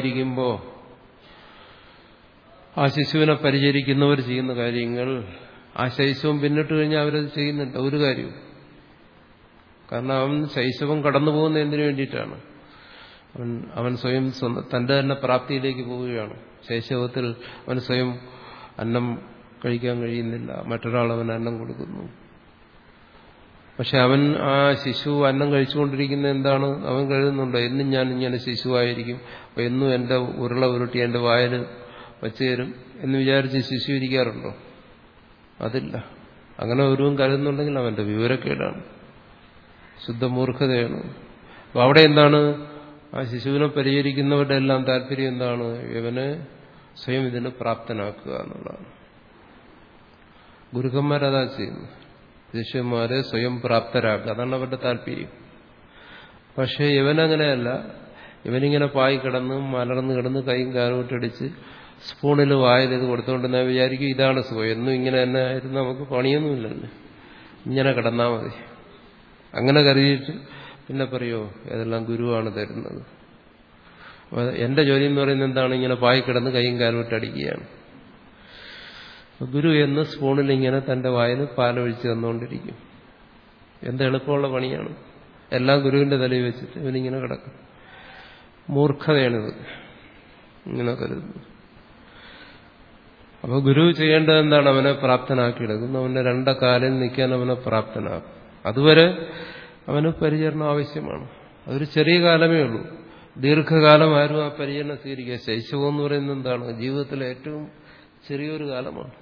ശിശുവായിരിക്കുമ്പോൾ ആ ശിശുവിനെ പരിചരിക്കുന്നവർ ചെയ്യുന്ന കാര്യങ്ങൾ ആ ശൈശവം പിന്നിട്ട് കഴിഞ്ഞാൽ അവരത് ചെയ്യുന്നുണ്ട് ഒരു കാര്യവും കാരണം അവൻ ശൈശവം കടന്നു പോകുന്ന എന്തിനു വേണ്ടിയിട്ടാണ് അവൻ അവൻ സ്വയം തന്റെ തന്നെ പ്രാപ്തിയിലേക്ക് പോവുകയാണ് ശൈശവത്തിൽ അവൻ സ്വയം അന്നം കഴിക്കാൻ കഴിയുന്നില്ല മറ്റൊരാൾ അവൻ അന്നം കൊടുക്കുന്നു പക്ഷെ അവൻ ആ ശിശു അന്നം കഴിച്ചുകൊണ്ടിരിക്കുന്ന എന്താണ് അവൻ കരുതുന്നുണ്ടോ എന്നും ഞാൻ ഇങ്ങനെ ശിശുവായിരിക്കും അപ്പൊ എന്നും എന്റെ ഉരുള ഉരുട്ടി എന്റെ വായൽ വച്ചു തരും എന്ന് വിചാരിച്ച് ശിശു ഇരിക്കാറുണ്ടോ അതില്ല അങ്ങനെ ഒരുവും കരുതുന്നുണ്ടെങ്കിൽ അവന്റെ വിവരക്കേടാണ് ശുദ്ധമൂർഖതയാണ് അപ്പൊ അവിടെ എന്താണ് ആ ശിശുവിനെ പരിഹരിക്കുന്നവരുടെ എല്ലാം താല്പര്യം എന്താണ് ഇവനെ സ്വയം ഇതിന് പ്രാപ്തനാക്കുക എന്നുള്ളതാണ് ഗുരുക്കന്മാരതാ ചെയ്യുന്നു ശിഷ്യന്മാരെ സ്വയം പ്രാപ്തരാക്കുക അതാണ് അവരുടെ താല്പര്യം പക്ഷേ ഇവനങ്ങനെയല്ല ഇവനിങ്ങനെ പായി കിടന്ന് മലർന്ന് കിടന്ന് കൈയും കാലോട്ടടിച്ച് സ്പൂണിൽ വായിൽ ഇത് കൊടുത്തുകൊണ്ട് ഞാൻ വിചാരിക്കും ഇതാണ് സുഖം എന്നും ഇങ്ങനെ തന്നെ ആയിരുന്നു നമുക്ക് പണിയൊന്നുമില്ലല്ലോ ഇങ്ങനെ കിടന്നാൽ മതി അങ്ങനെ കരുതിയിട്ട് പിന്നെ പറയോ ഏതെല്ലാം ഗുരുവാണ് തരുന്നത് എന്റെ ജോലി എന്ന് പറയുന്നത് എന്താണ് ഇങ്ങനെ പായി കിടന്ന് കൈയും കാലോട്ടടിക്കുകയാണ് ഗുരു എന്ന് സ്പൂണിൽ ഇങ്ങനെ തന്റെ വായിൽ പാലൊഴിച്ച് തന്നുകൊണ്ടിരിക്കും എന്ത് എളുപ്പമുള്ള പണിയാണ് എല്ലാം ഗുരുവിന്റെ തലയിൽ വെച്ചിട്ട് ഇവനിങ്ങനെ കിടക്കും മൂർഖതയാണിത് ഇങ്ങനെ കരുതുന്നു അപ്പൊ ഗുരു ചെയ്യേണ്ടത് എന്താണ് അവനെ പ്രാപ്തനാക്കിയെടുക്കുന്നു അവന്റെ രണ്ട കാലിൽ നിൽക്കാൻ അവനെ പ്രാപ്തനാക്കും അതുവരെ അവന് പരിചരണം ആവശ്യമാണ് അതൊരു ചെറിയ കാലമേ ഉള്ളൂ ദീർഘകാലം ആരും ആ പരിചരണം സ്വീകരിക്കുക ശൈശവം എന്ന് പറയുന്നത് എന്താണ് ജീവിതത്തിലെ ഏറ്റവും ചെറിയൊരു കാലമാണ്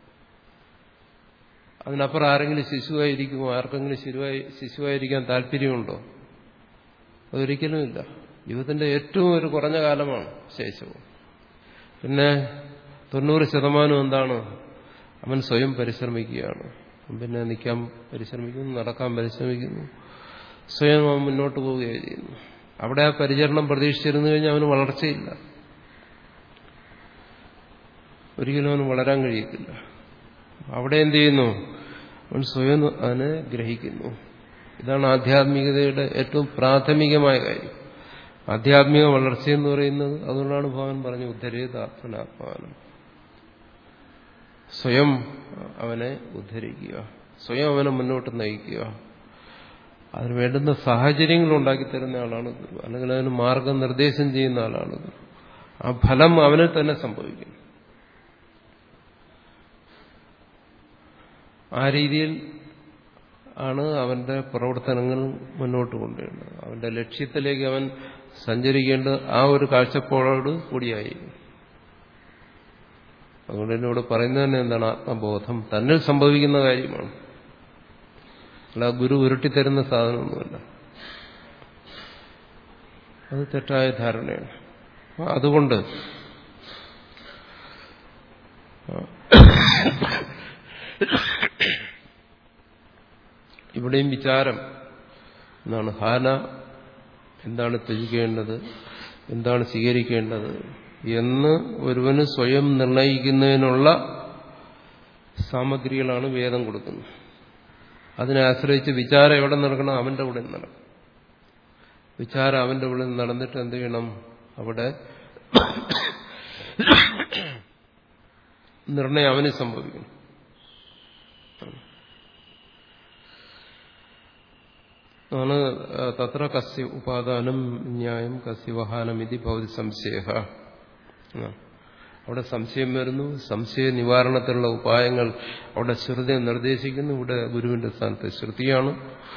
അതിനപ്പുറം ആരെങ്കിലും ശിശുവായിരിക്കുമോ ആർക്കെങ്കിലും ശിശുവായി ശിശുവായിരിക്കാൻ താല്പര്യമുണ്ടോ അതൊരിക്കലുമില്ല ജീവിതത്തിന്റെ ഏറ്റവും ഒരു കുറഞ്ഞ കാലമാണ് ശൈശവം പിന്നെ തൊണ്ണൂറ് ശതമാനം എന്താണ് അവൻ സ്വയം പരിശ്രമിക്കുകയാണ് പിന്നെ നിൽക്കാൻ പരിശ്രമിക്കുന്നു നടക്കാൻ പരിശ്രമിക്കുന്നു സ്വയം അവൻ മുന്നോട്ട് പോവുകയാണ് ചെയ്യുന്നു അവിടെ ആ പരിചരണം പ്രതീക്ഷിച്ചിരുന്നു കഴിഞ്ഞാൽ അവന് വളർച്ചയില്ല ഒരിക്കലും അവന് വളരാൻ കഴിയത്തില്ല അവിടെ എന്ത് ചെയ്യുന്നു അവൻ സ്വയം അതിനെ ഗ്രഹിക്കുന്നു ഇതാണ് ആധ്യാത്മികതയുടെ ഏറ്റവും പ്രാഥമികമായ കാര്യം ആധ്യാത്മിക വളർച്ച എന്ന് പറയുന്നത് അതുകൊണ്ടാണ് ഭഗവാൻ പറഞ്ഞു ഉദ്ധരേത് ആത്മനാത്മാനം സ്വയം അവനെ ഉദ്ധരിക്കുക സ്വയം അവനെ മുന്നോട്ട് നയിക്കുക അതിന് വേണ്ടുന്ന സാഹചര്യങ്ങൾ ഉണ്ടാക്കി തരുന്ന ആളാണ് ഗുരു അല്ലെങ്കിൽ അതിന് മാർഗനിർദ്ദേശം ചെയ്യുന്ന ആളാണ് ഗുരു ആ ഫലം അവനിൽ തന്നെ സംഭവിക്കും ആ രീതിയിൽ ആണ് അവന്റെ പ്രവർത്തനങ്ങൾ മുന്നോട്ട് കൊണ്ടുവരുന്നത് അവന്റെ ലക്ഷ്യത്തിലേക്ക് അവൻ സഞ്ചരിക്കേണ്ടത് ആ ഒരു കാഴ്ചപ്പാടോട് കൂടിയായി അതുകൊണ്ട് എന്നോട് പറയുന്നത് തന്നെ എന്താണ് ആത്മബോധം തന്നിൽ സംഭവിക്കുന്ന കാര്യമാണ് അല്ല ഗുരു ഉരുട്ടിത്തരുന്ന സാധനമൊന്നുമല്ല അത് തെറ്റായ ധാരണയാണ് അതുകൊണ്ട് ഇവിടെയും വിചാരം എന്താണ് ഹാന എന്താണ് ത്യജിക്കേണ്ടത് എന്താണ് സ്വീകരിക്കേണ്ടത് എന്ന് ഒരുവന് സ്വയം നിർണയിക്കുന്നതിനുള്ള സാമഗ്രികളാണ് വേദം കൊടുക്കുന്നത് അതിനെ ആശ്രയിച്ച് വിചാരം എവിടെ നടക്കണം അവന്റെ ഉള്ളിൽ നടക്കും വിചാരം അവന്റെ ഉള്ളിൽ നടന്നിട്ട് എന്ത് ചെയ്യണം അവിടെ നിർണയം അവന് സംഭവിക്കണം ആണ് തത്ര കസ്യ ഉപാദാനം ന്യായം കസ്യ വഹാനം ഇത് ഭൗതി സംശയ അവിടെ സംശയം വരുന്നു സംശയ നിവാരണത്തിലുള്ള ഉപായങ്ങൾ അവിടെ ശ്രുതി നിർദ്ദേശിക്കുന്നു ഇവിടെ ഗുരുവിന്റെ സ്ഥാനത്ത് ശ്രുതിയാണ്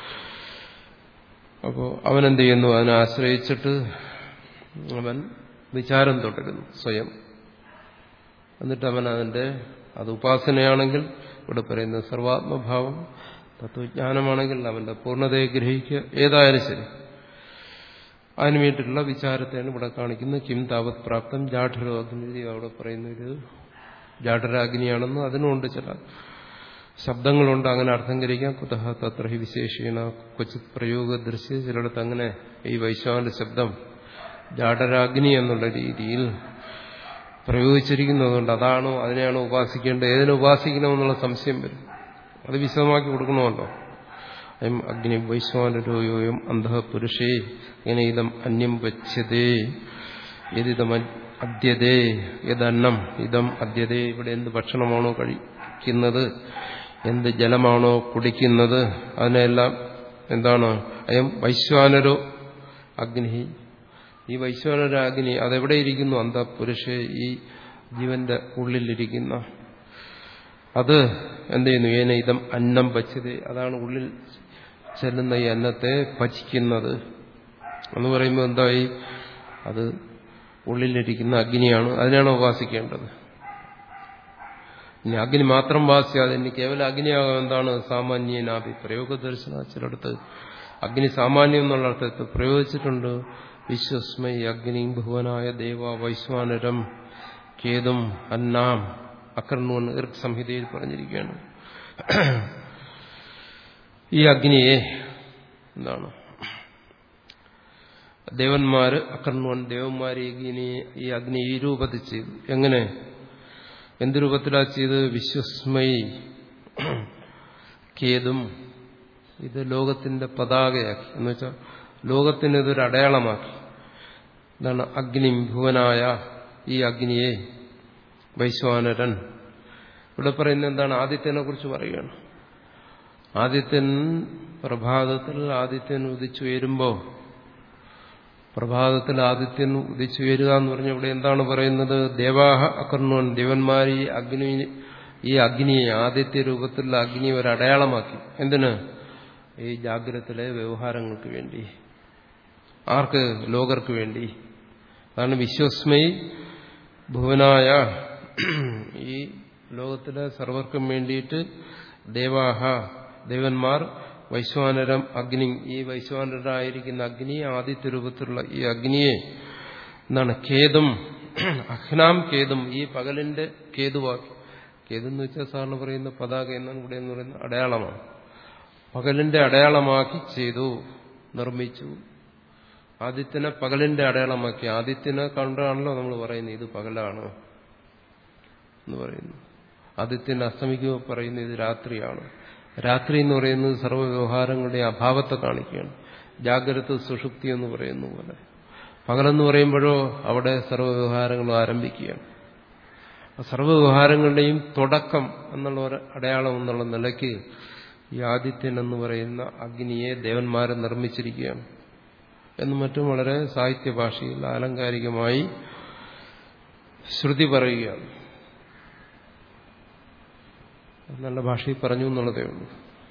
അപ്പോൾ അവനെന്ത് ചെയ്യുന്നു അതിനെ ആശ്രയിച്ചിട്ട് അവൻ വിചാരം തുടരുന്നു സ്വയം എന്നിട്ട് അവൻ അതിന്റെ അത് ഉപാസനയാണെങ്കിൽ ഇവിടെ പറയുന്ന സർവാത്മഭാവം തത്വജ്ഞാനമാണെങ്കിൽ അവന്റെ പൂർണ്ണതയെ ഗ്രഹിക്കുക ഏതായാലും ശരി അതിനു വേണ്ടിയിട്ടുള്ള വിചാരത്തെയാണ് ഇവിടെ കാണിക്കുന്നത് കിം താവത് പ്രാപ്തം ജാഠരോ അഗ്നി അവിടെ പറയുന്ന ഒരു ജാഠരാഗ്നിയാണെന്ന് അതിനുണ്ട് ചില ശബ്ദങ്ങളുണ്ട് അങ്ങനെ അർത്ഥം കരിക്കാം കുതഹ തത്ര ഹി വിശേഷീണ ക്വചിത് പ്രയോഗ ദൃശ്യ ചിലയിടത്ത് അങ്ങനെ ഈ വൈശ്വാന്റെ ശബ്ദം ജാഠരാഗ്നി എന്നുള്ള രീതിയിൽ പ്രയോഗിച്ചിരിക്കുന്നതുകൊണ്ട് അതാണോ അതിനെയാണോ ഉപാസിക്കേണ്ടത് ഏതിനെ ഉപാസിക്കണമെന്നുള്ള സംശയം വരും അത് വിശദമാക്കി കൊടുക്കണമല്ലോ അയം അഗ്നി വൈശ്വാനരോയോയം അന്ധപുരുഷേ ഇങ്ങനെ ഇതം അന്യം വച്യതേ യതിതം അദ്യതേ യദന്നം ഇതം അദ്യതേ ഇവിടെ എന്ത് ഭക്ഷണമാണോ കഴി ഭക്ഷിക്കുന്നത് എന്ത് ജലമാണോ കുടിക്കുന്നത് അതിനെല്ലാം എന്താണ് അയം വൈശ്വാനരോ അഗ്നി ഈ വൈശ്വാനര അഗ്നി അതെവിടെ ഇരിക്കുന്നു അന്ത പുരുഷ ഈ ജീവന്റെ ഉള്ളിലിരിക്കുന്ന അത് എന്ത് ചെയ്യുന്നു ഏന ഇതം അന്നം പച്ചത് അതാണ് ഉള്ളിൽ ചെല്ലുന്ന ഈ അന്നത്തെ ഭജിക്കുന്നത് എന്ന് പറയുമ്പോൾ എന്തായി അത് ഉള്ളിലിരിക്കുന്ന അഗ്നിയാണ് അതിനാണ് ഉപാസിക്കേണ്ടത് ഇനി അഗ്നി മാത്രം വാസിയാതെ ഇനി കേവലം അഗ്നിയാകാം എന്താണ് സാമാന്യനാഭി പ്രയോഗ ദർശന ചിലടത്ത് അഗ്നി സാമാന്യം എന്നുള്ള അർത്ഥത്തിൽ പ്രയോഗിച്ചിട്ടുണ്ട് വിശ്വസ്മൈ അഗ്നി ഭുവനായ ദേവ വൈശ്വാനരം കേതും അന്നാം അക്രണ്ണുവൻ ഇർക്ക് സംഹിതയിൽ പറഞ്ഞിരിക്കുകയാണ് ഈ അഗ്നിയെ എന്താണ് ദേവന്മാര് അക്രണ്ണുവൻ ദേവന്മാരെ ഈ അഗ്നിയെ ഈ അഗ്നി ഈ രൂപത്തിൽ ചെയ്തു എങ്ങനെ എന്ത് രൂപത്തിലാ ചെയ്ത് വിശ്വസ്മയി കേതും ഇത് ലോകത്തിന്റെ പതാകയാക്കി എന്ന് വെച്ചാൽ ലോകത്തിന് ഇതൊരു അടയാളമാക്കി ഇതാണ് അഗ്നി ഭുവനായ ഈ അഗ്നിയെ വൈശ്വാനരൻ ഇവിടെ പറയുന്നത് എന്താണ് ആദിത്യനെ കുറിച്ച് പറയുകയാണ് ആദിത്യൻ പ്രഭാതത്തിൽ ആദിത്യൻ ഉദിച്ചു വരുമ്പോൾ പ്രഭാതത്തിൽ ആദിത്യൻ ഉദിച്ചു വരിക എന്ന് പറഞ്ഞ ഇവിടെ എന്താണ് പറയുന്നത് ദേവാഹ അകർണോൻ ദേവന്മാർ ഈ അഗ്നി ഈ അഗ്നിയെ ആദിത്യ രൂപത്തിലുള്ള അഗ്നി ഒരു അടയാളമാക്കി എന്തിന് ഈ ജാഗ്രതത്തിലെ വ്യവഹാരങ്ങൾക്ക് വേണ്ടി ആർക്ക് ലോകർക്ക് വേണ്ടി അതാണ് വിശ്വസ്മയി ഭുവനായ ഈ ലോകത്തിലെ സർവർക്കും വേണ്ടിയിട്ട് ദേവാഹ ദേവന്മാർ വൈശ്വാനരം അഗ്നി ഈ വൈശ്വാനരായിരിക്കുന്ന അഗ്നി ആദിത്യ രൂപത്തിലുള്ള ഈ അഗ്നിയെ എന്താണ് ഖേദം അഹ്നാം ഖേദം ഈ പകലിന്റെ കേതുവാക്കി കേതെന്ന് വെച്ചാൽ സാറിന് പറയുന്ന പതാക എന്നാണ് ഇവിടെ എന്ന് പറയുന്ന അടയാളമാണ് പകലിന്റെ അടയാളമാക്കി ചെയ്തു നിർമ്മിച്ചു ആദിത്യനെ പകലിന്റെ അടയാളമാക്കി ആദിത്യനെ കണ്ടാണല്ലോ നമ്മൾ പറയുന്നത് ഇത് പകലാണ് എന്ന് പറയുന്നു ആദിത്യൻ അസ്തമിക്കുമ്പോൾ പറയുന്നത് ഇത് രാത്രിയാണ് രാത്രി എന്ന് പറയുന്നത് സർവ്വ വ്യവഹാരങ്ങളുടെ അഭാവത്തെ കാണിക്കുകയാണ് ജാഗ്രത സുഷുപ്തി എന്ന് പറയുന്ന പോലെ പകലെന്ന് പറയുമ്പോഴോ അവിടെ സർവ്വ വ്യവഹാരങ്ങളും ആരംഭിക്കുകയാണ് സർവ്വ വ്യവഹാരങ്ങളുടെയും തുടക്കം എന്നുള്ള ഒരു അടയാളം എന്നുള്ള നിലയ്ക്ക് ഈ ആദിത്യൻ എന്ന് പറയുന്ന അഗ്നിയെ ദേവന്മാരെ നിർമ്മിച്ചിരിക്കുകയാണ് എന്ന് മറ്റും വളരെ സാഹിത്യ ഭാഷയിൽ ആലങ്കാരികമായി ശ്രുതി പറയുകയാണ് നല്ല ഭാഷയിൽ പറഞ്ഞു എന്നുള്ളതേ ഉള്ളൂ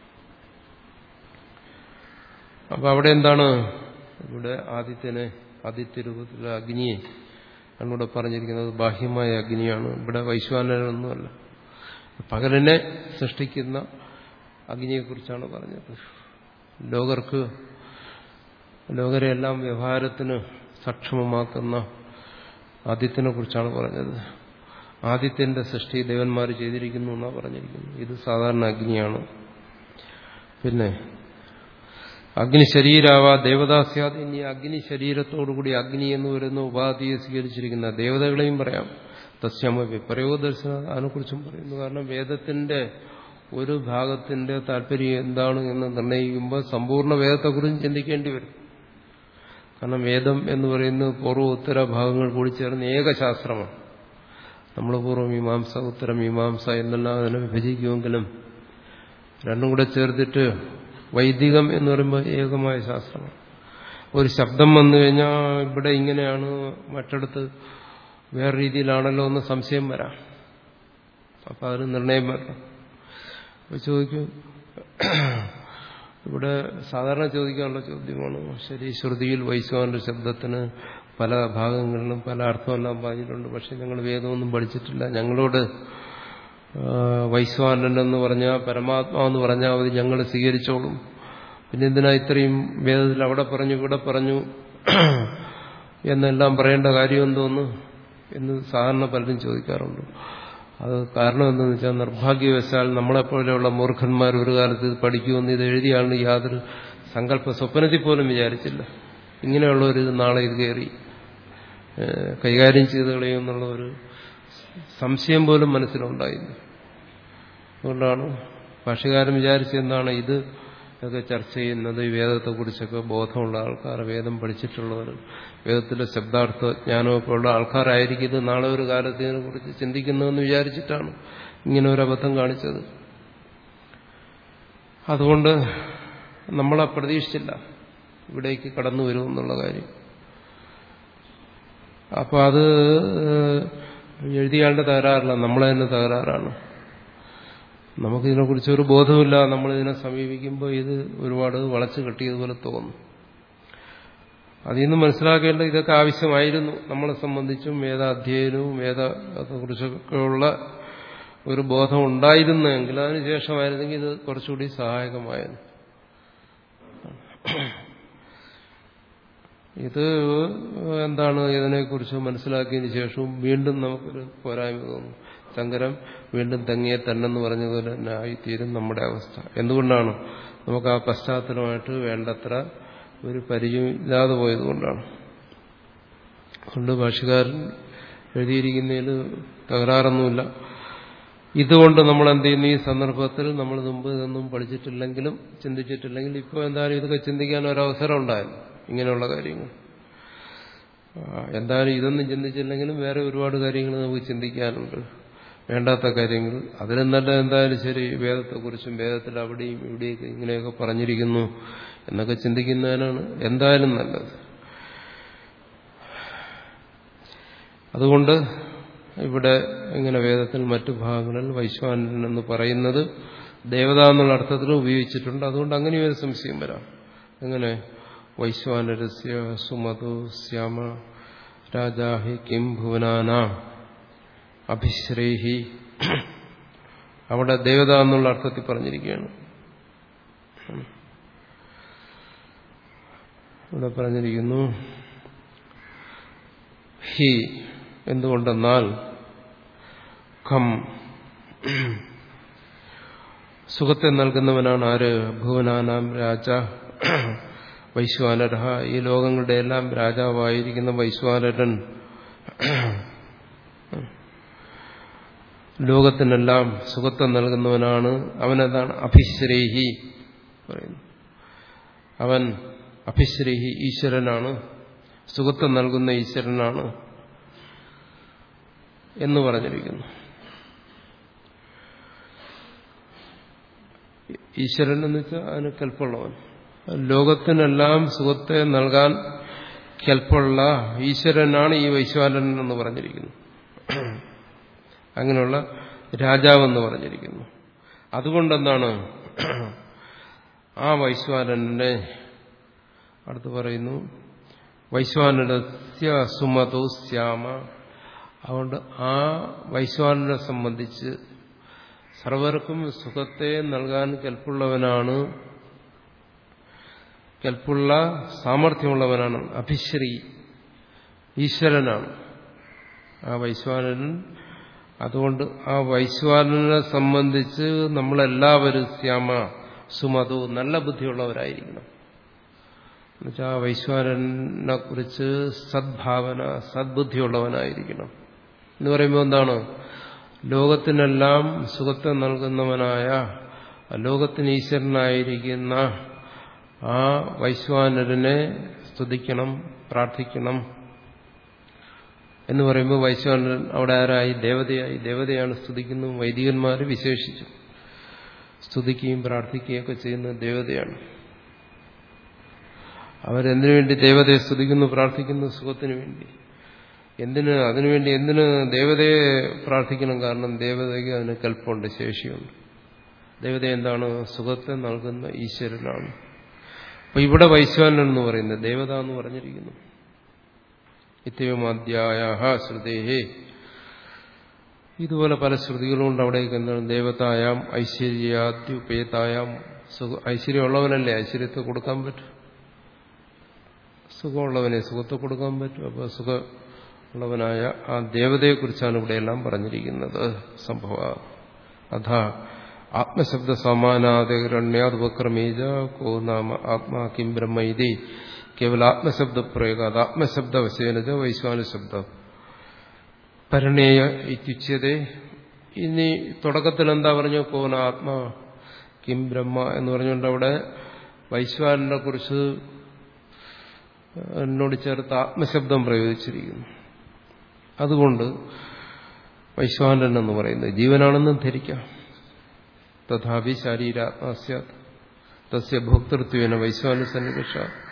അപ്പൊ അവിടെ എന്താണ് ഇവിടെ ആദിത്യനെ ആദിത്യ രൂപത്തിലുള്ള അഗ്നിയെ ഇവിടെ പറഞ്ഞിരിക്കുന്നത് ബാഹ്യമായ അഗ്നിയാണ് ഇവിടെ വൈശ്വാനരൊന്നുമല്ല പകലിനെ സൃഷ്ടിക്കുന്ന അഗ്നിയെക്കുറിച്ചാണ് പറഞ്ഞത് ലോകർക്ക് ലോകരെല്ലാം വ്യവഹാരത്തിന് സക്ഷമമാക്കുന്ന ആദിത്യനെ കുറിച്ചാണ് പറഞ്ഞത് ആദിത്യന്റെ സൃഷ്ടി ദേവന്മാർ ചെയ്തിരിക്കുന്നു എന്നാണ് പറഞ്ഞിരിക്കുന്നത് ഇത് സാധാരണ അഗ്നിയാണ് പിന്നെ അഗ്നി ശരീരാവാ ദേവദാസ്യാദ് ഇനി അഗ്നി ശരീരത്തോടുകൂടി അഗ്നി എന്ന് വരുന്ന ഉപാധിയെ സ്വീകരിച്ചിരിക്കുന്ന ദേവതകളെയും പറയാം തസ്യാമ വിപരയോ ദർശന അതിനെക്കുറിച്ചും പറയുന്നു കാരണം വേദത്തിന്റെ ഒരു ഭാഗത്തിന്റെ താല്പര്യം എന്താണ് എന്ന് നിർണ്ണയിക്കുമ്പോൾ സമ്പൂർണ്ണ വേദത്തെക്കുറിച്ചും ചിന്തിക്കേണ്ടി വരും കാരണം വേദം എന്ന് പറയുന്നത് പൂർവ്വ ഉത്തര ഭാഗങ്ങൾ കൂടി ചേർന്ന് ഏകശാസ്ത്രമാണ് നമ്മൾ പൂർവ്വമീമാംസ ഉത്തരമീമാംസ എന്നെല്ലാം അതിനെ വിഭജിക്കുമെങ്കിലും രണ്ടും കൂടെ ചേർത്തിട്ട് വൈദികം എന്ന് പറയുമ്പോൾ ഏകമായ ശാസ്ത്രമാണ് ഒരു ശബ്ദം വന്നു കഴിഞ്ഞാൽ ഇവിടെ ഇങ്ങനെയാണ് മറ്റിടത്ത് വേറെ രീതിയിലാണല്ലോ എന്ന് സംശയം വരാം അപ്പം അതിന് നിർണയം വരണം അപ്പോൾ ചോദിക്കും ഇവിടെ സാധാരണ ചോദിക്കാനുള്ള ചോദ്യമാണ് ശരി ശ്രുതിയിൽ വൈശ്വാന്റെ ശബ്ദത്തിന് പല ഭാഗങ്ങളിലും പല അർത്ഥമെല്ലാം പറഞ്ഞിട്ടുണ്ട് പക്ഷെ ഞങ്ങൾ വേദമൊന്നും പഠിച്ചിട്ടില്ല ഞങ്ങളോട് വൈശ്വാനൻ എന്ന് പറഞ്ഞാൽ പരമാത്മാവെന്ന് പറഞ്ഞാൽ മതി ഞങ്ങൾ സ്വീകരിച്ചോളും പിന്നെ എന്തിനാ ഇത്രയും വേദത്തിൽ അവിടെ പറഞ്ഞു ഇവിടെ പറഞ്ഞു എന്നെല്ലാം പറയേണ്ട കാര്യം എന്തോന്ന് എന്ന് സാധാരണ പലരും ചോദിക്കാറുണ്ട് അത് കാരണം എന്താണെന്ന് വെച്ചാൽ നിർഭാഗ്യവശാൽ നമ്മളെപ്പോലെയുള്ള മൂർഖന്മാർ ഒരു കാലത്ത് ഇത് പഠിക്കുമെന്ന് ഇത് എഴുതിയാണ് യാതൊരു സങ്കല്പ സ്വപ്നത്തിൽ പോലും വിചാരിച്ചില്ല ഇങ്ങനെയുള്ളവർ ഇത് നാളെ ഇത് കയറി കൈകാര്യം ചെയ്ത് കളയുമെന്നുള്ള ഒരു സംശയം പോലും മനസ്സിലുണ്ടായില്ല അതുകൊണ്ടാണ് ഭാഷകാരൻ വിചാരിച്ചെന്താണ് ഇത് ഒക്കെ ചർച്ച ചെയ്യുന്നത് ഈ വേദത്തെക്കുറിച്ചൊക്കെ ബോധമുള്ള ആൾക്കാർ വേദം പഠിച്ചിട്ടുള്ളവർ വേദത്തിലെ ശബ്ദാർത്ഥ ജ്ഞാനമൊക്കെ ഉള്ള ആൾക്കാരായിരിക്കും ഇത് നാളെ ഒരു കാലത്ത് ഇതിനെക്കുറിച്ച് ചിന്തിക്കുന്നതെന്ന് വിചാരിച്ചിട്ടാണ് ഇങ്ങനെ ഒരു അബദ്ധം കാണിച്ചത് അതുകൊണ്ട് നമ്മളെ പ്രതീക്ഷിച്ചില്ല ഇവിടേക്ക് കടന്നു വരുമെന്നുള്ള കാര്യം അപ്പൊ അത് എഴുതിയാളുടെ തകരാറില്ല നമ്മളെ തന്നെ തകരാറാണ് നമുക്കിതിനെക്കുറിച്ച് ഒരു ബോധമില്ല നമ്മളിതിനെ സമീപിക്കുമ്പോൾ ഇത് ഒരുപാട് വളച്ചു കെട്ടിയതുപോലെ തോന്നും അതിൽ നിന്ന് മനസ്സിലാക്കേണ്ട ഇതൊക്കെ ആവശ്യമായിരുന്നു നമ്മളെ സംബന്ധിച്ചും വേദാധ്യയനവും വേദത്തെക്കുറിച്ചൊക്കെയുള്ള ഒരു ബോധം ഉണ്ടായിരുന്നെങ്കിൽ അതിനുശേഷമായിരുന്നെങ്കിൽ ഇത് കുറച്ചുകൂടി സഹായകമായിരുന്നു ഇത് എന്താണ് ഇതിനെക്കുറിച്ച് മനസ്സിലാക്കിയതിന് ശേഷവും വീണ്ടും നമുക്കൊരു പോരായ്മ തോന്നും ശങ്കരം വീണ്ടും തെങ്ങിയെ തന്നെന്ന് പറഞ്ഞതുപോലെ തന്നെ ആയിത്തീരും നമ്മുടെ അവസ്ഥ എന്തുകൊണ്ടാണ് നമുക്ക് ആ പശ്ചാത്തലമായിട്ട് വേണ്ടത്ര ഒരു പരിചയം ഇല്ലാതെ പോയതുകൊണ്ടാണ് അതുകൊണ്ട് ഭാഷകാരൻ എഴുതിയിരിക്കുന്നതിൽ തകരാറൊന്നുമില്ല ഇതുകൊണ്ട് നമ്മൾ എന്ത് ചെയ്യുന്നു ഈ സന്ദർഭത്തിൽ നമ്മൾ മുമ്പ് ഇതൊന്നും പഠിച്ചിട്ടില്ലെങ്കിലും ചിന്തിച്ചിട്ടില്ലെങ്കിൽ ഇപ്പോൾ എന്തായാലും ഇതൊക്കെ ചിന്തിക്കാൻ ഒരവസരം ഉണ്ടായിരുന്നു ഇങ്ങനെയുള്ള കാര്യങ്ങൾ എന്തായാലും ഇതൊന്നും ചിന്തിച്ചില്ലെങ്കിലും വേറെ ഒരുപാട് കാര്യങ്ങൾ നമുക്ക് ചിന്തിക്കാനുണ്ട് വേണ്ടാത്ത കാര്യങ്ങൾ അതിലും നല്ല എന്തായാലും ശരി വേദത്തെക്കുറിച്ചും വേദത്തിൽ അവിടെയും ഇവിടെയൊക്കെ ഇങ്ങനെയൊക്കെ പറഞ്ഞിരിക്കുന്നു എന്നൊക്കെ ചിന്തിക്കുന്നതിനാണ് എന്തായാലും നല്ലത് അതുകൊണ്ട് ഇവിടെ ഇങ്ങനെ വേദത്തിൽ മറ്റു ഭാഗങ്ങളിൽ വൈശ്വാനൻ എന്ന് പറയുന്നത് ദേവത എന്നുള്ള അർത്ഥത്തിൽ ഉപയോഗിച്ചിട്ടുണ്ട് അതുകൊണ്ട് അങ്ങനെ ഒരു സംശയം വരാം എങ്ങനെ വൈശ്വാനരസ്യ സുമതു ശ്യാമ രാജാഹി കിം ഭുവനാന അഭിശ്രേഹി അവിടെ ദേവത എന്നുള്ള അർത്ഥത്തിൽ പറഞ്ഞിരിക്കുകയാണ് ഇവിടെ പറഞ്ഞിരിക്കുന്നു ഹി എന്തുകൊണ്ടെന്നാൽ ഖം സുഖത്തെ നൽകുന്നവനാണ് ആര് ഭുവനാനാം രാജ വൈശ്വാനര ഈ ലോകങ്ങളുടെ എല്ലാം രാജാവായിരിക്കുന്ന വൈശ്വാനരൻ ലോകത്തിനെല്ലാം സുഖത്തെ നൽകുന്നവനാണ് അവനെന്താണ് അഭിശ്രേഹി പറയുന്നു അവൻ അഭിശ്രേഹി ഈശ്വരനാണ് സുഖത്തെ നൽകുന്ന ഈശ്വരനാണ് എന്ന് പറഞ്ഞിരിക്കുന്നു ഈശ്വരൻ എന്ന് വെച്ചാൽ അതിന് കൽപ്പുള്ളവൻ ലോകത്തിനെല്ലാം സുഖത്തെ നൽകാൻ കൽപ്പുള്ള ഈശ്വരനാണ് ഈ വൈശ്വാനൻ എന്ന് പറഞ്ഞിരിക്കുന്നു അങ്ങനെയുള്ള രാജാവെന്ന് പറഞ്ഞിരിക്കുന്നു അതുകൊണ്ടെന്താണ് ആ വൈശ്വാനനെ അടുത്ത് പറയുന്നു വൈശ്വാനരസ്യ സുമതോ ശ്യാമ അതുകൊണ്ട് ആ വൈശ്വാനനെ സംബന്ധിച്ച് സർവർക്കും സുഖത്തെ നൽകാൻ കെൽപ്പുള്ളവനാണ് കെൽപ്പുള്ള സാമർഥ്യമുള്ളവനാണ് അഭിശ്രീ ഈശ്വരനാണ് ആ വൈശ്വാനൻ അതുകൊണ്ട് ആ വൈശ്വാനനെ സംബന്ധിച്ച് നമ്മളെല്ലാവരും ശ്യാമ സുമതു നല്ല ബുദ്ധിയുള്ളവരായിരിക്കണം എന്നുവെച്ചാൽ ആ വൈശ്വാനനെ കുറിച്ച് സദ്ഭാവന സദ്ബുദ്ധിയുള്ളവനായിരിക്കണം എന്ന് പറയുമ്പോൾ എന്താണ് ലോകത്തിനെല്ലാം സുഖത്തെ നൽകുന്നവനായ ലോകത്തിന് ഈശ്വരനായിരിക്കുന്ന ആ വൈശ്വാനരനെ സ്തുതിക്കണം പ്രാർത്ഥിക്കണം എന്ന് പറയുമ്പോൾ വൈശ്വാനരൻ അവിടെ ആരായി ദേവതയായി ദേവതയാണ് സ്തുതിക്കുന്നു വൈദികന്മാർ വിശേഷിച്ചു സ്തുതിക്കുകയും പ്രാർത്ഥിക്കുകയും ഒക്കെ ചെയ്യുന്ന ദേവതയാണ് അവരെന്തിനു വേണ്ടി ദേവതയെ സ്തുതിക്കുന്നു പ്രാർത്ഥിക്കുന്നു സുഖത്തിനു വേണ്ടി എന്തിന് അതിനുവേണ്ടി എന്തിന് ദേവതയെ പ്രാർത്ഥിക്കണം കാരണം ദേവതയ്ക്ക് അതിന് കൽപ്പമുണ്ട് ശേഷിയുണ്ട് ദേവത എന്താണ് സുഖത്തെ നൽകുന്ന ഈശ്വരനാണ് അപ്പൊ ഇവിടെ വൈശ്വാനൻ എന്ന് പറയുന്നത് ദേവത എന്ന് പറഞ്ഞിരിക്കുന്നു ഇത്യവുമാധ്യായ ശ്രുതേഹേ ഇതുപോലെ പല ശ്രുതികളുണ്ട് അവിടേക്ക് എന്താണ് ദേവതായാം ഐശ്വര്യാദ്യുപേതായാം സുഖ ഐശ്വര്യമുള്ളവനല്ലേ ഐശ്വര്യത്തെ കൊടുക്കാൻ പറ്റും സുഖമുള്ളവനെ സുഖത്തെ കൊടുക്കാൻ പറ്റും അപ്പോൾ സുഖമുള്ളവനായ ആ ദേവതയെക്കുറിച്ചാണ് ഇവിടെയെല്ലാം പറഞ്ഞിരിക്കുന്നത് സംഭവ അഥ ആത്മശബ്ദ സമാനാദിരണ്യാദ്വക്രമേജ കോ നാമ ആത്മാ കിം ബ്രഹ്മ ഇതി കേവല ആത്മശബ്ദ പ്രയോഗ അത് ആത്മശബ്ദ വശേനജ വൈശ്വാന ശബ്ദം പരിണേയ ഇത്യുച്യതേ ഇനി തുടക്കത്തിൽ എന്താ പറഞ്ഞു കോന ആത്മാ കിം ബ്രഹ്മ എന്ന് പറഞ്ഞുകൊണ്ട് അവിടെ വൈശ്വാനെ കുറിച്ച് എന്നോട് ചേർത്ത് ആത്മശബ്ദം പ്രയോഗിച്ചിരിക്കുന്നു അതുകൊണ്ട് വൈശ്വാനൻ എന്ന് പറയുന്നത് ജീവനാണെന്നും ധരിക്കാം തഥാപി ശാരീരാത്മാസ്യ തസ്യ ഭോക്തൃത്വേന വൈശ്വാന സന്നികർഷ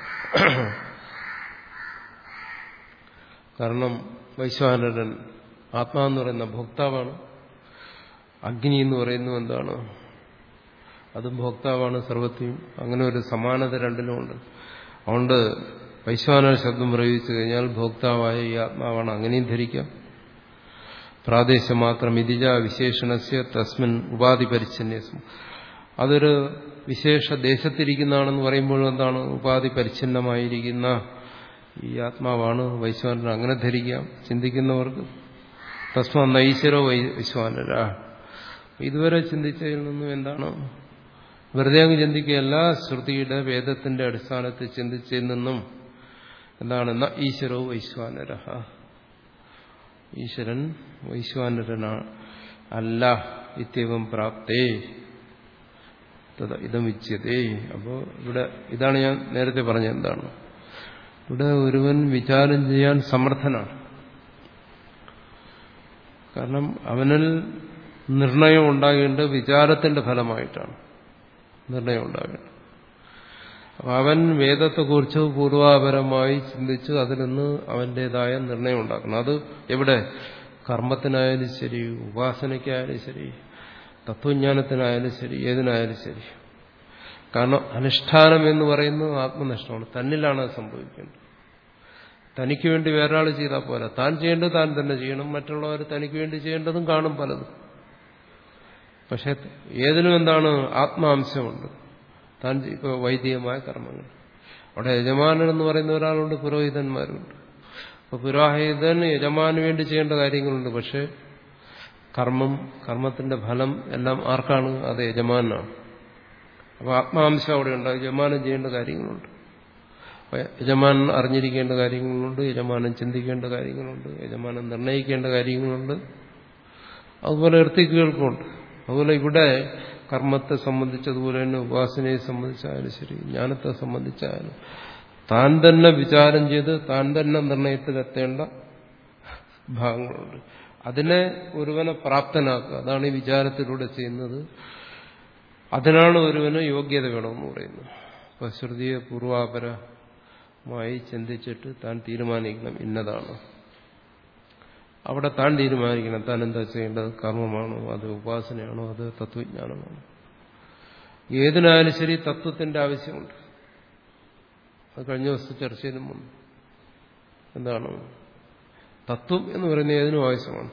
കാരണം വൈശ്വാനരൻ ആത്മാവെന്ന് പറയുന്ന ഭോക്താവാണ് അഗ്നി എന്ന് പറയുന്നത് എന്താണ് അതും ഭോക്താവാണ് സർവത്തെയും അങ്ങനെ ഒരു സമാനത രണ്ടിലുമുണ്ട് അതുകൊണ്ട് വൈശ്വാന ശബ്ദം പ്രയോഗിച്ചു കഴിഞ്ഞാൽ ഭോക്താവായ ഈ ആത്മാവാണ് അങ്ങനെയും ധരിക്കാം പ്രാദേശം മാത്രം ഇതിജ വിശേഷണസ്യ തസ്മിൻ ഉപാധി പരിച്ഛന്യസം അതൊരു വിശേഷ ദേശത്തിരിക്കുന്നതാണെന്ന് പറയുമ്പോൾ എന്താണ് ഉപാധി പരിച്ഛിന്നമായിരിക്കുന്ന ഈ ആത്മാവാണ് വൈശ്വാനൻ അങ്ങനെ ധരിക്കാം ചിന്തിക്കുന്നവർക്ക് തസ്മ നൈശ്വരോ വൈ വിശ്വാനര ഇതുവരെ ചിന്തിച്ചതിൽ നിന്നും എന്താണ് വെറുതെ അങ്ങ് ചിന്തിക്കുകയല്ല ശ്രുതിയുടെ വേദത്തിന്റെ അടിസ്ഥാനത്തിൽ ചിന്തിച്ചതിൽ നിന്നും എന്താണ് ന ഈശ്വരോ വൈശ്വാനര ഈശ്വരൻ വൈശ്വാനരനാണ് അല്ല ഇത്യവം പ്രാപ്തേ ഇതം വിച്യതേ അപ്പോൾ ഇവിടെ ഇതാണ് ഞാൻ നേരത്തെ പറഞ്ഞത് എന്താണ് ഇവിടെ ഒരുവൻ വിചാരം ചെയ്യാൻ സമർത്ഥനാണ് കാരണം അവനിൽ നിർണയം ഉണ്ടാകേണ്ടത് വിചാരത്തിന്റെ ഫലമായിട്ടാണ് നിർണയം ഉണ്ടാകേണ്ടത് അപ്പൊ അവൻ വേദത്തെക്കുറിച്ച് പൂർവാപരമായി ചിന്തിച്ച് അതിൽ നിന്ന് അവന്റേതായ നിർണയം ഉണ്ടാക്കണം അത് എവിടെ കർമ്മത്തിനായാലും ശരി ഉപാസനയ്ക്കായാലും ശരി തത്വജ്ഞാനത്തിനായാലും ശരി ഏതിനായാലും ശരി കാരണം അനുഷ്ഠാനം എന്ന് പറയുന്നത് ആത്മനഷ്ടമാണ് തന്നിലാണ് അത് സംഭവിക്കേണ്ടത് തനിക്ക് വേണ്ടി വേറൊരാൾ ചെയ്താൽ പോലെ താൻ ചെയ്യേണ്ടത് താൻ തന്നെ ചെയ്യണം മറ്റുള്ളവർ തനിക്ക് വേണ്ടി ചെയ്യേണ്ടതും കാണും പലതും പക്ഷെ ഏതിനും എന്താണ് ആത്മാംശമുണ്ട് താൻ ഇപ്പോൾ വൈദികമായ കർമ്മങ്ങൾ അവിടെ യജമാനൻ എന്ന് പറയുന്ന ഒരാളുണ്ട് പുരോഹിതന്മാരുണ്ട് അപ്പോൾ പുരോഹിതൻ യജമാനു വേണ്ടി ചെയ്യേണ്ട കാര്യങ്ങളുണ്ട് പക്ഷെ കർമ്മം കർമ്മത്തിന്റെ ഫലം എല്ലാം ആർക്കാണ് അത് യജമാനാണ് അപ്പോൾ ആത്മാംശം അവിടെ ഉണ്ട് യജമാനം ചെയ്യേണ്ട കാര്യങ്ങളുണ്ട് യജമാനൻ അറിഞ്ഞിരിക്കേണ്ട കാര്യങ്ങളുണ്ട് യജമാനൻ ചിന്തിക്കേണ്ട കാര്യങ്ങളുണ്ട് യജമാനൻ നിർണ്ണയിക്കേണ്ട കാര്യങ്ങളുണ്ട് അതുപോലെ എർത്തിക്കുകൾക്കുണ്ട് അതുപോലെ ഇവിടെ കർമ്മത്തെ സംബന്ധിച്ചതുപോലെ തന്നെ ഉപാസനയെ സംബന്ധിച്ചായാലും ശരി ജ്ഞാനത്തെ സംബന്ധിച്ചായാലും താൻ തന്നെ വിചാരം ചെയ്ത് താൻ തന്നെ നിർണയത്തിലെത്തേണ്ട ഭാഗങ്ങളുണ്ട് അതിനെ ഒരുവനെ പ്രാപ്തനാക്കുക അതാണ് ഈ വിചാരത്തിലൂടെ ചെയ്യുന്നത് അതിനാണ് ഒരുവന് യോഗ്യത വേണമെന്ന് പറയുന്നത് അപ്പൊ ശ്രുതിയെ പൂർവാപരമായി ചിന്തിച്ചിട്ട് താൻ തീരുമാനിക്കണം ഇന്നതാണ് അവിടെ താൻ തീരുമാനിക്കണം താൻ എന്താ ചെയ്യേണ്ടത് കർമ്മമാണോ അത് ഉപാസനയാണോ അത് തത്വജ്ഞാനമാണോ ഏതിനായാലും ശരി തത്വത്തിന്റെ ആവശ്യമുണ്ട് അത് കഴിഞ്ഞ ദിവസം ചർച്ച ചെയ്തു മുമ്പ് എന്താണ് തത്വം എന്ന് പറയുന്നത് ഏതിനും ആവശ്യമാണ്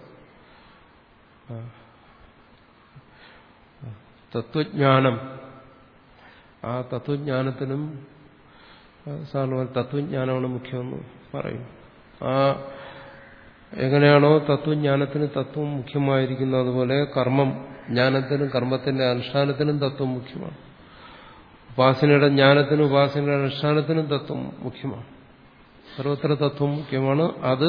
തത്വജ്ഞാനം ആ തത്വജ്ഞാനത്തിനും സാധാരണ തത്വജ്ഞാനമാണ് മുഖ്യമെന്ന് പറയും ആ എങ്ങനെയാണോ തത്വജ്ഞാനത്തിന് തത്വം മുഖ്യമായിരിക്കുന്നത് അതുപോലെ കർമ്മം ജ്ഞാനത്തിനും കർമ്മത്തിന്റെ അനുഷ്ഠാനത്തിനും തത്വം മുഖ്യമാണ് ഉപാസനയുടെ ജ്ഞാനത്തിനും ഉപാസനയുടെ അനുഷ്ഠാനത്തിനും തത്വം മുഖ്യമാണ് സർവത്ര തത്വം മുഖ്യമാണ് അത്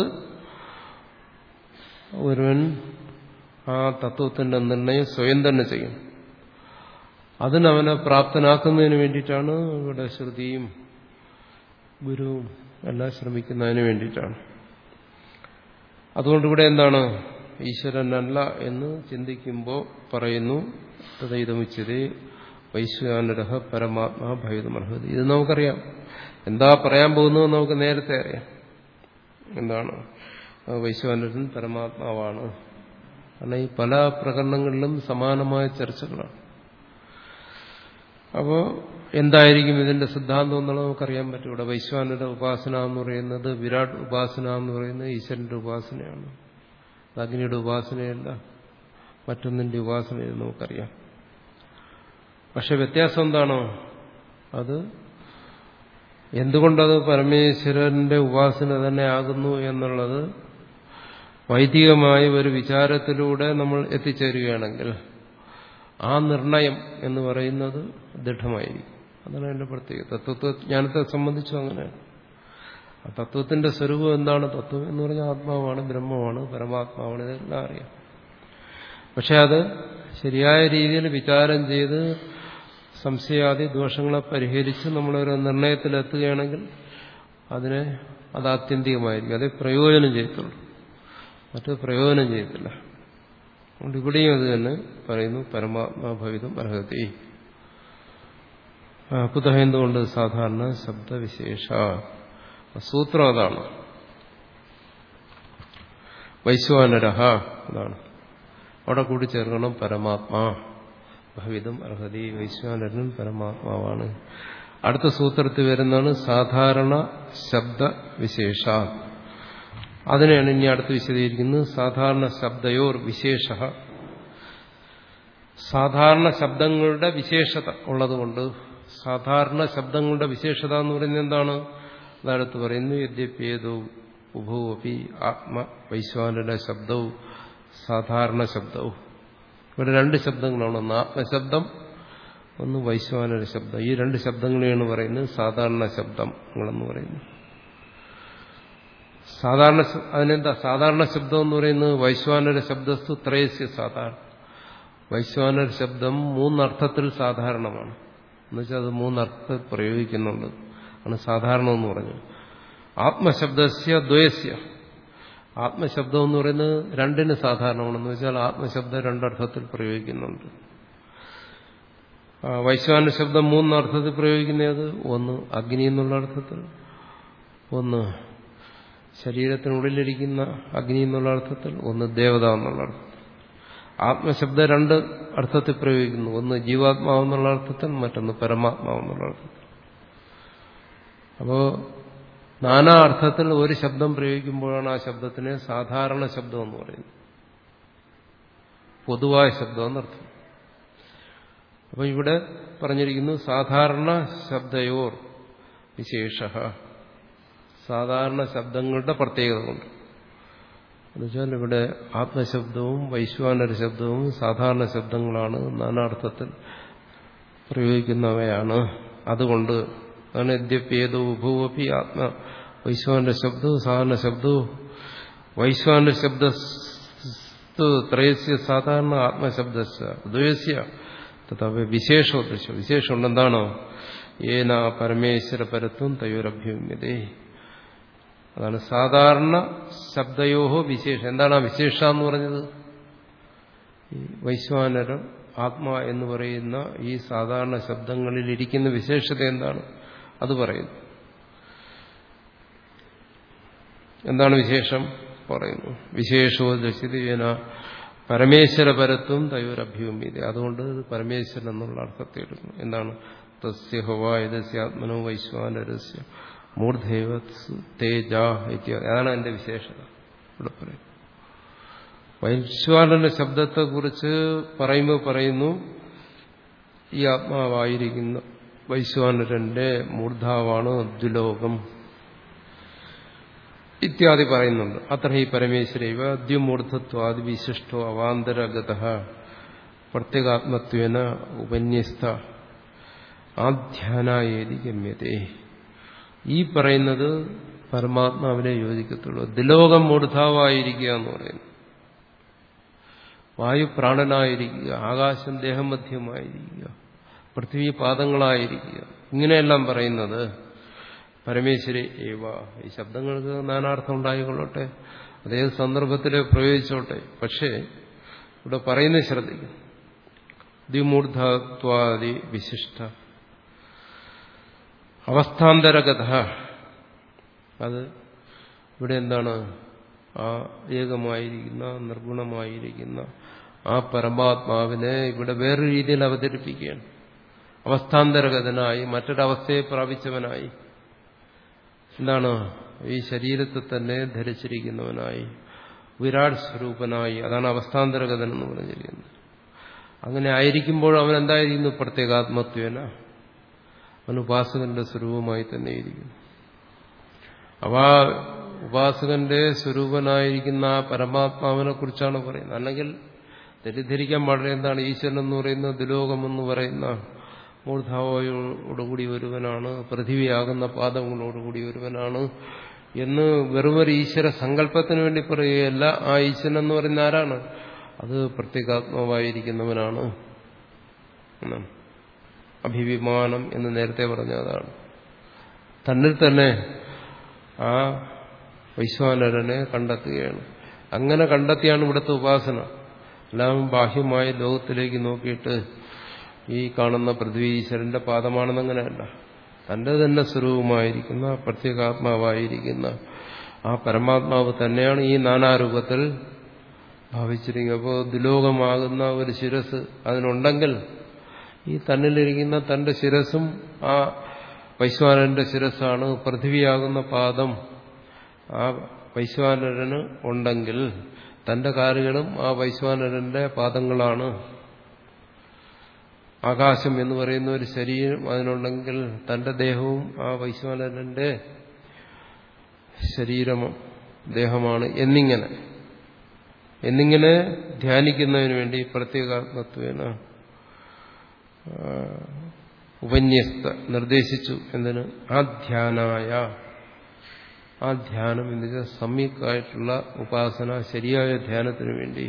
ഒരുവൻ ആ തത്വത്തിന്റെ നിർണയം സ്വയം തന്നെ ചെയ്യും അതിനവനെ പ്രാപ്തനാക്കുന്നതിന് വേണ്ടിയിട്ടാണ് ഇവിടെ ശ്രുതിയും ഗുരുവും എല്ലാം ശ്രമിക്കുന്നതിന് വേണ്ടിയിട്ടാണ് അതുകൊണ്ട് ഇവിടെ എന്താണ് ഈശ്വരനല്ല എന്ന് ചിന്തിക്കുമ്പോൾ പറയുന്നു തഥൈതമുച്ചതേ വൈശ്വാനരഹ പരമാത്മാ ഭയതമർഹതി ഇത് നമുക്കറിയാം എന്താ പറയാൻ പോകുന്നത് നമുക്ക് നേരത്തെ അറിയാം എന്താണ് വൈശ്വാനരൻ പരമാത്മാവാണ് കാരണം ഈ പല പ്രകടനങ്ങളിലും സമാനമായ ചർച്ചകളാണ് അപ്പോൾ എന്തായിരിക്കും ഇതിന്റെ സിദ്ധാന്തം എന്നുള്ളത് നമുക്കറിയാൻ പറ്റും ഇവിടെ വൈശ്വാനരുടെ ഉപാസന എന്ന് പറയുന്നത് വിരാട് ഉപാസന എന്ന് പറയുന്നത് ഈശ്വരന്റെ ഉപാസനയാണ് അഗ്നിയുടെ ഉപാസനയല്ല മറ്റൊന്നിന്റെ ഉപാസനയെന്ന് നമുക്കറിയാം പക്ഷെ വ്യത്യാസം എന്താണോ അത് എന്തുകൊണ്ടത് പരമേശ്വരന്റെ ഉപാസന തന്നെ ആകുന്നു എന്നുള്ളത് വൈദികമായ ഒരു വിചാരത്തിലൂടെ നമ്മൾ എത്തിച്ചേരുകയാണെങ്കിൽ ആ നിർണയം എന്ന് പറയുന്നത് ദൃഢമായിരിക്കും അതാണ് എന്റെ പ്രത്യേകത തത്വജ്ഞാനത്തെ സംബന്ധിച്ചും അങ്ങനെയാണ് ആ തത്വത്തിന്റെ സ്വരൂപം എന്താണ് തത്വം എന്ന് പറഞ്ഞാൽ ആത്മാവാണ് ബ്രഹ്മമാണ് പരമാത്മാവാണ് ഇതെല്ലാം അറിയാം പക്ഷെ അത് ശരിയായ രീതിയിൽ വിചാരം ചെയ്ത് സംശയാദി ദോഷങ്ങളെ പരിഹരിച്ച് നമ്മളൊരു നിർണയത്തിലെത്തുകയാണെങ്കിൽ അതിനെ അത് ആത്യന്തികമായിരിക്കും അതേ പ്രയോജനം ചെയ്യത്തുള്ളൂ മറ്റ് പ്രയോജനം ചെയ്യത്തില്ല അതുകൊണ്ട് ഇവിടെയും അത് തന്നെ പറയുന്നു പരമാത്മാഭവിതം അർഹതി കുതഹ എന്തുകൊണ്ട് സാധാരണ ശബ്ദവിശേഷ സൂത്രം അതാണ് വൈശ്വാനരഹ അതാണ് അവിടെ കൂടി ചേർക്കണം പരമാത്മാ ഭവിതം അർഹതി വൈശ്വാനരനും പരമാത്മാവാണ് അടുത്ത സൂത്രത്തിൽ വരുന്നതാണ് സാധാരണ ശബ്ദവിശേഷ അതിനെയാണ് ഇനി അടുത്ത് വിശദീകരിക്കുന്നത് സാധാരണ ശബ്ദയോർ വിശേഷ സാധാരണ ശബ്ദങ്ങളുടെ വിശേഷത ഉള്ളതുകൊണ്ട് സാധാരണ ശബ്ദങ്ങളുടെ വിശേഷത എന്ന് പറയുന്നത് എന്താണ് അതടുത്ത് പറയുന്നു യദ്യപ്യേതോ ഉഭവപി ആത്മ വൈശ്വാനര ശബ്ദവും സാധാരണ ശബ്ദവും ഇവിടെ രണ്ട് ശബ്ദങ്ങളാണ് ഒന്ന് ആത്മശബ്ദം ഒന്ന് വൈശ്വാനര ശബ്ദം ഈ രണ്ട് ശബ്ദങ്ങളെയാണ് പറയുന്നത് സാധാരണ ശബ്ദങ്ങളെന്ന് പറയുന്നത് സാധാരണ അതിനെന്താ സാധാരണ ശബ്ദം എന്ന് പറയുന്നത് വൈശ്വാനര ശബ്ദസ്തു ത്രയസ്യ സാധാരണ വൈശ്വാനര ശബ്ദം മൂന്നർത്ഥത്തിൽ സാധാരണമാണ് എന്നുവെച്ചാൽ അത് മൂന്നർത്ഥത്തിൽ പ്രയോഗിക്കുന്നുണ്ട് ആണ് സാധാരണ എന്ന് പറഞ്ഞു ആത്മശബ്ദസ്യ ദ്വയസ്യ ആത്മശബ്ദം എന്ന് പറയുന്നത് രണ്ടിന് സാധാരണമാണെന്ന് വെച്ചാൽ ആത്മശബ്ദം രണ്ടർത്ഥത്തിൽ പ്രയോഗിക്കുന്നുണ്ട് വൈശ്വാന ശബ്ദം മൂന്നർത്ഥത്തിൽ പ്രയോഗിക്കുന്നത് ഒന്ന് അഗ്നി എന്നുള്ള അർത്ഥത്തിൽ ഒന്ന് ശരീരത്തിനുള്ളിലിരിക്കുന്ന അഗ്നി എന്നുള്ള അർത്ഥത്തിൽ ഒന്ന് ദേവത എന്നുള്ള അർത്ഥത്തിൽ ആത്മശബ്ദം രണ്ട് അർത്ഥത്തിൽ പ്രയോഗിക്കുന്നു ഒന്ന് ജീവാത്മാവെന്നുള്ള അർത്ഥത്തിൽ മറ്റൊന്ന് പരമാത്മാവെന്നുള്ള അർത്ഥത്തിൽ അപ്പോ നാനാ അർത്ഥത്തിൽ ഒരു ശബ്ദം പ്രയോഗിക്കുമ്പോഴാണ് ആ ശബ്ദത്തിന് സാധാരണ ശബ്ദം എന്ന് പറയുന്നത് പൊതുവായ ശബ്ദം എന്നർത്ഥം അപ്പൊ ഇവിടെ പറഞ്ഞിരിക്കുന്നു സാധാരണ ശബ്ദയോർ വിശേഷ സാധാരണ ശബ്ദങ്ങളുടെ പ്രത്യേകത കൊണ്ട് എന്നുവെച്ചാൽ ഇവിടെ ആത്മശബ്ദവും വൈശ്വാനര ശബ്ദവും സാധാരണ ശബ്ദങ്ങളാണ് നാനാർത്ഥത്തിൽ പ്രയോഗിക്കുന്നവയാണ് അതുകൊണ്ട് അതാണ് യദ്യപ്യേതോ ഉഭവപ്പി ആത്മ വൈശ്വാനര ശബ്ദവും സാധാരണ ശബ്ദവും വൈശ്വാനര ശബ്ദ ത്രയസ്യ സാധാരണ ആത്മശബ്ദസ്യ ദ്വയസ്യ തഥാപി വിശേഷോദ്ദേശം വിശേഷമുണ്ട് എന്താണോ ഏന പരമേശ്വര പരത്വം തയോരഭ്യൂമ്യതേ അതാണ് സാധാരണ ശബ്ദയോഹോ വിശേഷം എന്താണ് ആ വിശേഷ എന്ന് പറഞ്ഞത് ഈ വൈശ്വാനരം ആത്മാ എന്ന് പറയുന്ന ഈ സാധാരണ ശബ്ദങ്ങളിൽ ഇരിക്കുന്ന വിശേഷത എന്താണ് അത് പറയുന്നു എന്താണ് വിശേഷം പറയുന്നു വിശേഷോ ദശിതേന പരമേശ്വര പരത്വം തയോരഭ്യൂമ്യത അതുകൊണ്ട് ഇത് പരമേശ്വരൻ എന്നുള്ള അർത്ഥത്തെ എടുക്കുന്നു എന്താണ് തസ്യ ഹവായതസ്യാത്മനോ വൈശ്വാനരസ്യ മൂർധേവ തേജ ഇത്യാദി അതാണ് എന്റെ വിശേഷത ഇവിടെ പറയും വൈശ്വാനന്റെ ശബ്ദത്തെക്കുറിച്ച് പറയുമ്പോൾ പറയുന്നു ഈ ആത്മാവായിരിക്കുന്ന വൈശ്വാനരന്റെ മൂർധാവാണ് ദ്വിലോകം ഇത്യാദി പറയുന്നുണ്ട് അത്ര ഈ പരമേശ്വരൈവ ദ്വിമൂർധത്വാദി വിശിഷ്ടോ അവാന്തരഗത പ്രത്യേകാത്മത്വേന ഉപന്യസ്ത ആധ്യാനായേതി ഗമ്യതേ ഈ പറയുന്നത് പരമാത്മാവിനെ യോജിക്കത്തുള്ളൂ ദിലോകം മൂർധാവായിരിക്കുക എന്ന് പറയുന്നു വായു പ്രാണനായിരിക്കുക ആകാശം ദേഹമധ്യമായിരിക്കുക പൃഥ്വി പാദങ്ങളായിരിക്കുക ഇങ്ങനെയെല്ലാം പറയുന്നത് പരമേശ്വരി ഏവ ഈ ശബ്ദങ്ങൾക്ക് നാനാർത്ഥം ഉണ്ടായിക്കൊള്ളട്ടെ അതേത് സന്ദർഭത്തിൽ പ്രയോഗിച്ചോട്ടെ പക്ഷേ ഇവിടെ പറയുന്നത് ശ്രദ്ധിക്കും ദ്വിമൂർധത്വാദി വിശിഷ്ട അവസ്ഥാന്തരഗത അത് ഇവിടെ എന്താണ് ആ ഏകമായിരിക്കുന്ന നിർഗുണമായിരിക്കുന്ന ആ പരമാത്മാവിനെ ഇവിടെ വേറൊരു രീതിയിൽ അവതരിപ്പിക്കുകയാണ് അവസ്ഥാന്തരഗതനായി മറ്റൊരവസ്ഥയെ പ്രാപിച്ചവനായി എന്താണ് ഈ ശരീരത്തെ തന്നെ ധരിച്ചിരിക്കുന്നവനായി വിരാട് സ്വരൂപനായി അതാണ് അവസ്ഥാന്തരഗതൻ എന്ന് പറഞ്ഞിരിക്കുന്നത് അങ്ങനെ ആയിരിക്കുമ്പോൾ അവൻ എന്തായിരിക്കുന്നു പ്രത്യേകാത്മത്വേന അവൻ ഉപാസകന്റെ സ്വരൂപമായി തന്നെ ഇരിക്കുന്നു അവ ഉപാസകന്റെ സ്വരൂപനായിരിക്കുന്ന ആ പരമാത്മാവിനെ കുറിച്ചാണ് പറയുന്നത് അല്ലെങ്കിൽ തെറ്റിദ്ധരിക്കാൻ പാടില്ല എന്താണ് ഈശ്വരൻ എന്ന് പറയുന്ന ദുലോകം എന്ന് പറയുന്ന മൂർധാവയോടുകൂടി ഒരുവനാണ് പൃഥിവിയാകുന്ന പാദങ്ങളോടുകൂടി ഒരുവനാണ് എന്ന് വെറുമൊരു ഈശ്വര സങ്കല്പത്തിന് വേണ്ടി പറയുകയല്ല ആ ഈശ്വരൻ എന്ന് പറയുന്ന ആരാണ് അത് പ്രത്യേകാത്മാവായിരിക്കുന്നവനാണ് എന്നാണ് അഭിവിമാനം എന്ന് നേരത്തെ പറഞ്ഞതാണ് തന്നിൽ തന്നെ ആ വൈശ്വാനരനെ കണ്ടെത്തുകയാണ് അങ്ങനെ കണ്ടെത്തിയാണ് ഇവിടുത്തെ ഉപാസന എല്ലാം ബാഹ്യമായ ലോകത്തിലേക്ക് നോക്കിയിട്ട് ഈ കാണുന്ന പൃഥ്വി ഈശ്വരന്റെ പാദമാണെന്നങ്ങനെയല്ല തന്റെ തന്നെ സ്വരൂപമായിരിക്കുന്ന പ്രത്യേകാത്മാവായിരിക്കുന്ന ആ പരമാത്മാവ് തന്നെയാണ് ഈ നാനാരൂപത്തിൽ ഭാവിച്ചിരിക്കുന്നത് അപ്പോൾ ദുലോകമാകുന്ന ഒരു ശിരസ് അതിനുണ്ടെങ്കിൽ ഈ തന്നിലിരിക്കുന്ന തന്റെ ശിരസും ആ വൈശ്വാനരന്റെ ശിരസാണ് പൃഥ്വിയാകുന്ന പാദം ആ വൈശ്വാനരന് ഉണ്ടെങ്കിൽ തന്റെ കാലുകളും ആ വൈശ്വാനരന്റെ പാദങ്ങളാണ് ആകാശം എന്ന് പറയുന്ന ഒരു ശരീരം അതിനുണ്ടെങ്കിൽ തന്റെ ദേഹവും ആ വൈശ്വാനരന്റെ ശരീരം ദേഹമാണ് എന്നിങ്ങനെ എന്നിങ്ങനെ ധ്യാനിക്കുന്നതിന് വേണ്ടി പ്രത്യേകാത്മത്വേന ഉപന്യസ്ത നിർദ്ദേശിച്ചു എന്തിന് ആ ധ്യാനായ ആ ധ്യാനം എന്ന് വെച്ചാൽ സമ്യക്കായിട്ടുള്ള ഉപാസന ശരിയായ ധ്യാനത്തിന് വേണ്ടി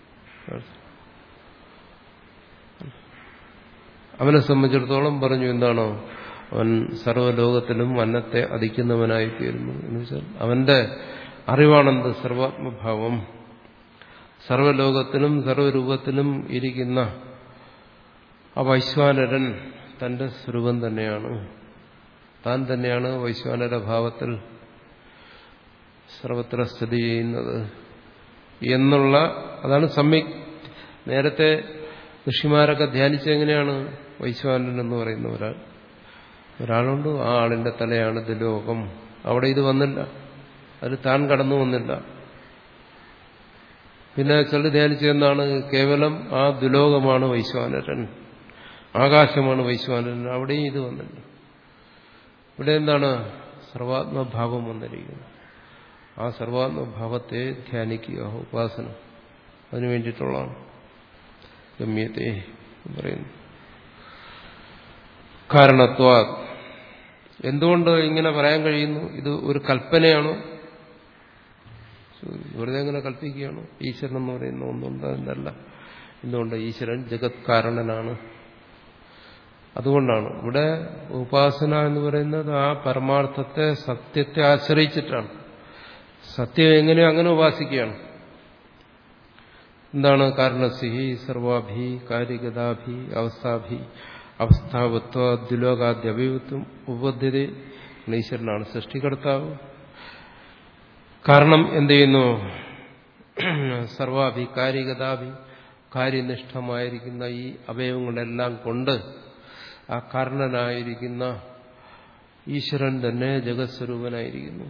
അവനെ സംബന്ധിച്ചിടത്തോളം പറഞ്ഞു എന്താണോ അവൻ സർവ്വലോകത്തിലും അന്നത്തെ അധിക്കുന്നവനായി തീരുന്നു എന്ന് വെച്ചാൽ അവന്റെ അറിവാണെന്ത് സർവാത്മഭാവം സർവ്വലോകത്തിലും സർവ്വരൂപത്തിലും ഇരിക്കുന്ന ആ വൈശ്വാനരൻ തന്റെ സ്വരൂപം തന്നെയാണ് താൻ തന്നെയാണ് വൈശ്വാനര ഭാവത്തിൽ സർവത്ര സ്ഥിതി ചെയ്യുന്നത് എന്നുള്ള അതാണ് സമ്യക് നേരത്തെ ഋഷിമാരൊക്കെ ധ്യാനിച്ചെങ്ങനെയാണ് വൈശ്വാനൻ എന്ന് പറയുന്ന ഒരാൾ ഒരാളുണ്ട് ആ ആളിന്റെ തലയാണ് ഇത് ലോകം അവിടെ ഇത് വന്നില്ല അത് താൻ കടന്നു വന്നില്ല പിന്നെ ചില ധ്യാനിച്ചെന്നാണ് കേവലം ആ ദുലോകമാണ് വൈശ്വാനരൻ ആകാശമാണ് വൈശ്വാനരൻ അവിടെയും ഇത് വന്നില്ല ഇവിടെ എന്താണ് സർവാത്മഭാവം വന്നിരിക്കുന്നത് ആ സർവാത്മഭാവത്തെ ധ്യാനിക്കുക ഉപാസന അതിനു വേണ്ടിയിട്ടുള്ളതാണ് ഗമ്യത്തെ പറയുന്നു കാരണത്വ എന്തുകൊണ്ട് ഇങ്ങനെ പറയാൻ കഴിയുന്നു ഇത് ഒരു കൽപ്പനയാണോ വെറുതെ എങ്ങനെ കൽപ്പിക്കുകയാണോ ഈശ്വരൻ എന്ന് പറയുന്ന ഒന്നുണ്ട് എന്നല്ല എന്തുകൊണ്ട് ഈശ്വരൻ ജഗത് കാരണനാണ് അതുകൊണ്ടാണ് ഇവിടെ ഉപാസന എന്ന് പറയുന്നത് ആ പരമാർത്ഥത്തെ സത്യത്തെ ആശ്രയിച്ചിട്ടാണ് സത്യം എങ്ങനെയോ അങ്ങനെ ഉപാസിക്കുകയാണ് എന്താണ് കാരണസിഹി സർവാഭി കാര്യഗതാഭി അവസ്ഥാഭി അവസ്ഥാവത്വ ദുലോകാദ്യ അഭിവത്വം ഉപദ്ധ്യത ഈശ്വരനാണ് സൃഷ്ടികർത്താവ് കാരണം എന്ത് ചെയ്യുന്നു സർവാഭി കാര്യഗതാഭി കാര്യനിഷ്ഠമായിരിക്കുന്ന ഈ അവയവങ്ങളെല്ലാം കൊണ്ട് ആ കാരണനായിരിക്കുന്ന ഈശ്വരൻ തന്നെ ജഗത്സ്വരൂപനായിരിക്കുന്നു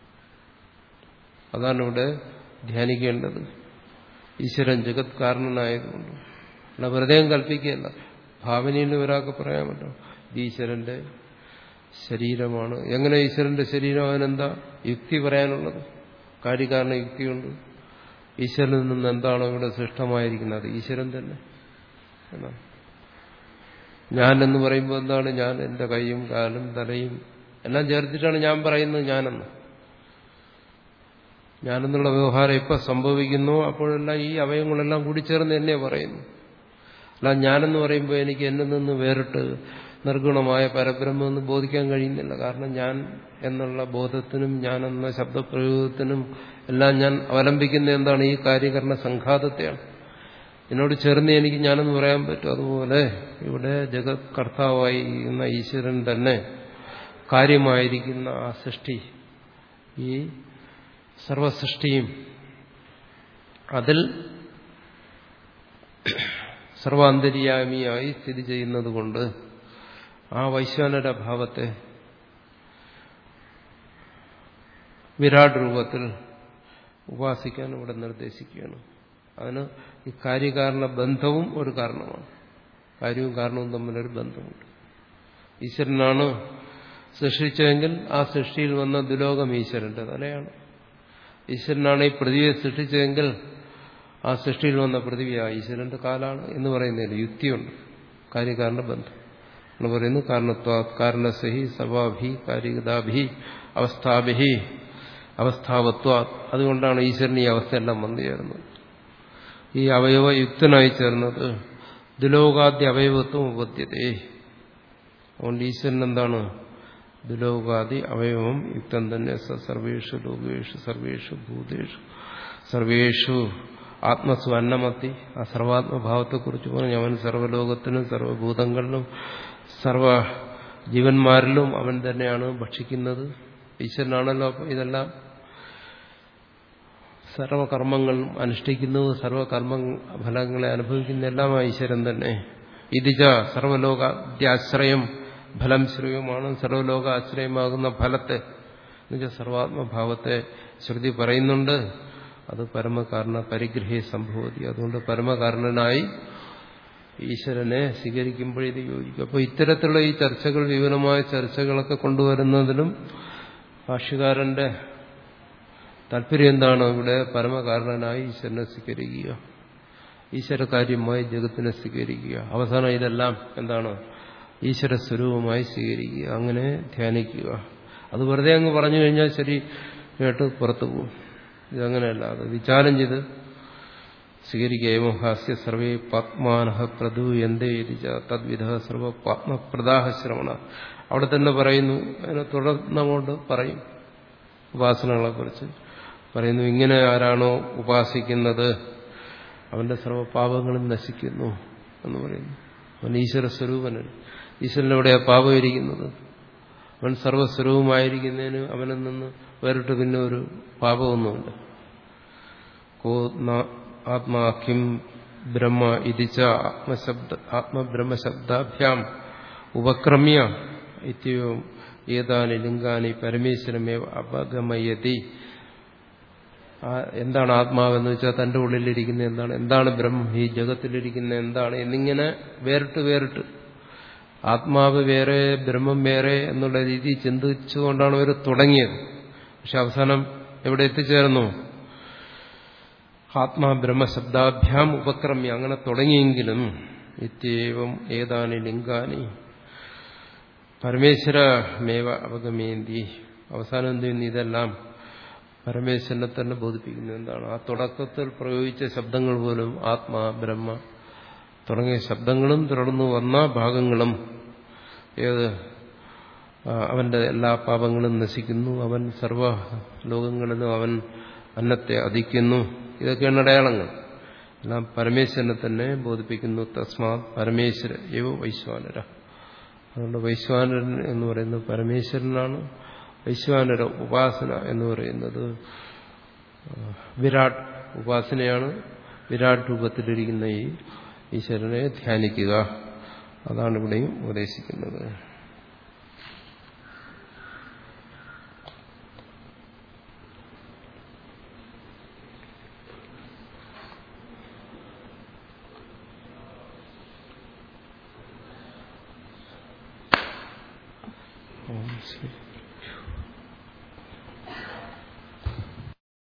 അതാണ് ഇവിടെ ധ്യാനിക്കേണ്ടത് ഈശ്വരൻ ജഗത് കാരണനായതുകൊണ്ട് അല്ല വെറുതെ കൽപ്പിക്കുകയല്ല ഭാവനയിൽ ഒരാൾക്ക് പറയാൻ പറ്റും ഇത് ഈശ്വരന്റെ ശരീരമാണ് എങ്ങനെ ഈശ്വരന്റെ ശരീരം അവനെന്താ യുക്തി പറയാനുള്ളത് കാര്യകാരണ യുക്തിയുണ്ട് ഈശ്വരനിൽ നിന്ന് എന്താണോ ഇവിടെ സൃഷ്ടമായിരിക്കുന്നത് ഈശ്വരൻ തന്നെ എന്നാണ് ഞാൻ എന്ന് പറയുമ്പോൾ എന്താണ് ഞാൻ എന്റെ കൈയും കാലും തലയും എല്ലാം ചേർത്തിട്ടാണ് ഞാൻ പറയുന്നത് ഞാനെന്ന് ഞാനെന്നുള്ള വ്യവഹാരം എപ്പോൾ സംഭവിക്കുന്നു അപ്പോഴെല്ലാം ഈ അവയവങ്ങളെല്ലാം കൂടി ചേർന്ന് എന്നെ പറയുന്നു അല്ല ഞാനെന്ന് പറയുമ്പോൾ എനിക്ക് എന്നിൽ നിന്ന് വേറിട്ട് നിർഗുണമായ പരബ്രഹ്മം എന്ന് ബോധിക്കാൻ കഴിയുന്നില്ല കാരണം ഞാൻ എന്നുള്ള ബോധത്തിനും ഞാൻ എന്ന ശബ്ദപ്രയോഗത്തിനും എല്ലാം ഞാൻ അവലംബിക്കുന്ന എന്താണ് ഈ കാര്യകരണ സംഘാതത്തെയാണ് എന്നോട് ചേർന്ന് എനിക്ക് ഞാനെന്ന് പറയാൻ പറ്റും അതുപോലെ ഇവിടെ ജഗത് കർത്താവായിരിക്കുന്ന ഈശ്വരൻ തന്നെ കാര്യമായിരിക്കുന്ന ആ സൃഷ്ടി ഈ സർവസൃഷ്ടിയും അതിൽ സർവാന്തര്യാമിയായി സ്ഥിതി ചെയ്യുന്നത് കൊണ്ട് ആ വൈശ്വാനര ഭാവത്തെ വിരാട് രൂപത്തിൽ ഉപാസിക്കാൻ ഇവിടെ നിർദ്ദേശിക്കുകയാണ് അതിന് ഈ കാര്യകാരണ ബന്ധവും ഒരു കാരണമാണ് കാര്യവും കാരണവും തമ്മിലൊരു ബന്ധമുണ്ട് ഈശ്വരനാണ് സൃഷ്ടിച്ചതെങ്കിൽ ആ സൃഷ്ടിയിൽ വന്ന ദുലോകം ഈശ്വരന്റെ തലയാണ് ഈശ്വരനാണ് ഈ പൃഥ്വിയെ സൃഷ്ടിച്ചതെങ്കിൽ ആ സൃഷ്ടിയിൽ വന്ന പൃഥ്വി ആ ഈശ്വരന്റെ കാലാണ് എന്ന് പറയുന്നതിൽ യുക്തിയുണ്ട് കാര്യകാരണ ബന്ധം എന്ന് പറയുന്നു കാരണത്വ കാരണസഹി സർവാഭി കാര്യഗതാഭി അവസ്ഥാഭിഹി അവസ്ഥാവത്വ അതുകൊണ്ടാണ് ഈശ്വരൻ ഈ അവസ്ഥയെല്ലാം വന്നു ചേർന്നത് ഈ അവയവയുക്തനായി ചേർന്നത് ദുലോകാദ്യ അവയവത്വം ഉപദ്ധ്യതേ അതുകൊണ്ട് ഈശ്വരൻ എന്താണ് ദുലോകാദി അവയവം യുക്തം തന്നെ സ സർവേഷു ലോകേഷു സർവേഷു ഭൂതേഷു സർവേഷു ആത്മസ്വന്നമത്തി ആ സർവാത്മഭാവത്തെക്കുറിച്ച് പറഞ്ഞു അവൻ സർവ്വലോകത്തിനും സർവ്വഭൂതങ്ങളിലും സർവ ജീവന്മാരിലും അവൻ തന്നെയാണ് ഭക്ഷിക്കുന്നത് ഈശ്വരനാണല്ലോ അപ്പോൾ ഇതെല്ലാം സർവകർമ്മങ്ങളും അനുഷ്ഠിക്കുന്നത് സർവകർമ്മ ഫലങ്ങളെ അനുഭവിക്കുന്ന എല്ലാം ഈശ്വരൻ തന്നെ ഇതിജ സർവലോകാദ്യാശ്രയം ഫലം ശ്രയമാണ് സർവലോക ആശ്രയമാകുന്ന ഫലത്തെ എന്നുവെച്ചാൽ സർവാത്മഭാവത്തെ ശ്രുതി പറയുന്നുണ്ട് അത് പരമകാരണ പരിഗ്രഹി സംഭവതി അതുകൊണ്ട് പരമകാരണനായി ഈശ്വരനെ സ്വീകരിക്കുമ്പോൾ ഇത് യോജിക്കും അപ്പോൾ ഇത്തരത്തിലുള്ള ഈ ചർച്ചകൾ വിപുലമായ ചർച്ചകളൊക്കെ കൊണ്ടുവരുന്നതിലും ഭാഷ്യകാരന്റെ താല്പര്യം എന്താണ് ഇവിടെ പരമകാരണനായി ഈശ്വരനെ സ്വീകരിക്കുക ഈശ്വരകാര്യമായി ജഗത്തിനെ സ്വീകരിക്കുക അവസാനം ഇതെല്ലാം എന്താണ് ഈശ്വര സ്വരൂപമായി സ്വീകരിക്കുക അങ്ങനെ ധ്യാനിക്കുക അത് വെറുതെ അങ്ങ് പറഞ്ഞു കഴിഞ്ഞാൽ ശരി കേട്ട് പുറത്തു പോകും ഇതങ്ങനെയല്ല അത് വിചാരം ചെയ്ത് സ്വീകരിക്കുകയോ ഹാസ്യ സർവേ പാത്മാനഹ പ്രദു എന്തേ തദ്വിധ സർവ പാത്മപ്രദാഹ ശ്രവണ അവിടെ തന്നെ പറയുന്നു അതിനെ തുടർന്നങ്ങോട്ട് പറയും ഉപാസനകളെക്കുറിച്ച് പറയുന്നു ഇങ്ങനെ ആരാണോ ഉപാസിക്കുന്നത് അവന്റെ സർവ്വപാപങ്ങളും നശിക്കുന്നു എന്ന് പറയുന്നു അവൻ ഈശ്വര സ്വരൂപനൻ ഈശ്വരനെവിടെയാ പാപം ഇരിക്കുന്നത് അവൻ സർവസ്വരൂപമായിരിക്കുന്നതിന് അവനിൽ നിന്ന് വേറിട്ട് പിന്നെ ഒരു പാപമൊന്നുമില്ല കോ ആത്മാഖ്യം ബ്രഹ്മ ഇതിച്ച ആത്മശബ്ദ ആത്മബ്രഹ്മശബ്ദാഭ്യാം ഉപക്രമ്യ ഇത്യവും ഏതാനി ലിംഗാനി പരമേശ്വരമേവ അപഗമയതി എന്താണ് ആത്മാവെന്ന് വെച്ചാൽ തന്റെ ഉള്ളിലിരിക്കുന്ന എന്താണ് എന്താണ് ബ്രഹ്മം ഈ ജഗത്തിലിരിക്കുന്ന എന്താണ് എന്നിങ്ങനെ വേറിട്ട് വേറിട്ട് ആത്മാവ് വേറെ ബ്രഹ്മം വേറെ എന്നുള്ള രീതി ചിന്തിച്ചുകൊണ്ടാണ് അവർ തുടങ്ങിയത് പക്ഷെ അവസാനം എവിടെ എത്തിച്ചേർന്നു ആത്മാ ബ്രഹ്മശബ്ദാഭ്യാം ഉപക്രമ്യ അങ്ങനെ തുടങ്ങിയെങ്കിലും ഇത്യവം ഏതാനി ലിംഗാനി പരമേശ്വരമേവ അവഗമേന്തി അവസാനം എന്ത് ചെയ്യുന്നു ഇതെല്ലാം പരമേശ്വരനെ തന്നെ ബോധിപ്പിക്കുന്നു എന്താണ് ആ തുടക്കത്തിൽ പ്രയോഗിച്ച ശബ്ദങ്ങൾ പോലും ആത്മാ ബ്രഹ്മ തുടങ്ങിയ ശബ്ദങ്ങളും തുടർന്നു വന്ന ഭാഗങ്ങളും ഏത് അവന്റെ എല്ലാ പാപങ്ങളും നശിക്കുന്നു അവൻ സർവ ലോകങ്ങളിലും അവൻ അന്നത്തെ അധിക്കുന്നു ഇതൊക്കെയാണ് അടയാളങ്ങൾ എല്ലാം പരമേശ്വരനെ തന്നെ ബോധിപ്പിക്കുന്നു തസ്മാ പരമേശ്വര ഏവ വൈശ്വാനര അതുകൊണ്ട് വൈശ്വാനരൻ എന്ന് പറയുന്നത് പരമേശ്വരനാണ് വൈശ്വാനര ഉപാസന എന്ന് പറയുന്നത് വിരാട് ഉപാസനയാണ് വിരാട് രൂപത്തിലിരിക്കുന്ന ഈ ഈശ്വരനെ ധ്യാനിക്കുക അതാണ് ഇവിടെയും ഉപദേശിക്കുന്നത് ശരി